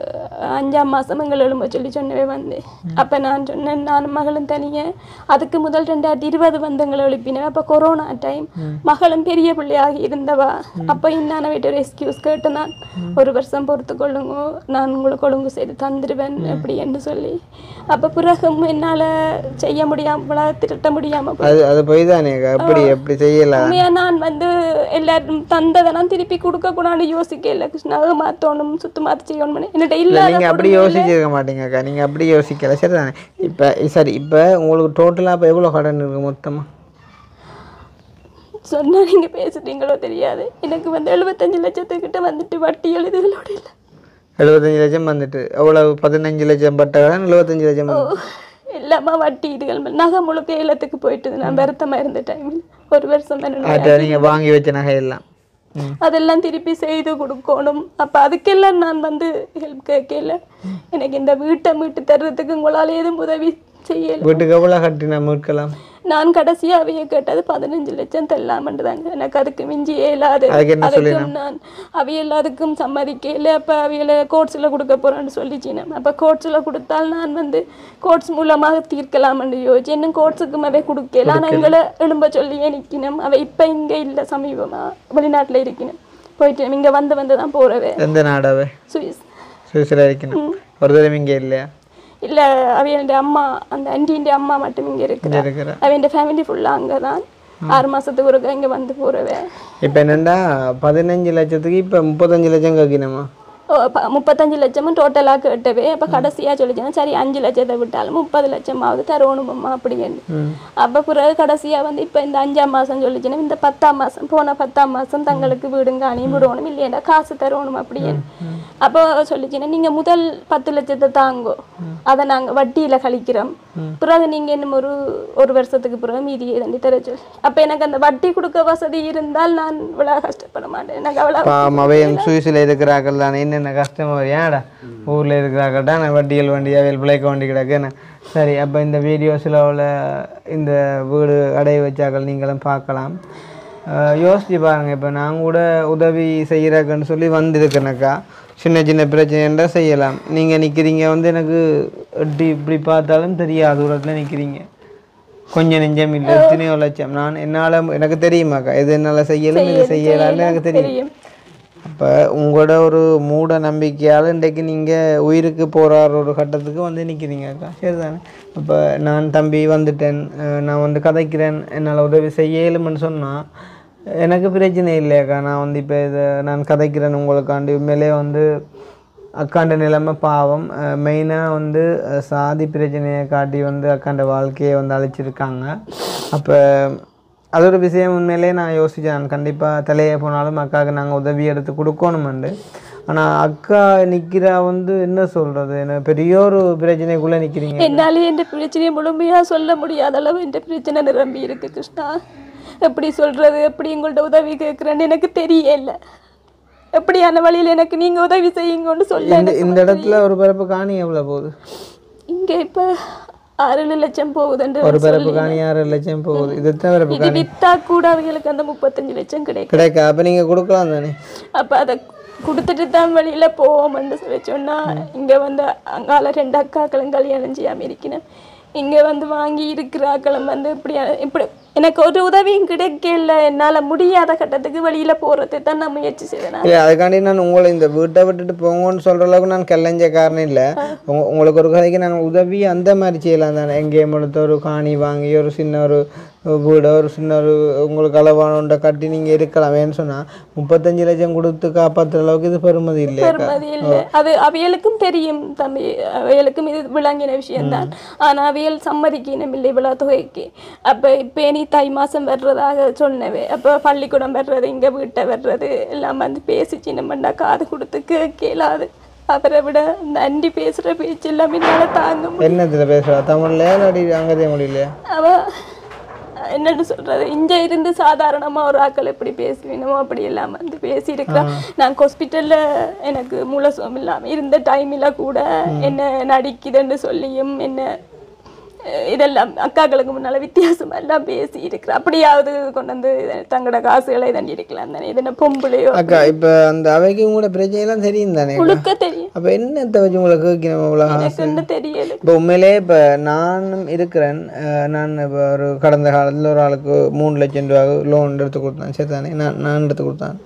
அஞ்சாம் மாசம் எங்கள் எழும்ப சொல்லி சொன்னவே வந்து அப்ப நான் சொன்னேன் நானும் மகளும் தனியே அதுக்கு முதல் ரெண்டாயிரத்தி இருபது வந்து எங்களை எழுப்பினேன் அப்ப கொரோனா டைம் மகளும் பெரிய பிள்ளையாகி இருந்தவா அப்ப இன்னான வீட்டு ஒரு எக்ஸ்கியூஸ் கேட்டு நான் ஒரு வருஷம் பொறுத்து கொள்ளுங்க நான் உங்களுக்கு ஒழுங்கு செய்து தந்துடுவேன் அப்படி என்று சொல்லி அப்ப பிறகும் என்னால செய்ய முடியாம திரட்ட முடியாம போய் அது அது போய் தானே அப்படி எப்படி செய்யலாம் உண்மையா நான் வந்து எல்லாரும் தந்ததை நான் திருப்பி கொடுக்க கூடாது யோசிக்கல கிருஷ்ணாக மாத்தணும் சுத்து மாத்தி செய்யணும் என்னட்ட இல்லை இல்லாத நீங்கள் அப்படி யோசிச்சிருக்க மாட்டீங்கக்கா நீங்கள் அப்படி யோசிக்கல சரி தானே இப்போ சரி இப்போ உங்களுக்கு டோட்டலாக இப்போ எவ்வளோ கடன் இருக்கு மொத்தமாக சொன்னா நீங்க பேசுறீங்களோ தெரியாது எனக்கு வந்து எழுபத்தஞ்சு லட்சத்துக்கிட்ட வந்துட்டு வட்டி எழுதுகளோட இல்லை எழுபத்தஞ்சு லட்சம் வந்துட்டு எவ்வளவு பதினஞ்சு லட்சம் பட்ட கடன் எழுபத்தஞ்சு லட்சம் வந்து- எல்லாமா வட்டி இதுகள் மேல நகை முழுக்க ஏலத்துக்கு போயிட்டு நான் வருத்தமா இருந்த டைமில் ஒரு வருஷம் என்ன அதை நீங்கள் வாங்கி வச்ச நகை எல்லாம் ம் அதெல்லாம் திருப்பி செய்து கொடுக்கணும் அப்ப அதுக்கெல்லாம் நான் வந்து ஹெல்ப் கேட்கல எனக்கு இந்த வீட்டை மீட்டு தர்றதுக்கு உங்களால எதுவும் உதவி செய்யல வீட்டுக்கு எவ்வளோ கட்டினா மீட்கலாம் நான் கடைசியா அவைய கேட்டது பதினஞ்சு லட்சம் தரலாமன்றதாங்க எனக்கு அதுக்கு மிஞ்சி இயலாது அதுக்கு என்ன அதுக்கும் நான் அவையல் அதுக்கும் சம்மதிக்கல அப்ப அவையில கோர்ட்ஸ்ல கொடுக்க போறேன்னு சொல்லிச்சினேன் அப்ப கோர்ட்ஸ்ல கொடுத்தால் நான் வந்து கோர்ட்ஸ் மூலமாக தீர்க்கலாம்னு யோசிச்சு இன்னும் கோர்ட்ஸுக்கும் அவை கொடுக்கல ஆனா எங்களை எழும்ப சொல்லியே நிக்கணும் அவ இப்ப இங்க இல்ல சமீபமா வெளிநாட்டுல இருக்கணும் போயிட்டு இங்க வந்து வந்து தான் போறவே எந்த நாடாவே சுவிஸ் சுவிஸில் இருக்கணும் ஒரு தடவை இங்கே இல்லையா இல்ல அவையோட அம்மா அந்த ஆன்டின்ற அம்மா மட்டும் இங்க இருக்கிறா இங்கே இருக்கிற அவன் ஃபேமிலி ஃபுல்லா அங்கதான் ஆறு மாசத்துக்கு ஒருக்கா இங்க வந்து போறவே இப்போ என்னென்னா பதினஞ்சு லட்சத்துக்கு இப்போ முப்பத்தஞ்சு லட்சம் கேட்கணுமா ஓ, ப- முப்பத்தஞ்சு லட்சமும் டோட்டலாக கேட்டவே அப்போ கடைசியாக சொல்லிச்சேன் சரி அஞ்சு லட்சத்தை விட்டாலும் முப்பது லட்சமாவது தரணுமம்மா அப்படின்னு அப்போ பிறகு கடைசியாக வந்து இப்போ இந்த அஞ்சாம் மாதம் சொல்லிச்சுன்னா இந்த பத்தாம் மாதம் போன பத்தாம் மாதம் தங்களுக்கு வீடுங்க அணியும் விடணும் இல்லையா காசு தரணும் அப்படின்னு அப்போ சொல்லிச்சுன்னா நீங்கள் முதல் பத்து லட்சத்தை தாங்கோ அதை நாங்கள் வட்டியில் கழிக்கிறோம் பிறகு நீங்கள் இன்னும் ஒரு ஒரு வருஷத்துக்கு பிறகு மீதியை தண்டி தர சொல்லி அப்போ எனக்கு அந்த வட்டி கொடுக்க வசதி இருந்தால் நான் இவ்வளோ கஷ்டப்பட மாட்டேன் எனக்கு அவ்வளோ பாவம் அவையும் சுவிஸில் இருக்கிறார்கள் தானே என்னென்ன கஷ்டம் வரும் ஏன்டா ஊரில் இருக்கிறார்கள் தான் வண்டிகள் வண்டி அவையில் பிழைக்க வண்டி கிடக்குன்னு சரி அப்போ இந்த வீடியோஸில் உள்ள இந்த வீடு அடைய வச்சாக்கள் நீங்களும் பார்க்கலாம் அஹ் யோசிச்சு பாருங்கள் இப்போ நான் கூட உதவி செய்கிறேன்னு சொல்லி வந்திருக்கேனக்கா சின்ன சின்ன பிரச்சனைன்றா செய்யலாம் நீங்கள் நிற்கிறீங்க வந்து எனக்கு எப்படி இப்படி பார்த்தாலும் தெரியாது தூரத்தில் நிற்கிறீங்க கொஞ்சம் நெஞ்சம் இல்லை எத்தனையோ லட்சம் நான் என்னால் எனக்கு தெரியுமாக்கா எது என்னால் செய்யலும் இது செய்யலாம்னு எனக்கு தெரியும் தெரியும் அப்போ அப்போ உங்களோட ஒரு மூட நம்பிக்கையால் இன்றைக்கு நீங்கள் உயிருக்கு போராடுற ஒரு கட்டத்துக்கு வந்து நிற்கிறீங்க அக்கா சரிதானே அப்போ நான் தம்பி வந்துட்டேன் அஹ் நான் வந்து கதைக்கிறேன் என்னால் உதவி செய்ய இயலும்னு சொன்னால் எனக்கு பிரச்சனை இல்லையாக்கா நான் வந்து இப்போ இதை நான் கதைக்கிறேன் உங்களுக்காண்டி உண்மையிலே வந்து அக்காண்ட நிலைமை பாவம் மெயினாக வந்து அஹ், சாதி பிரச்சனையை காட்டி வந்து அக்காண்ட வாழ்க்கையை வந்து அழைச்சிருக்காங்க அப்போ அது ஒரு விஷயம் உண்மையிலே நான் யோசித்தேன் நான் கண்டிப்பாக தலையே போனாலும் அக்காவுக்கு நாங்கள் உதவி எடுத்து கொடுக்கணுமெண்டு ஆனால் அக்கா நிற்கிறா வந்து என்ன சொல்கிறது என்ன பெரிய ஒரு பிரச்சனைக்குள்ளே நிற்கிறீங்க என்னாலே என் பிரச்சனையை முழுமையா சொல்ல முடியாத அளவு என் பிரச்சனை நிரம்பி இருக்கு கிருஷ்ணா எப்படி சொல்றது எப்படி உங்கள்ட்ட உதவி கேட்குறேன்னு எனக்கு தெரியல எப்படியான வழியில் எனக்கு நீங்க உதவி செய்யுங்கன்னு சொல்ல இந்த இந்த இடத்துல ஒரு பிறப்பு காணி எவ்வளோ போகுது இங்க இப்ப ஆறு லட்சம் போகுதுன்ற ஒரு பிறப்பு காணி ஆறு லட்சம் போகுது இதுதான் பிறப்பு இது வித்தா கூட அவங்களுக்கு அந்த முப்பத்தஞ்சு லட்சம் கிடைக்கும் கிடைக்கா அப்போ நீங்கள் கொடுக்கலாம் தானே அப்ப அதை கொடுத்துட்டு தான் வழியில போவோம்னு சொல்லி சொன்னா இங்க வந்து அங்கால ரெண்டு அக்காக்களும் கல்யாணம் செய்யாம இருக்கணும் இங்க வந்து வாங்கி இருக்கிற ஆக்களும் வந்து இப்படி இப்படி எனக்கு ஒரு உதவியும் கிடைக்கல என்னால முடியாத கட்டத்துக்கு வெளியில போறது தான் நான் முயற்சி செய்தேன் இல்லை அதுக்காண்டி நான் உங்களை இந்த வீட்டை விட்டுட்டு போங்கன்னு சொல்கிற அளவுக்கு நான் கெல்லஞ்ச காரணம் இல்லை உங்க உங்களுக்கு ஒரு கதைக்கு நான் உதவி அந்த மாதிரி செய்யலாம் தானே எங்கேயும் எடுத்து ஒரு காணி வாங்கி ஒரு சின்ன ஒரு வீடோ ஒரு சின்ன ஒரு உங்களுக்கு அளவான ஒன்றை கட்டி நீங்கள் இருக்கலாம் ஏன்னு சொன்னால் முப்பத்தஞ்சு லட்சம் கொடுத்து காப்பாற்றுற அளவுக்கு இது பெருமதி இல்லையா பெருமதி இல்லை அது அவைகளுக்கும் தெரியும் தம்பி அவைகளுக்கும் இது விளங்கின விஷயம்தான் ஆனா அவைகள் சம்மதிக்கணும் இல்லை இவ்வளவு தொகைக்கு அப்ப இப்ப நீ தை மாசம் வர்றதாக சொன்னவே அப்ப பள்ளிக்கூடம் வர்றது இங்க வீட்டை வர்றது எல்லாம் வந்து பேசி சின்னமண்டா காது கொடுத்து கேட்கலாது அவரை விட இந்த அண்டி பேசுற பேச்சு எல்லாம் என்னால தாங்க முடியல. என்னத்தில் பேசுகிறா தமிழ்லையா இல்லாட்டி அங்கதே மொழியிலையா அவ என்னன்னு சொல்றது இங்க இருந்து சாதாரணமா ஒரு ஆக்கள் எப்படி பேசுவீனமோ அப்படி எல்லாம் வந்து பேசியிருக்கிறான் நான் ஹாஸ்பிட்டல்ல எனக்கு மூலசுவம் இல்லாம இருந்த டைம்ல கூட என்ன நடிக்குதுன்னு சொல்லியும் என்ன அஹ், இதெல்லாம் அக்காக்களுக்கு முன்னால வித்தியாசமா எல்லாம் பேசி இருக்கிற அப்படியாவது கொண்டு வந்து தங்களோட காசுகளை தண்டி இருக்கலாம் தானே இது என்ன பொம்பளையோ அக்கா இப்போ அந்த அவைக்கு உங்களோட பிரச்சனைலாம் தெரியும் தானே முழுக்க தெரியும் அப்போ என்னத்தை வச்சு உங்களை கேட்கணும் அவ்வளோ எனக்கு ஒன்றும் தெரியல இப்போ உண்மையிலே இப்போ நானும் இருக்கிறேன் அஹ் நான் இப்போ ஒரு கடந்த காலத்தில் ஒரு ஆளுக்கு மூணு லட்சம் ரூபா லோன் எடுத்து கொடுத்தேன் சரி தானே நான் நான் எடுத்து கொடுத்தேன்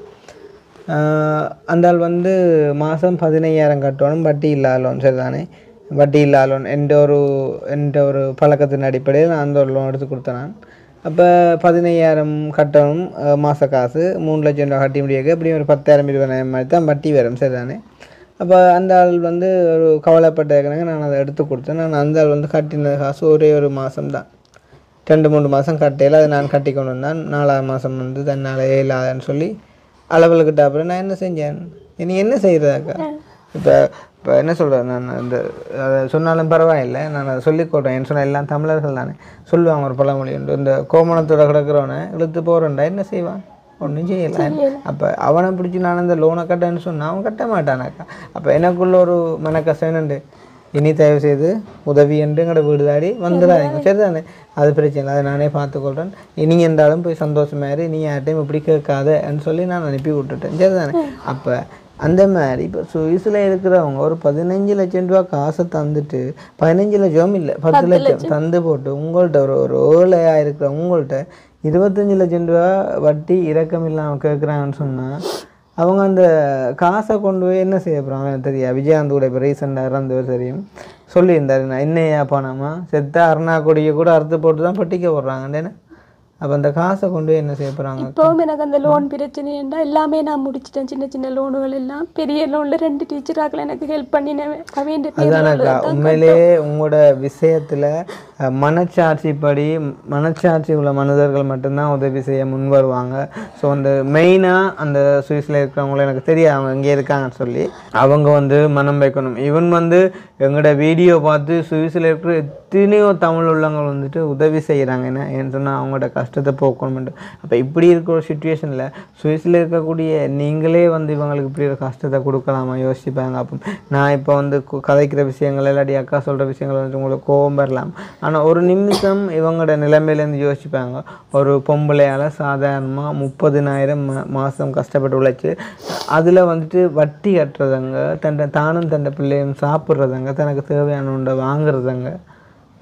அஹ் அந்த ஆள் வந்து மாதம் பதினையாயிரம் கட்டணும் வட்டி இல்லா லோன் சரி தானே வட்டி இல்லா லோன் எந்த ஒரு எந்த ஒரு பழக்கத்தின் அடிப்படையில் நான் அந்த ஒரு லோன் எடுத்து கொடுத்தேன் நான் அப்போ பதினையாயிரம் கட்டணும் அஹ் மாச காசு மூணு லட்சம் ரூபா கட்டி முடியாது எப்படியும் ஒரு பத்தாயிரம் இருபதாயிரம் மாதிரி தான் வட்டி வரும் சரி தானே அப்போ அந்த ஆள் வந்து ஒரு கவலைப்பட்டதுக்காக நான் அதை எடுத்து கொடுத்தேன் நான் அந்த ஆள் வந்து கட்டின காசு ஒரே ஒரு மாதம் தான் ரெண்டு மூணு மாதம் கட்டையில் அதை நான் கட்டி கொண்டு வந்தேன் நாலாவது மாதம் வந்து தன்னால் இல்லாதன்னு சொல்லி அளவுக்கிட்ட அப்புறம் நான் என்ன செஞ்சேன் நீ என்ன செய்கிறதாக்கா இப்போ இப்போ என்ன சொல்கிறேன் நான் இந்த அதை சொன்னாலும் பரவாயில்லை நான் அதை சொல்லி கொடுறேன் என்ன சொன்ன எல்லாம் தமிழர்கள் தானே சொல்லுவாங்க ஒரு பழமொழி உண்டு இந்த கோமணத்தோட கிடக்கிறவனை இழுத்து போகிறேன்டா என்ன செய்வான் ஒன்றும் செய்யலை அப்போ அவனை பிடிச்சி நான் இந்த லோனை கட்டேன்னு சொன்னால் அவன் கட்ட மாட்டானாக்கா அப்போ எனக்குள்ள ஒரு மனக்கஷ்டம் என்னண்டு இனி தயவு செய்து உதவி என்று எங்களோட வீடு தாடி வந்துடாதீங்க சரிதானே அது பிரச்சனை இல்லை அதை நானே பார்த்துக்கொள்கிறேன் இனி இருந்தாலும் போய் சந்தோஷமா இரு நீ யார்ட்டையும் இப்படி கேட்காதன்னு சொல்லி நான் அனுப்பி விட்டுட்டேன் சரிதானே அப்போ அந்த மாதிரி இப்போ சுவிஸில் இருக்கிறவங்க ஒரு பதினஞ்சு லட்சம் ரூபா காசை தந்துட்டு பதினஞ்சு லட்சம் இல்லை பத்து லட்சம் தந்து போட்டு உங்கள்கிட்ட ஒரு ஒரு ஏழையாக இருக்கிற உங்கள்கிட்ட இருபத்தஞ்சு லட்சம் ரூபா வட்டி இறக்கம் இல்லாமல் கேட்குறாங்கன்னு சொன்னால் அவங்க அந்த காசை கொண்டு போய் என்ன செய்ய போகிறாங்க எனக்கு தெரியாது விஜயகாந்த் கூட இப்போ ரீசெண்டாக இறந்தவர் தெரியும் சொல்லியிருந்தாரு நான் என்னையா பணமா செத்த அருணா கொடியை கூட அறுத்து போட்டு தான் பட்டிக்க போடுறாங்கன்னு அப்போ அந்த காசை கொண்டு போய் என்ன செய்ய போகிறாங்க இப்போவும் எனக்கு அந்த லோன் பிரச்சனைண்டா எல்லாமே நான் முடிச்சிட்டேன் சின்ன சின்ன லோனுகள் எல்லாம் பெரிய லோன்ல ரெண்டு டீச்சராக்கள் எனக்கு ஹெல்ப் பண்ணினேன் அவன் அதானக்கா உண்மையிலேயே உங்களோட விஷயத்தில் மனச்சாட்சிப்படி மனச்சாட்சி உள்ள மனிதர்கள் மட்டும்தான் உதவி செய்ய முன் வருவாங்க ஸோ அந்த மெயினாக அந்த சுவிஸில் இருக்கிறவங்கள எனக்கு தெரியாது அவங்க இங்கே இருக்காங்கன்னு சொல்லி அவங்க வந்து மனம் வைக்கணும் ஈவன் வந்து எங்களோட வீடியோ பார்த்து சுவிஸில் இருக்கிற எத்தனையோ தமிழ் உள்ளவங்க வந்துட்டு உதவி செய்கிறாங்க என்ன ஏன்னு சொன்னால் அவங்களோட கஷ்டத்தை போக்கணும்ட்டு அப்போ இப்படி இருக்கிற ஒரு சுச்சுவேஷனில் சுவிஸில் இருக்கக்கூடிய நீங்களே வந்து இவங்களுக்கு இப்படி ஒரு கஷ்டத்தை கொடுக்கலாமா யோசிப்பாங்க அப்போ நான் இப்போ வந்து கு- கதைக்கிற விஷயங்கள் இல்லாட்டி அக்கா சொல்கிற விஷயங்கள் வந்து உங்களுக்கு கோபம் வரலாம் ஆனால் ஒரு நிமிஷம் இவங்களோட நிலைமையிலேருந்து யோசிப்பாங்க ஒரு பொம்பளையால் சாதாரணமாக முப்பதினாயிரம் மா மாதம் கஷ்டப்பட்டு உழைச்சி அதில் வந்துட்டு வட்டி கட்டுறதுங்க தன்னை தானும் தன்னை பிள்ளையும் சாப்பிட்றதுங்க தனக்கு தேவையான உண்டை வாங்குறதுங்க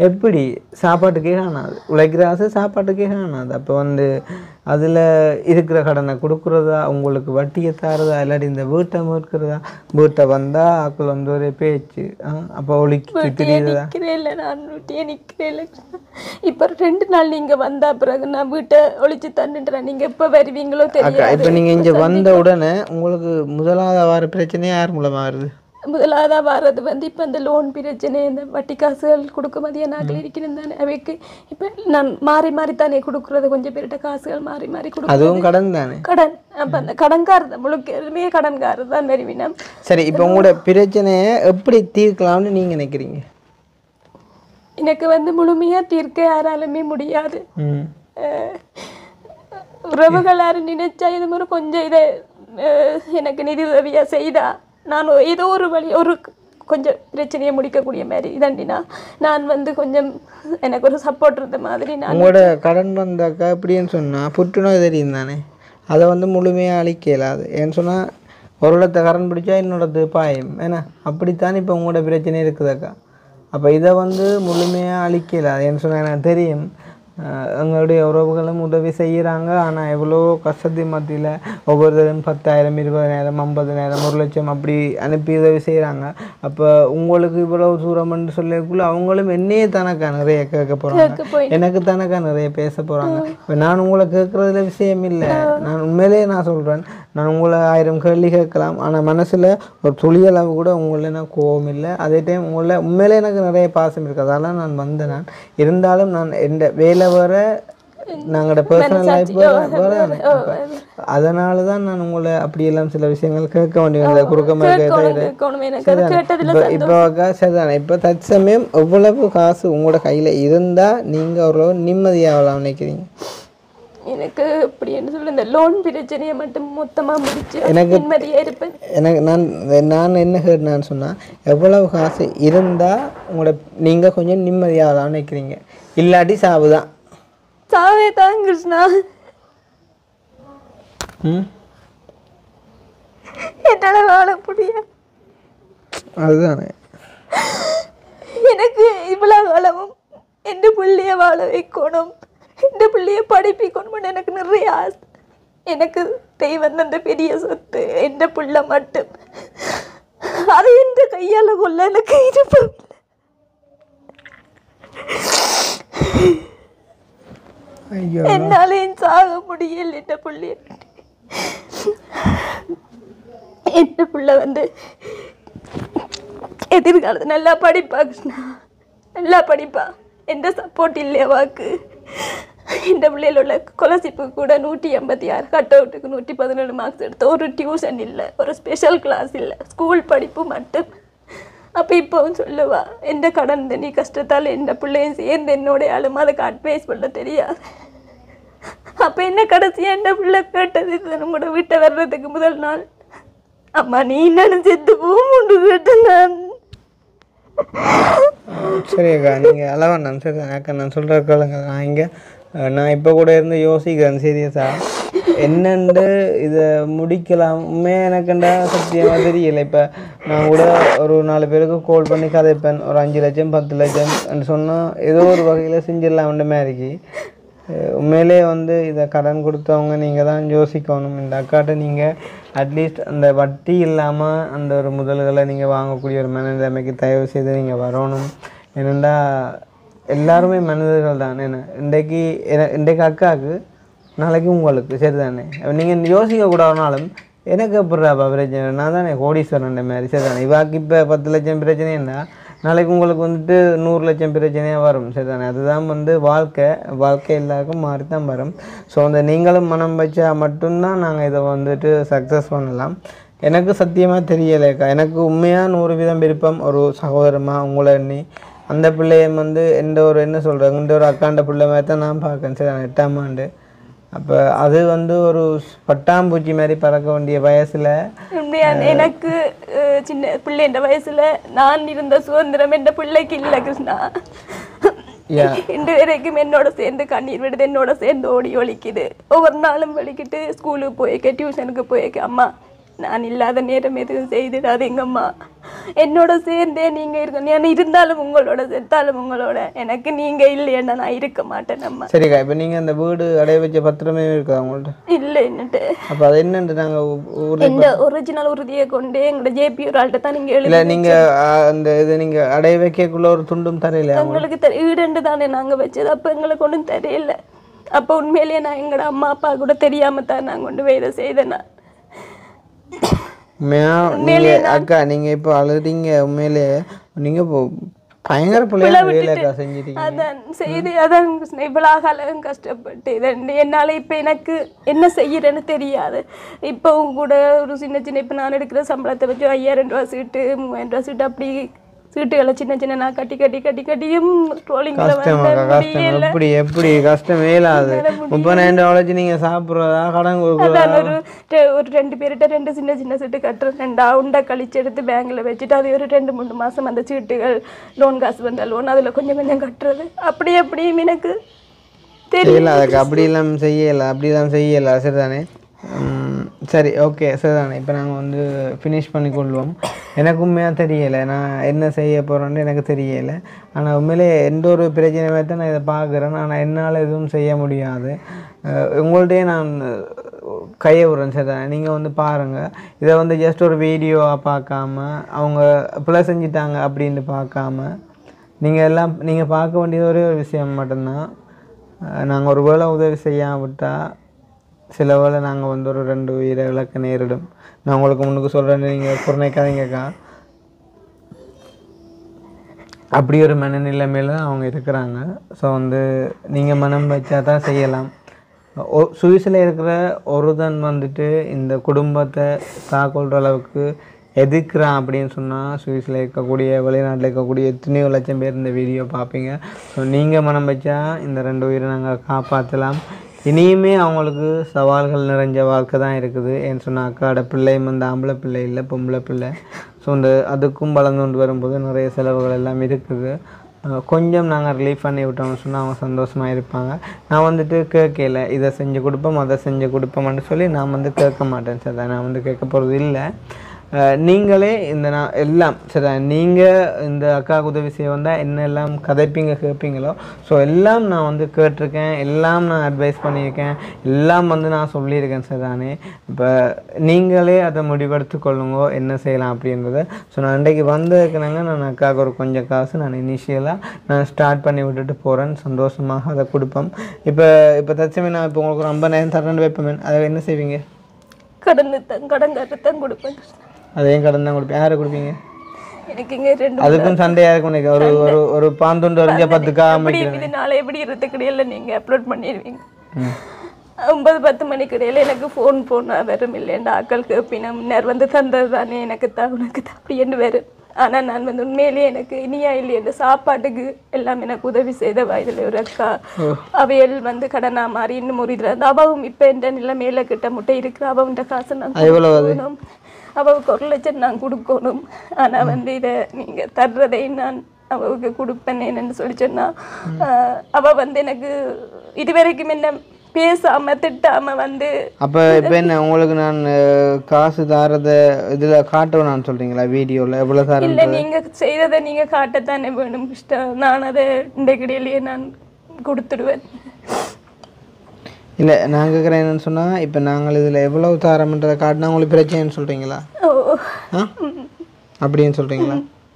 எப்படி சாப்பாட்டுக்கே காணாது உழைக்கிற ஆசை சாப்பாட்டுக்கே காணாது அப்போ வந்து அதில் இருக்கிற கடனை கொடுக்குறதா உங்களுக்கு வட்டியை தாரதா இல்லாட்டி இந்த வீட்டை மீட்கிறதா வீட்டை வந்தால் ஆக்கள் வந்து ஒரே பேச்சு அப்போ ஒழிச்சு திரியுதா நிக்கிறே இல்லை நான் வீட்டையே நிக்கிறே இல்லை இப்போ ரெண்டு நாள் நீங்க வந்தா பிறகு நான் வீட்டை ஒழிச்சு தந்துட்டுறேன் நீங்க எப்போ வருவீங்களோ அக்கா தெரியாது இப்போ நீங்கள் இங்கே வந்த உடனே உங்களுக்கு முதலாவது வர பிரச்சனையே யார் மூலமாக வருது முதலாவதா வர்றது வந்து இப்போ இந்த லோன் பிரச்சனை இந்த வட்டி காசுகள் கொடுக்க மதிய நாட்கள் இருக்கிறது தானே அவைக்கு இப்போ நான் மாறி மாறி தானே கொடுக்குறது கொஞ்சம் பேர்கிட்ட காசுகள் மாறி மாறி கொடுக்குறது அதுவும் கடன் தானே கடன் அப்போ அந்த கடன்காரர் தான் முழுக்க எதுவுமே கடன்காரர் தான் மெருவினம் சரி இப்போ உங்களோட பிரச்சனையை எப்படி தீர்க்கலாம்னு நீங்கள் நினைக்கிறீங்க எனக்கு வந்து முழுமையாக தீர்க்க யாராலுமே முடியாது ம் அஹ் உறவுகள் யாரும் நினைச்சா இது மாதிரி கொஞ்சம் இதை அஹ் எனக்கு நிதி உதவியாக செய்தா நான் ஏதோ ஒரு வழி ஒரு கொஞ்சம் பிரச்சனையை முடிக்கக்கூடிய மாதிரி இதாண்டினா நான் வந்து கொஞ்சம் எனக்கு ஒரு சப்போர்ட் இருந்த மாதிரி நான் உங்களோட கடன் வந்தாக்கா எப்படின்னு சொன்னால் புற்றுநோய் தெரியும் தானே அதை வந்து முழுமையாக அழிக்க இயலாது ஏன்னு சொன்னால் ஒரு இடத்த கடன் பிடிச்சா இன்னொருத்து பாயும் ஏன்னா அப்படித்தான் இப்போ உங்களோட பிரச்சனை இருக்குதாக்கா அப்போ இதை வந்து முழுமையாக அழிக்க இயலாது ஏன்னு சொன்னால் எனக்கு தெரியும் அஹ் எங்களுடைய உறவுகளும் உதவி செய்கிறாங்க ஆனால் எவ்வளோ கஷ்டத்தின் மத்தியில் ஒவ்வொருத்தரும் பத்தாயிரம் இருபதாயிரம் ஐம்பதாயிரம் ஒரு லட்சம் அப்படி அனுப்பி உதவி செய்கிறாங்க அப்போ உங்களுக்கு இவ்வளோ தூரம்னு சொல்லக்குள்ள அவங்களும் என்னையே தானக்கா நிறைய கேட்க போகிறாங்க போய் எனக்கு தானக்கா நிறைய பேச போகிறாங்க இப்போ நான் உங்களை கேட்குறதுல விஷயம் இல்லை நான் உண்மையிலேயே நான் சொல்கிறேன் நான் உங்களை ஆயிரம் கேள்வி கேட்கலாம் ஆனால் மனசில் ஒரு துளியளவு கூட உங்களை நான் கோவம் இல்லை அதே டைம் உங்களை உண்மையிலே எனக்கு நிறைய பாசம் இருக்குது அதால நான் வந்தேன் நான் இருந்தாலும் நான் எந்த வேலை வர நாங்களோட பர்சனல் லைஃப் வர அதனால தான் நான் உங்களை அப்படியெல்லாம் சில விஷயங்கள் கேட்க வேண்டிய வந்தது குறுக்க மாதிரி கேட்க கேட்கணும் எனக்கு அது கேட்டதில் இப்போ இப்போ அக்கா சரிதானே இப்போ தற்சமயம் எவ்வளவு காசு உங்களோட கையில் இருந்தால் நீங்கள் அவ்வளோ நிம்மதியாகலாம் நினைக்கிறீங்க எனக்கு அப்படின்னு சொல்லி இந்த லோன் பிரச்சனையை மட்டும் மொத்தமா முடிச்சு எனக்கு- நிம்மதியா இருப்பேன் எனக்கு நான் நான் என்ன கேட்டேன்னு சொன்னால் எவ்வளவு காசு இருந்தால் உங்களோட நீங்கள் கொஞ்சம் நிம்மதியாகலாம் நினைக்கிறீங்க இல்லாட்டி சாவு தான் சாவே தான் கிருஷ்ணா ம் என்னால வாழ முடியாது அதுதானே எனக்கு இவ்வளவு காலமும் எந்த பிள்ளைய வாழ வைக்கணும் இந்த பிள்ளைய படிப்பிக்கணும்னு எனக்கு நிறைய ஆசை எனக்கு தெய்வம் தந்த பெரிய சொத்து எந்த பிள்ளை மட்டும் அது எந்த கையால கொள்ள எனக்கு இருப்பம் இல்லை. ஐயோ என்னாலையும் சாக முடியல இந்த பிள்ளைய எந்த பிள்ளை வந்து எதிர்காலத்து நல்லா படிப்பா கிருஷ்ணா நல்லா படிப்பா எந்த சப்போர்ட் இல்லையா வாக்கு இந்த பிள்ளையில உள்ள கொலசிப்பு கூட நூற்றி எண்பத்தி ஆறு கட் அவுட்டுக்கு நூற்றி பதினேழு மார்க்ஸ் எடுத்த ஒரு டியூஷன் இல்லை ஒரு ஸ்பெஷல் கிளாஸ் இல்லை ஸ்கூல் படிப்பு மட்டும் அப்போ இப்போவும் சொல்லுவா எந்த கடன் நீ கஷ்டத்தால் எந்த பிள்ளையும் சேர்ந்து என்னோட அழுமா அதுக்கு அட்வைஸ் பண்ண தெரியாது அப்போ என்ன கடைசியாக என்ன பிள்ளை கேட்டது இது உங்களோட வீட்டை வர்றதுக்கு முதல் நாள் அம்மா நீ நினைச்சது பூமுண்டு கேட்டு நான் சரி அக்கா நீங்கள் அளவா நான் சரி அக்கா நான் சொல்கிற கேளுங்க நான் இங்கே நான் இப்போ கூட இருந்து யோசிக்கிறேன் சீரியஸாக என்னண்டு இதை முடிக்கலாம் உண்மையாக எனக்குண்டா சத்தியமாக தெரியல இப்போ நான் கூட ஒரு நாலு பேருக்கு கால் பண்ணி கதைப்பேன் ஒரு அஞ்சு லட்சம் பத்து லட்சம் சொன்னால் ஏதோ ஒரு வகையில் செஞ்சிடலாம் மாதிரிக்கு அஹ் உண்மையிலே வந்து இதை கடன் கொடுத்தவங்க நீங்கள் தான் யோசிக்கணும் இந்த அக்காட்ட நீங்கள் அட்லீஸ்ட் அந்த வட்டி இல்லாமல் அந்த ஒரு முதல்களை நீங்கள் வாங்கக்கூடிய ஒரு மனநிலைமைக்கு தயவு செய்து நீங்கள் வரணும் ஏனெண்டா எல்லாருமே மனிதர்கள் தான் என்ன இன்றைக்கு என- இன்றைக்கு அக்காவுக்கு நாளைக்கு உங்களுக்கு சரிதானே நீங்கள் யோசிக்க கூடாதுனாலும் எனக்கு எப்படிறாப்பா பிரச்சனை நான் தானே கோடீஸ்வரன் மாதிரி சரிதானே இவாக்கு இப்போ பத்து லட்சம் பிரச்சனைன்னா நாளைக்கு உங்களுக்கு வந்துட்டு நூறு லட்சம் பிரச்சனையாக வரும் சரிதானே அதுதான் வந்து வாழ்க்கை வாழ்க்கை எல்லாருக்கும் மாறி தான் வரும் ஸோ அந்த நீங்களும் மனம் வச்சா மட்டும்தான் நாங்கள் இதை வந்துட்டு சக்ஸஸ் பண்ணலாம் எனக்கு சத்தியமாக தெரியலைக்கா எனக்கு உண்மையாக நூறு வீதம் விருப்பம் ஒரு சகோதரமாக உங்களை எண்ணி அந்த பிள்ளைய வந்து எந்த ஒரு என்ன சொல்கிறாங்க இந்த ஒரு அக்காண்ட பிள்ளை மாதிரி தான் நான் பார்க்கேன் சரி எட்டாம் ஆண்டு அப்போ அது வந்து ஒரு பட்டாம்பூச்சி மாதிரி பறக்க வேண்டிய வயசில் உண்மையா எனக்கு அஹ், சின்ன பிள்ளை இந்த வயசுல நான் இருந்த சுதந்திரம் எந்த பிள்ளைக்கு இல்லை கிருஷ்ணா Yeah. இன்று வரைக்கும் என்னோட சேர்ந்து கண்ணீர் விடுது என்னோட சேர்ந்து ஓடி ஒழிக்குது ஒவ்வொரு நாளும் வலிக்கிட்டு ஸ்கூலுக்கு போய்க்க டியூஷனுக்கு போய்க்க அம்மா நான் இல்லாத நேரம் எதுவும் செய்திடாதீங்கம்மா என்னோட சேர்ந்தே நீங்க இருக்க நான் இருந்தாலும் உங்களோட செத்தாலும் உங்களோட எனக்கு நீங்க இல்லையேன்னா நான் இருக்க மாட்டேன் அம்மா சரிக்கா இப்போ நீங்கள் அந்த வீடு அடைய வச்ச பத்திரமே இருக்கா உங்கள்ட்ட இல்லைன்னுட்டு அப்போ அது என்னன்னு நாங்கள் ஊரில் இந்த ஒரிஜினல் உறுதியை கொண்டு எங்களோட ஜேபி ஒரு ஆள்கிட்ட தான் நீங்க இல்லை எழுதி நீங்கள் அந்த இது நீங்கள் அடைய வைக்கக்குள்ள ஒரு துண்டும் தரையில எங்களுக்கு தெரி ஈடுண்டு தானே நாங்க வச்சது அப்போ எங்களுக்கு ஒன்றும் தெரியல அப்போ உண்மையிலேயே நான் எங்களோட அம்மா அப்பா கூட தெரியாம தான் நான் கொண்டு போய் இதை செய்தேன் நான் உண்மையா நீங்கள் அக்கா நீங்கள் இப்போ அழுதுறீங்க உண்மையிலே நீங்கள் இப்போ பயங்கர பிள்ளைங்க வேலைக்கா செஞ்சிட்டீங்க அதான் செய்து அதான் இவ்வளோ காலம் கஷ்டப்பட்டு இதண்டு என்னால் இப்போ எனக்கு என்ன செய்யறேன்னு தெரியாது இப்போவும் கூட ஒரு சின்ன சின்ன இப்போ நான் எடுக்கிற சம்பளத்தை வச்சு ஐயாயிரம் ரூபா சீட்டு மூவாயிரம் ரூபா சீட்டு அப்படி சீட்டுகளை சின்ன சின்ன நான் கட்டி கட்டி கட்டி கட்டியும் ட்ரோலிங்கில் கஷ்டமாக்கா கஷ்டம் எப்படி எப்படி கஷ்டம் மேலாது முப்பதாயிரம் ரூபா உழைச்சி நீங்கள் சாப்பிட்றதா கடன் கொடுக்குறதா அதான் ஒரு ரெ- ஒரு ரெண்டு பேர்கிட்ட ரெண்டு சின்ன சின்ன சீட்டு கட்டுறேன் ரெண்டா உண்டை கழிச்சு எடுத்து பேங்க்ல வச்சுட்டு அது ஒரு ரெண்டு மூணு மாசம் அந்த சீட்டுகள் லோன் காசு வந்த லோன் அதுல கொஞ்சம் கொஞ்சம் கட்டுறது அப்படி அப்படியும் எனக்கு தெரியும் செய்யல அதுக்கு அப்படிலாம் செய்யலை அப்படிலாம் செய்யலை சரிதானே உம், சரி ஓகே சரிதானே இப்போ நாங்கள் வந்து ஃபினிஷ் பண்ணி கொள்வோம் எனக்கு உண்மையாக தெரியலை நான் என்ன செய்ய போகிறேன்னு எனக்கு தெரியலை ஆனால் உண்மையிலே எந்த ஒரு பிரச்சனையுமே தான் நான் இதை பார்க்குறேன் ஆனால் என்னால் எதுவும் செய்ய முடியாது அஹ் உங்கள்ட்டயே நான் கையை விடுறேன் சரிதானே நீங்கள் வந்து பாருங்கள் இதை வந்து ஜஸ்ட் ஒரு வீடியோவாக பார்க்காம அவங்க பிள்ளை செஞ்சிட்டாங்க அப்படின்னு பார்க்காம நீங்கள் எல்லாம் நீங்கள் பார்க்க வேண்டியது ஒரே ஒரு விஷயம் மட்டும்தான் நாங்கள் ஒரு வேளை உதவி செய்யாம விட்டால் சில வேளை நாங்கள் வந்து ஒரு ரெண்டு உயிரை இழக்க நேரிடும் நான் உங்களுக்கு முன்னுக்கு சொல்கிறேன் நீங்கள் புறணைக்காதீங்கக்கா அப்படி ஒரு மனநிலைமையில் அவங்க இருக்கிறாங்க ஸோ வந்து நீங்கள் மனம் வச்சா தான் செய்யலாம் ஒ- சுவிஸில் இருக்கிற ஒருதன் வந்துட்டு இந்த குடும்பத்தை தாக்கொள்கிற அளவுக்கு எதிர்க்கிறான் அப்படின்னு சொன்னால் சுவிஸில் இருக்கக்கூடிய வெளிநாட்டில் இருக்கக்கூடிய எத்தனையோ லட்சம் பேர் இந்த வீடியோ பார்ப்பீங்க ஸோ நீங்கள் மனம் வச்சா இந்த ரெண்டு உயிரை நாங்கள் காப்பாற்றலாம் இனியுமே அவங்களுக்கு சவால்கள் நிறைஞ்ச வாழ்க்கை தான் இருக்குது ஏன்னு சொன்னால் அக்காட பிள்ளையும் வந்து ஆம்பளை பிள்ளை இல்லை பொம்பளை பிள்ளை ஸோ இந்த அதுக்கும் வளர்ந்து கொண்டு வரும்போது நிறைய செலவுகள் எல்லாம் இருக்குது அஹ் கொஞ்சம் நாங்கள் ரிலீஃப் பண்ணி விட்டோம்னு சொன்னால் அவங்க சந்தோஷமாக இருப்பாங்க நான் வந்துட்டு கேட்கல இதை செஞ்சு கொடுப்போம் அதை செஞ்சு கொடுப்போம்னு சொல்லி நான் வந்து கேட்க மாட்டேன் சார் நான் வந்து கேட்க போகிறது இல்லை அஹ் நீங்களே இந்த நான் எல்லாம் சரி நீங்கள் இந்த அக்காவுக்கு உதவி செய்ய வந்தால் என்னெல்லாம் கதைப்பீங்க கேட்பீங்களோ ஸோ எல்லாம் நான் வந்து கேட்டிருக்கேன் எல்லாம் நான் அட்வைஸ் பண்ணியிருக்கேன் எல்லாம் வந்து நான் சொல்லியிருக்கேன் சார் தானே இப்போ நீங்களே அதை முடிவெடுத்து கொள்ளுங்க என்ன செய்யலாம் அப்படின்றத ஸோ நான் இன்றைக்கு வந்ததுக்குனாங்க நான் அக்காவுக்கு ஒரு கொஞ்சம் காசு நான் இனிஷியலாக நான் ஸ்டார்ட் பண்ணி விட்டுட்டு போகிறேன் சந்தோஷமாக அதை கொடுப்போம் இப்போ இப்போ தச்சமே நான் இப்போ உங்களுக்கு ஒரு ஐம்பதாயிரம் தரேன்னு வைப்பேன் அதை என்ன செய்வீங்க கடன் தான் கடன் கட்டுத்தான் கொடுப்பேன் அதையும் கடன் தான் கொடுப்பேன் யாரை கொடுப்பீங்க எனக்கு இங்க ரெண்டு அதுக்கும் சண்டையா இருக்கும் நினைக்கிறேன். ஒரு ஒரு ஒரு பாந்துண்டு வரைஞ்ச பத்துக்கா எப்படி இது நாளை எப்படி இருந்துக்கு இடையில நீங்க அப்லோட் பண்ணிடுவீங்க ஒன்பது பத்து மணிக்கு இடையில எனக்கு ஃபோன் போனா வரும் இல்லைண்டா ஆக்கள் கேப்பினா முன்னர் வந்து தந்தது தானே எனக்கு தான் உனக்கு தான் அப்படி என்று வரும் ஆனா நான் வந்து உண்மையிலேயே எனக்கு இனியா இல்லையா சாப்பாட்டுக்கு எல்லாம் எனக்கு உதவி செய்த வயதில் ஒரு அக்கா அவையல் வந்து கடனா மாறி இன்னும் ஒரு இதுல இருந்து அவவும் இப்ப என்ற நிலைமையில கிட்ட முட்டை இருக்கிற அவன்கிட்ட காசு நான் கொடுக்கணும் அவவுக்கு ஒரு லட்சம் நான் கொடுக்கணும் ஆனா வந்து இதை நீங்க தர்றதை நான் அவளுக்கு கொடுப்பேன் என்னன்னு சொல்லி சொன்னா ஆஹ் அவ வந்து எனக்கு இதுவரைக்கும் என்ன பேசாம திட்டாம வந்து அப்போ இப்போ என்ன உங்களுக்கு நான் அஹ், காசு தாரத இதில் காட்டணும் நான் சொல்கிறீங்களா வீடியோவில் எவ்வளோ தரேன் இல்ல நீங்க செய்ததை நீங்க காட்டத்தானே வேணும் இஷ்டம் நான் அதை இந்த கிடையிலேயே நான் கொடுத்துடுவேன் இல்லை நான் கேட்குறேன் என்னன்னு சொன்னால் இப்போ நாங்கள் இதில் எவ்வளோ தாரம்ன்றதை காட்டினா உங்களுக்கு பிரச்சனைன்னு சொல்கிறீங்களா ஓ ஆ அப்படின்னு சொல்கிறீங்களா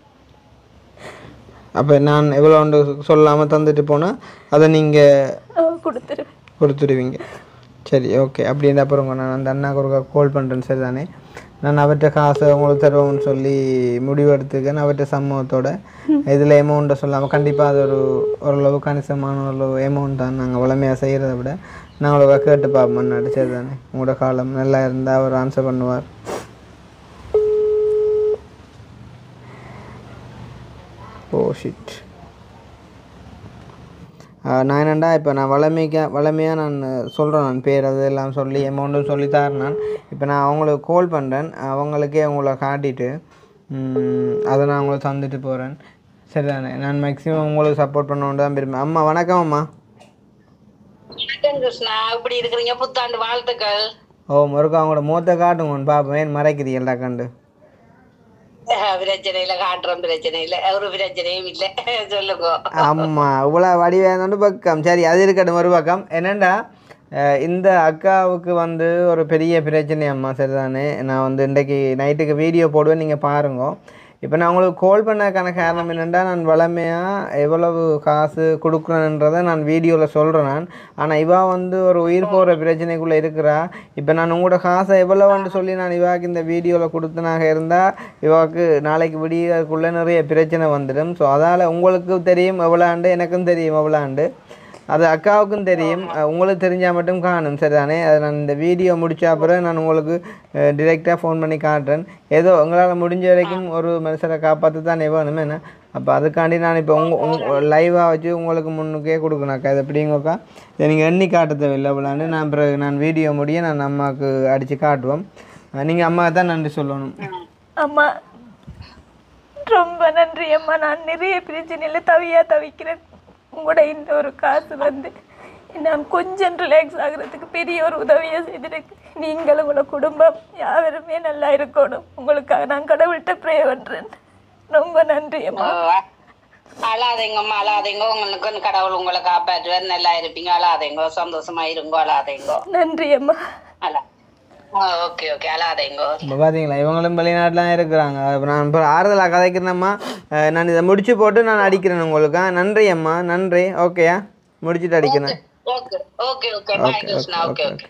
அப்போ நான் எவ்வளோ ஒன்று சொல்லாமல் தந்துட்டு போனால் அதை நீங்கள் ஓ, கொடுத்துருவேன் கொடுத்துடுவீங்க சரி ஓகே அப்படின்ற அப்புறம் நான் அந்த அண்ணாக்கு ஒரு கால் பண்ணுறேன் சரி தானே நான் அவர்கிட்ட காசை உங்களுக்கு தருவோம்னு சொல்லி முடிவு எடுத்துக்கேன் அவர்கிட்ட சம்மதத்தோட இதில் அமௌண்ட்டை சொல்லாமல் கண்டிப்பாக அது ஒரு ஓரளவு கணிசமான ஒரு அமௌண்ட் தான் நாங்கள் வளமையாக செய்கிறத விட நான் அவ்வளோவா கேட்டு பார்ப்போம் சரி தானே உங்களோட காலம் நல்லா இருந்தால் அவர் ஆன்சர் பண்ணுவார் ஓ ஷிட் நான் என்னண்டா இப்போ நான் வளமைக்க வளமையாக நான் சொல்கிறேன் நான் பேர் அது எல்லாம் சொல்லி அமௌண்ட்டும் சொல்லி தரேன் நான் இப்போ நான் அவங்களுக்கு கால் பண்ணுறேன் அவங்களுக்கே அவங்கள காட்டிட்டு ம், அதை நான் அவங்களுக்கு தந்துட்டு போகிறேன் சரிதானே நான் மேக்ஸிமம் உங்களுக்கு சப்போர்ட் பண்ண தான் விரும்புகிறேன் அம்மா வணக்கம் அம்மா வணக்கம் கிருஷ்ணா எப்படி இருக்கிறீங்க புத்தாண்டு வாழ்த்துக்கள் ஓ முருகா அவங்களோட மூத்த காட்டுங்க பாப்போம் ஏன் மறைக்கிறீங்களா கண்டு பிரச்சனை இல்ல காட்டுறோம் பிரச்சனை இல்ல ஒரு பிரச்சனையும் இல்ல சொல்லுங்க ஆமா இவ்வளோ வடிவேந்தோண்டு பக்கம் சரி அது இருக்கட்டும் ஒரு பக்கம் என்னண்டா அஹ் இந்த அக்காவுக்கு வந்து ஒரு பெரிய பிரச்சனை அம்மா சரிதானே நான் வந்து இன்றைக்கு நைட்டுக்கு வீடியோ போடுவேன் நீங்கள் பாருங்க இப்போ நான் உங்களுக்கு கால் பண்ணக்கான காரணம் என்னென்னா நான் வளமையாக எவ்வளவு காசு கொடுக்குறேன்றதை நான் வீடியோவில் சொல்கிறேன் நான் ஆனால் இவா வந்து ஒரு உயிர் போகிற பிரச்சனைக்குள்ளே இருக்கிறா இப்போ நான் உங்களோட காசை எவ்வளோன்னு சொல்லி நான் இவாக்கு இந்த வீடியோவில் கொடுத்தனாக இருந்தால் இவாக்கு நாளைக்கு விடியறதுக்குள்ளே நிறைய பிரச்சனை வந்துடும் ஸோ அதால் உங்களுக்கு தெரியும் எவ்வளோண்டு எனக்கும் தெரியும் எவ்வளோண்டு அது அக்காவுக்கும் தெரியும் அஹ் உங்களுக்கு தெரிஞ்சால் மட்டும் காணும் சரிதானே அதை நான் இந்த வீடியோ முடிச்ச அப்புறம் நான் உங்களுக்கு டிரெக்டாக ஃபோன் பண்ணி காட்டுறேன் ஏதோ உங்களால் முடிஞ்ச வரைக்கும் ஒரு மனுஷரை காப்பாற்ற தானே வேணும் என்ன அப்போ அதுக்காண்டி நான் இப்போ உங்க உங்க லைவாக வச்சு உங்களுக்கு முன்னுக்கே கொடுக்கணும் அக்கா இது எப்படிங்கக்கா இதை நீங்கள் எண்ணி காட்ட தேவையில்லை அவ்வளோன்னு நான் பிறகு நான் வீடியோ முடிய நான் அம்மாவுக்கு அடித்து காட்டுவோம் நீங்கள் அம்மா தான் நன்றி சொல்லணும் அம்மா ரொம்ப நன்றி அம்மா நான் நிறைய பிரச்சனையில் தவியா தவிக்கிறேன் உங்களோட இந்த ஒரு காசு வந்து நான் கொஞ்சம் ரிலாக்ஸ் ஆகுறதுக்கு பெரிய ஒரு உதவியை செய்திருக்கு நீங்கள் உங்களோட குடும்பம் யாவருமே நல்லா இருக்கணும் உங்களுக்காக நான் கடவுள்கிட்ட ப்ரே பண்ணுறேன் ரொம்ப நன்றி அம்மா அழாதீங்கம்மா அழாதீங்க உங்களுக்கு கடவுள் உங்களை காப்பாற்றுவார் நல்லா இருப்பீங்க அழாதீங்க சந்தோஷமா இருங்கோ அழாதீங்கோ நன்றி அம்மா அழா ஓகே ஓகே அழாதீங்கோ இப்போ பார்த்தீங்களா இவங்களும் வெளிநாட்டிலாம் இருக்கிறாங்க இப்போ நான் இப்போ ஆறுதலாக கதைக்கிறேன்னம்மா அஹ் நான் இதை முடிச்சு போட்டு நான் அடிக்கிறேன் உங்களுக்கு ஆ, நன்றி அம்மா நன்றி ஓகேயா முடிச்சுட்டு அடிக்கிறேன் okay okay okay bye Krishna okay okay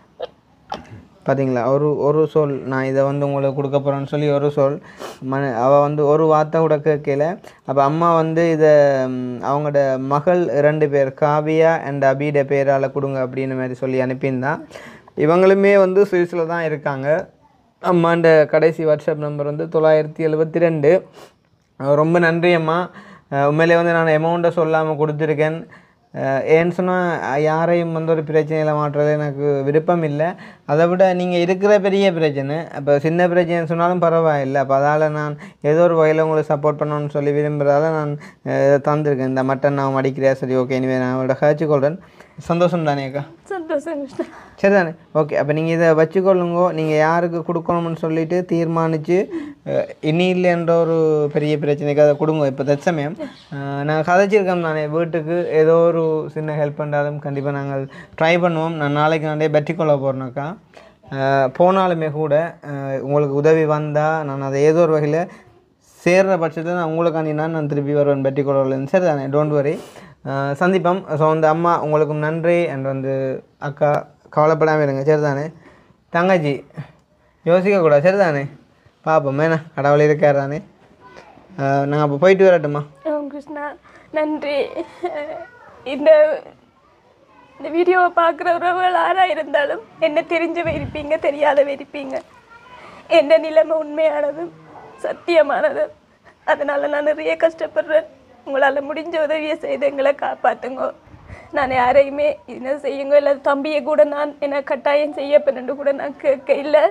பார்த்தீங்களா ஒரு ஒரு சொல் நான் இதை வந்து உங்களுக்கு கொடுக்க போகிறேன்னு சொல்லி ஒரு சொல் மன அவள் வந்து ஒரு வார்த்தை கூட கேட்கல அப்போ அம்மா வந்து இதை ம், அவங்களோட மகள் ரெண்டு பேர் காவியா அண்ட் அபியோட பேரால் கொடுங்க அப்படின்னு மாதிரி சொல்லி அனுப்பியிருந்தான் இவங்களுமே வந்து சுவிஸில் தான் இருக்காங்க அம்மாண்ட கடைசி வாட்ஸ்அப் நம்பர் வந்து தொள்ளாயிரத்தி எழுபத்தி ரெண்டு ரொம்ப நன்றி அம்மா அஹ் உண்மையிலே வந்து நான் அமௌண்ட்டை சொல்லாமல் கொடுத்துருக்கேன் அஹ் ஏன்னு சொன்னால் யாரையும் வந்து ஒரு பிரச்சனையில் மாட்டுறது எனக்கு விருப்பம் இல்லை அதை விட நீங்கள் இருக்கிற பெரிய பிரச்சனை அப்போ சின்ன பிரச்சனை சொன்னாலும் பரவாயில்லை அப்போ அதால் நான் ஏதோ ஒரு வகையில் உங்களுக்கு சப்போர்ட் பண்ணணும்னு சொல்லி விரும்புகிறதால நான் அஹ் இதை தந்திருக்கேன் இந்த மட்டன் நான் மடிக்கிறேன் சரி ஓகே இனிமேல் நான் அவளோட கழிச்சு கொள்கிறேன் சந்தோஷம் தானே அக்கா சந்தோஷம் கிருஷ்ணா சரிதானே ஓகே அப்போ நீங்கள் இதை வச்சுக்கொள்ளுங்கோ நீங்கள் யாருக்கு கொடுக்கணும்னு சொல்லிட்டு தீர்மானித்து இனி இல்லைன்ற ஒரு பெரிய பிரச்சனைக்கு அதை கொடுங்க இப்போ தற்சமயம் அஹ், நான் கதைச்சிருக்கோம் நானே வீட்டுக்கு ஏதோ ஒரு சின்ன ஹெல்ப் பண்ணாலும் கண்டிப்பாக நாங்கள் ட்ரை பண்ணுவோம் நான் நாளைக்கு நானே வெற்றி கொள்ள போகிறேனாக்கா போனாலுமே கூட அஹ், உங்களுக்கு உதவி வந்தால் நான் அதை ஏதோ ஒரு வகையில் சேர்ற பட்சத்தில் நான் உங்களுக்காண்டி நான் நான் திருப்பி வருவேன் பெட்டி கொடவுலேருந்து சரி தானே டோன்ட் வரி சந்திப்போம் ஸோ அந்த அம்மா உங்களுக்கும் நன்றி அண்ட் வந்து அக்கா கவலைப்படாமல் இருங்க சரி தானே தங்கச்சி யோசிக்கக்கூடாது சரி தானே பார்ப்போம் என்ன கடவுள் இருக்கார் தானே நாங்கள் அப்போ போயிட்டு வரட்டுமா ஆம் கிருஷ்ணா நன்றி இந்த இந்த வீடியோவை பார்க்குற உறவுகள் யாராக இருந்தாலும் என்ன தெரிஞ்சவ இருப்பீங்க தெரியாதவ இருப்பீங்க எந்த நிலைமை உண்மையானது சத்தியமானது அதனால் நான் நிறைய கஷ்டப்படுறேன் உங்களால் முடிஞ்ச உதவியை செய்து எங்களை காப்பாற்றுங்க நான் யாரையுமே என்ன செய்யுங்க இல்லை தம்பியை கூட நான் என்ன கட்டாயம் செய்ய பண்ணு கூட நான் கேட்க இல்லை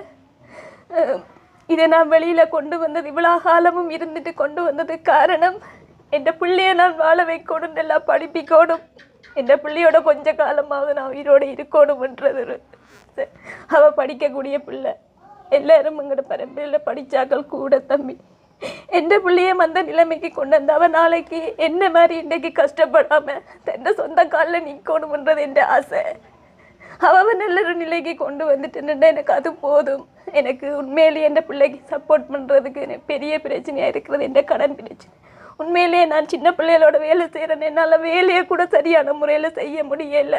அஹ் இதை நான் வெளியில் கொண்டு வந்தது இவ்வளோ காலமும் இருந்துட்டு கொண்டு வந்தது காரணம் என் பிள்ளைய நான் வாழ வைக்கணும் நல்லா படிப்பிக்கணும் என் பிள்ளையோட கொஞ்ச காலமாவது நான் உயிரோடு இருக்கணும்ன்றது ஒரு ச- அவ படிக்கக்கூடிய பிள்ளை எல்லாரும் எங்களோட பரம்பரையில் படித்தாக்கள் கூட தம்பி எந்த பிள்ளைய அந்த நிலைமைக்கு கொண்டு வந்த அவ நாளைக்கு என்ன மாதிரி இன்றைக்கு கஷ்டப்படாம தன்னை சொந்த காலில் நிற்கணும்ன்றது என் ஆசை அவ நல்ல ஒரு நிலைக்கு கொண்டு வந்துட்டுன்னா எனக்கு அது போதும் எனக்கு உண்மையிலேயே என் பிள்ளைக்கு சப்போர்ட் பண்ணுறதுக்கு எனக்கு பெரிய பிரச்சனையாக இருக்கிறது என் கடன் பிரச்சனை உண்மையிலேயே நான் சின்ன பிள்ளைகளோட வேலை செய்கிறேன் என்னால் வேலையை கூட சரியான முறையில் செய்ய முடியல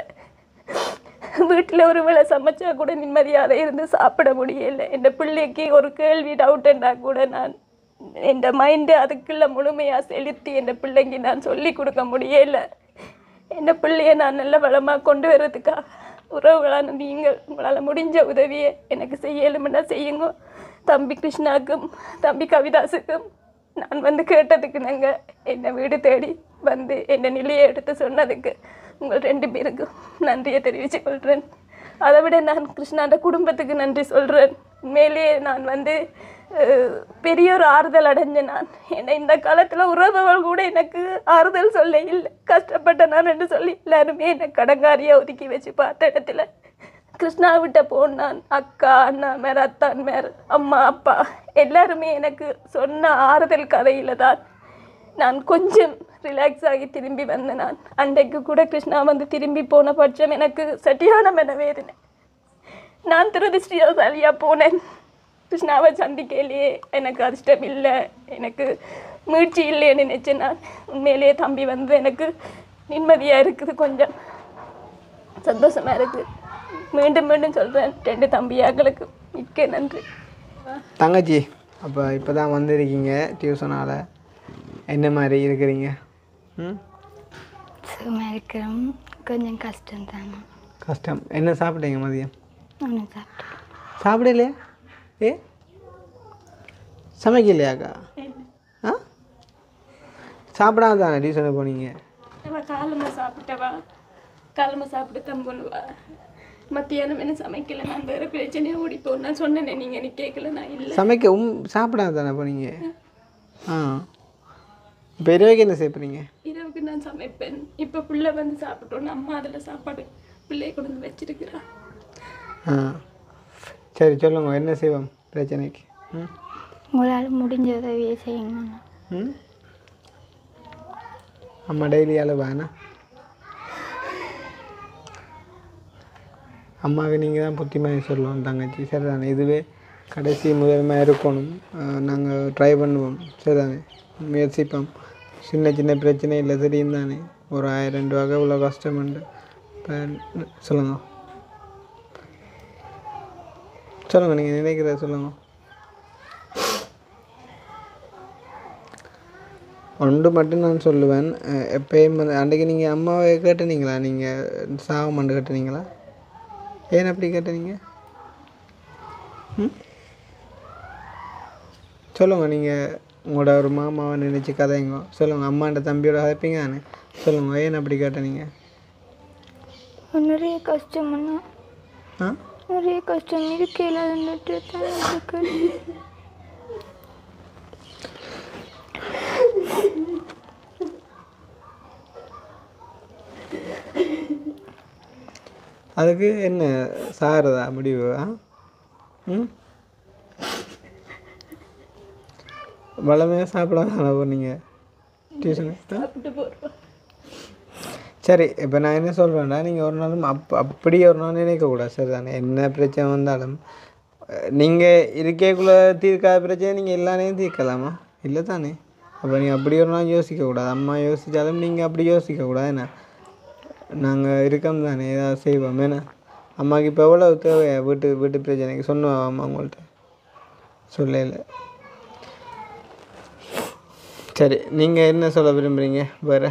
வீட்டில் ஒரு வேளை சமைச்சா கூட நிம்மதியாக இருந்து சாப்பிட முடியல என் பிள்ளைக்கு ஒரு கேள்வி டவுட்டுன்னா கூட நான் என் மைண்டு அதுக்குள்ள முழுமையாக செலுத்தி என் பிள்ளைக்கு நான் சொல்லி கொடுக்க முடியல என் பிள்ளைய நான் நல்ல வளமாக கொண்டு வர்றதுக்காக உறவுகளான நீங்கள் உங்களால் முடிஞ்ச உதவியை எனக்கு செய்யலுமென்னா செய்யுங்க தம்பி கிருஷ்ணாக்கும் தம்பி கவிதாசுக்கும் நான் வந்து கேட்டதுக்கு நாங்கள் என்னை வீடு தேடி வந்து என்னை நிலையை எடுத்து சொன்னதுக்கு உங்கள் ரெண்டு பேருக்கும் நன்றியை தெரிவித்துக் கொள்கிறேன் அதை விட நான் கிருஷ்ணாண்ட குடும்பத்துக்கு நன்றி சொல்கிறேன் உண்மையிலேயே நான் வந்து அஹ், பெரிய ஒரு ஆறுதல் அடைஞ்சேன் நான் என்னை இந்த காலத்தில் உறவுகள் கூட எனக்கு ஆறுதல் சொல்ல இல்லை கஷ்டப்பட்ட நான் என்று சொல்லி எல்லாருமே என்னை கடங்காரியாக ஒதுக்கி வச்சு பார்த்த இடத்துல கிருஷ்ணா விட்ட போனான் அக்கா அண்ணா மேர் அத்தான் மேர் அம்மா அப்பா எல்லாருமே எனக்கு சொன்ன ஆறுதல் கதையில தான் நான் கொஞ்சம் ரிலாக்ஸ் ஆகி திரும்பி வந்தேன் நான் அன்றைக்கு கூட கிருஷ்ணா வந்து திரும்பி போன பட்சம் எனக்கு சரியான மனவேதனை நான் துரதிருஷ்டியாசாலியாக போனேன் கிருஷ்ணாவை சந்திக்கையிலேயே எனக்கு அதிர்ஷ்டம் இல்லை எனக்கு மீழ்ச்சி இல்லைன்னு நினச்சேன் நான் உண்மையிலேயே தம்பி வந்து எனக்கு நிம்மதியாக இருக்குது கொஞ்சம் சந்தோஷமாக இருக்குது மீண்டும் மீண்டும் சொல்கிறேன் ரெண்டு தம்பியாக்களுக்கு மிக்க நன்றி தங்கச்சி அப்போ இப்போ தான் வந்திருக்கீங்க டியூஷனால் என்ன மாதிரி இருக்கிறீங்க ம் சும்மா இருக்கிறோம் கொஞ்சம் கஷ்டம் தானே கஷ்டம் என்ன சாப்பிட்டீங்க மதியம் ஒன்றும் சாப்பிட்டேன் சாப்பிடலையா ஏ சமைக்கலையாக்கா ஆ சாப்பிடாம தானே டியூஷனுக்கு போனீங்க அவள் காலமாக சாப்பிட்டவா காலமாக சாப்பிட்டு தான் பண்ணுவா மத்தியானம் என்ன சமைக்கல நான் வேறு பிரச்சனையை ஓடி போனேன் நான் சொன்னேனே நீங்கள் எனக்கு கேட்கல நான் இல்லை சமைக்க உம் சாப்பிடாம தானே போனீங்க ஆ இப்போ இரவுக்கு என்ன சாப்பிட்றீங்க இரவுக்கு நான் சமைப்பேன் இப்போ பிள்ளை வந்து சாப்பிட்டோன்னு அம்மா அதில் சாப்பாடு பிள்ளைய கொண்டு வந்து வச்சிருக்கிறா ஆ சரி சொல்லுங்க என்ன செய்வோம் பிரச்சனைக்கு ம் உங்களால் முடிஞ்ச உதவியை செய்யுங்க ம் அம்மா டெய்லி அழுவாண்ணா அம்மாவுக்கு நீங்கள் தான் புத்திமதி சொல்லணும் தங்கச்சி சரிதானே இதுவே கடைசி முதன்மையாக இருக்கணும் நாங்கள் ட்ரை பண்ணுவோம் சரிதானே முயற்சிப்போம் சின்ன சின்ன பிரச்சனை இல்லை தெரியும் தானே ஒரு ஆயிரம் ரெண்டு வகை இவ்வளோ கஷ்டமுண்டு இப்போ சொல்லுங்க சொல்லுங்கள் நீங்கள் நினைக்கிறத சொல்லுங்கள் ஒன்று மட்டும் நான் சொல்லுவேன் அஹ் எப்பயும் வந்து அன்றைக்கு நீங்கள் அம்மாவை கேட்டுனீங்களா நீங்கள் சாகமாண்டு கேட்டுனீங்களா ஏன் அப்படி கேட்டுனீங்க ம் சொல்லுங்க நீங்கள் உங்களோட ஒரு மாமாவை நினச்சி கதைங்க சொல்லுங்க அம்மாண்ட தம்பியோட கதைப்பீங்க தானே சொல்லுங்க ஏன் அப்படி கேட்டுனீங்க நிறைய கஷ்டம்னா ஆ நிறைய கஷ்டம் இருக்கையில் இருந்துட்டு தான் இருக்கு அதுக்கு என்ன சாகிறதா முடிவு ஆ ம் வளமையாக சாப்பிடாம போனீங்க டியூஷனுக்கு சாப்பிட்டு போகிறோம் சரி இப்போ நான் என்ன சொல்கிறேன்னா நீங்கள் ஒரு நாளும் அப் அப்படி ஒரு நாள் நினைக்கக்கூடாது சரி தானே என்ன பிரச்சனை வந்தாலும் நீங்கள் இருக்கைக்குள்ளே தீர்க்காத பிரச்சனை நீங்கள் எல்லாரையும் தீர்க்கலாமா இல்லை தானே அப்போ நீங்கள் அப்படி ஒரு நாள் யோசிக்கக்கூடாது அம்மா யோசித்தாலும் நீங்கள் அப்படி யோசிக்கக்கூடாது என்ன நாங்கள் இருக்கோம் தானே ஏதாவது செய்வோம் ஏன்னா அம்மாவுக்கு இப்போ எவ்வளோ தேவையா வீட்டு வீட்டு பிரச்சனைக்கு சொன்னோம் அம்மா உங்கள்கிட்ட சொல்லல சரி நீங்கள் என்ன சொல்ல விரும்புகிறீங்க வேறு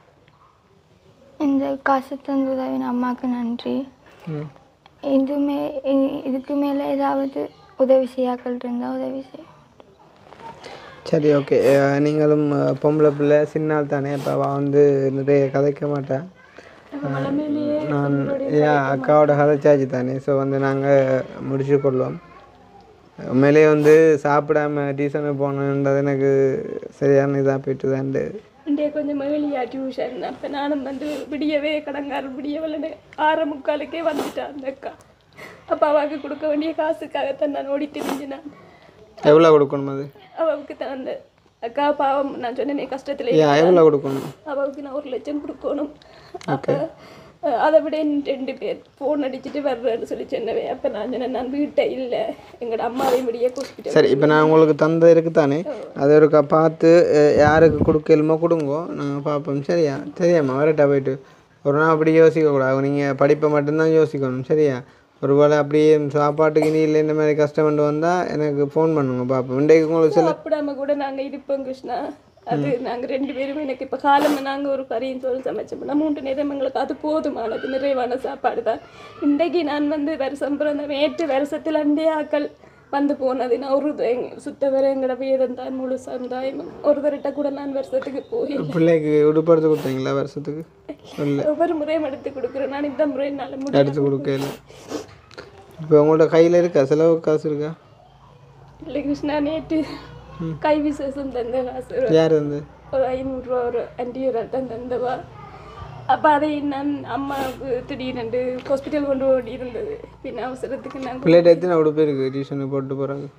இந்த காசு தந்த உதவின அம்மாவுக்கு நன்றி ம் இதுமே இ- இதுக்கு மேலே ஏதாவது உதவி செய்யாக்கள் இருந்தால் உதவி செய்யும் சரி ஓகே நீங்களும் அஹ், பொம்பளை பிள்ளை சின்னால் தானே இப்போ அவள் வந்து நிறைய கதைக்க மாட்டேன் நான் ஏன் அக்காவோட கதைச்சாச்சு தானே ஸோ வந்து நாங்கள் முடிச்சு கொள்வோம் உண்மையிலேயே வந்து சாப்பிடாம டியூஷனுக்கு போகணுன்றது எனக்கு சரியான இதாக போயிட்டு தான்ட்டு இன்றைய கொஞ்சம் மகிழியா டியூஷன் அப்போ நானும் வந்து விடியவே கடங்காரன் விடியவலன்னு ஆறு முக்காலுக்கே வந்துட்டேன் அந்த அக்கா அப்போ அவாவுக்கு கொடுக்க வேண்டிய காசுக்காகத்தான் நான் ஓடி திரிஞ்சு நான் எவ்வளோ கொடுக்கணும் அது அவளுக்கு தான் அந்த அக்கா பாவம் நான் சொன்னேனே கஷ்டத்துல ஏன் எவ்வளோ கொடுக்கணும் அவளுக்கு நான் ஒரு லட்சம் கொடுக்கணும் அப்போ அதை விட இன்னும் ரெண்டு பேர் ஃபோன் அடிச்சுட்டு வர்றேன்னு சொல்லி சொன்னவே அப்போ நான் சொன்னேன் நான் வீட்டை இல்லை எங்களோட அம்மாவையும் விடிய கூப்பிட்டு சரி இப்போ நான் உங்களுக்கு தந்த இருக்கு தானே அதை ஒருக்கா பார்த்து அஹ், யாருக்கு கொடுக்கலுமோ கொடுங்கோ நாங்கள் பார்ப்போம் சரியா சரியாம்மா வரட்டா போயிட்டு ஒரு நாள் அப்படி யோசிக்கக்கூடாது நீங்கள் படிப்பை மட்டும்தான் யோசிக்கணும் சரியா ஒருவேளை அப்படியே சாப்பாட்டுக்கு நீ இல்லை இந்த மாதிரி கஷ்டப்பட்டு வந்தால் எனக்கு ஃபோன் பண்ணுங்க பார்ப்போம் இன்றைக்கு உங்களுக்கு சில சாப்பிடாம கூட நாங்க இருப்போம் கிருஷ்ணா அது நாங்க ரெண்டு பேரும் எனக்கு இப்ப காலமா நாங்க ஒரு கறியும் சோறு சமைச்சோம்னா மூன்று நேரம் எங்களுக்கு அது போதுமானது நிறைவான சாப்பாடு தான் இன்றைக்கு நான் வந்து வருஷம் பிறந்த நேற்று வருஷத்தில் அண்டே ஆக்கள் வந்து போனது நான் ஒரு த- சுத்த வர எங்களோட வேதம் தான் முழு சமுதாயமும் ஒரு தரட்ட கூட நான் வருஷத்துக்கு போய் பிள்ளைக்கு உடுப்படுத்து கொடுத்தீங்களா வருஷத்துக்கு இல்லை ஒவ்வொரு முறையும் எடுத்து கொடுக்குறேன் நான் இந்த முறை என்னால் முடியும் எடுத்து கொடுக்கல இப்போ உங்கள்ட்ட கையில் இருக்கா செலவு காசு இருக்கா இல்லை கிருஷ்ணா நேற்று கை விசேஷம் தந்த காசு யார் வந்து ஒரு ஐநூறுரூவா ஒரு அஞ்சு ரூபா தான் தந்தவா அப்போ அதை நான் அம்மாவுக்கு திடீரென்று ஹாஸ்பிட்டல் கொண்டு ஓடி இருந்தது பின்ன அவசரத்துக்கு நான் பிள்ளைகிட்ட எத்தனை உடுப்பு இருக்குது டியூஷனுக்கு போட்டு போகிறாங்க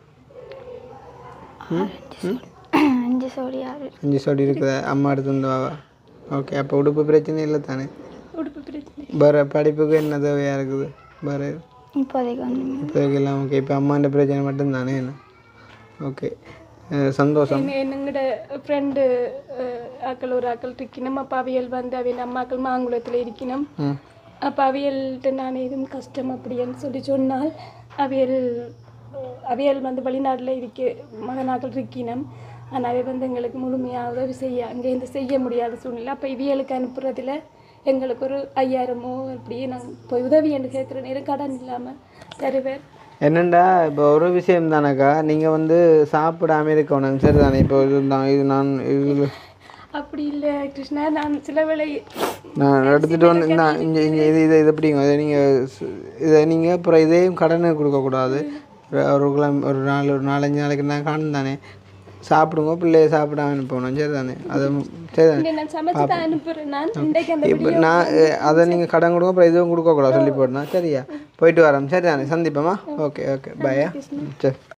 அஞ்சு சோடி ஆறு அஞ்சு சோடி இருக்குதா அம்மா எடுத்து வந்தவாவா ஓகே அப்போ உடுப்பு பிரச்சனை இல்லை தானே உடுப்பு பிரச்சனை வேறு படிப்புக்கு என்ன தேவையாக இருக்குது வேறு இப்போதைக்கு வந்து இப்போதைக்கு எல்லாம் ஓகே இப்போ அம்மாண்ட பிரச்சனை மட்டும்தானே என்ன ஓகே அஹ் சந்தோஷம் எங்களோட ஃப்ரெண்டு ஆக்கள் ஒரு ஆக்கள் இருக்கணும் அப்போ அவியல் வந்து அவியல் அம்மாக்கள் மாங்குளத்தில் இருக்கணும் ம் அப்போ அவியல்கிட்ட நான் எதுவும் கஷ்டம் அப்படின்னு சொல்லி சொன்னால் அவியல் அவியல் வந்து வெளிநாட்டில் இருக்க மகனாக்கள் இருக்கணும் ஆனால் அவை வந்து எங்களுக்கு முழுமையாக உதவி செய்ய அங்கேருந்து செய்ய முடியாத சூழ்நிலை அப்போ இவியலுக்கு அனுப்புறதுல எங்களுக்கு ஒரு ஐயாயிரமோ அப்படியே நாங்கள் போய் உதவி என்று கேட்குற நேரம் கடன் இல்லாமல் தருவேன் என்னண்டா இப்போ ஒரு விஷயம் தானக்கா நீங்கள் வந்து சாப்பிடாம இருக்கணும் சரி தானே இப்போ இது நான் இது நான் இது அப்படி இல்லை கிருஷ்ணா நான் சில வேளை நான் எடுத்துகிட்டு வந்து நான் இங்கே இங்கே இது இதை இது எப்படிங்க இதை நீங்கள் இதை நீங்கள் அப்புறம் இதையும் கடனுக்கு கொடுக்கக்கூடாது ஒரு- ஒரு கிழமை ஒரு நாலு ஒரு நாலஞ்சு நாளைக்கு நான் காணும் தானே சாப்பிடுங்க பிள்ளைய சாப்பிடாம அனுப்பணும் சரி தானே அதை சரி தானே இங்கே நான் சமைச்சு தான் அனுப்புகிறேன் நான் இன்றைக்கு அந்த இப்போ நான் அஹ், அதை நீங்கள் கடன் கொடுங்க அப்புறம் இதுவும் கொடுக்கக்கூடாது சொல்லி போடணும் சரியா போயிட்டு வரோம் சரி தானே சந்திப்போமா ஓகே ஓகே பாயா சரி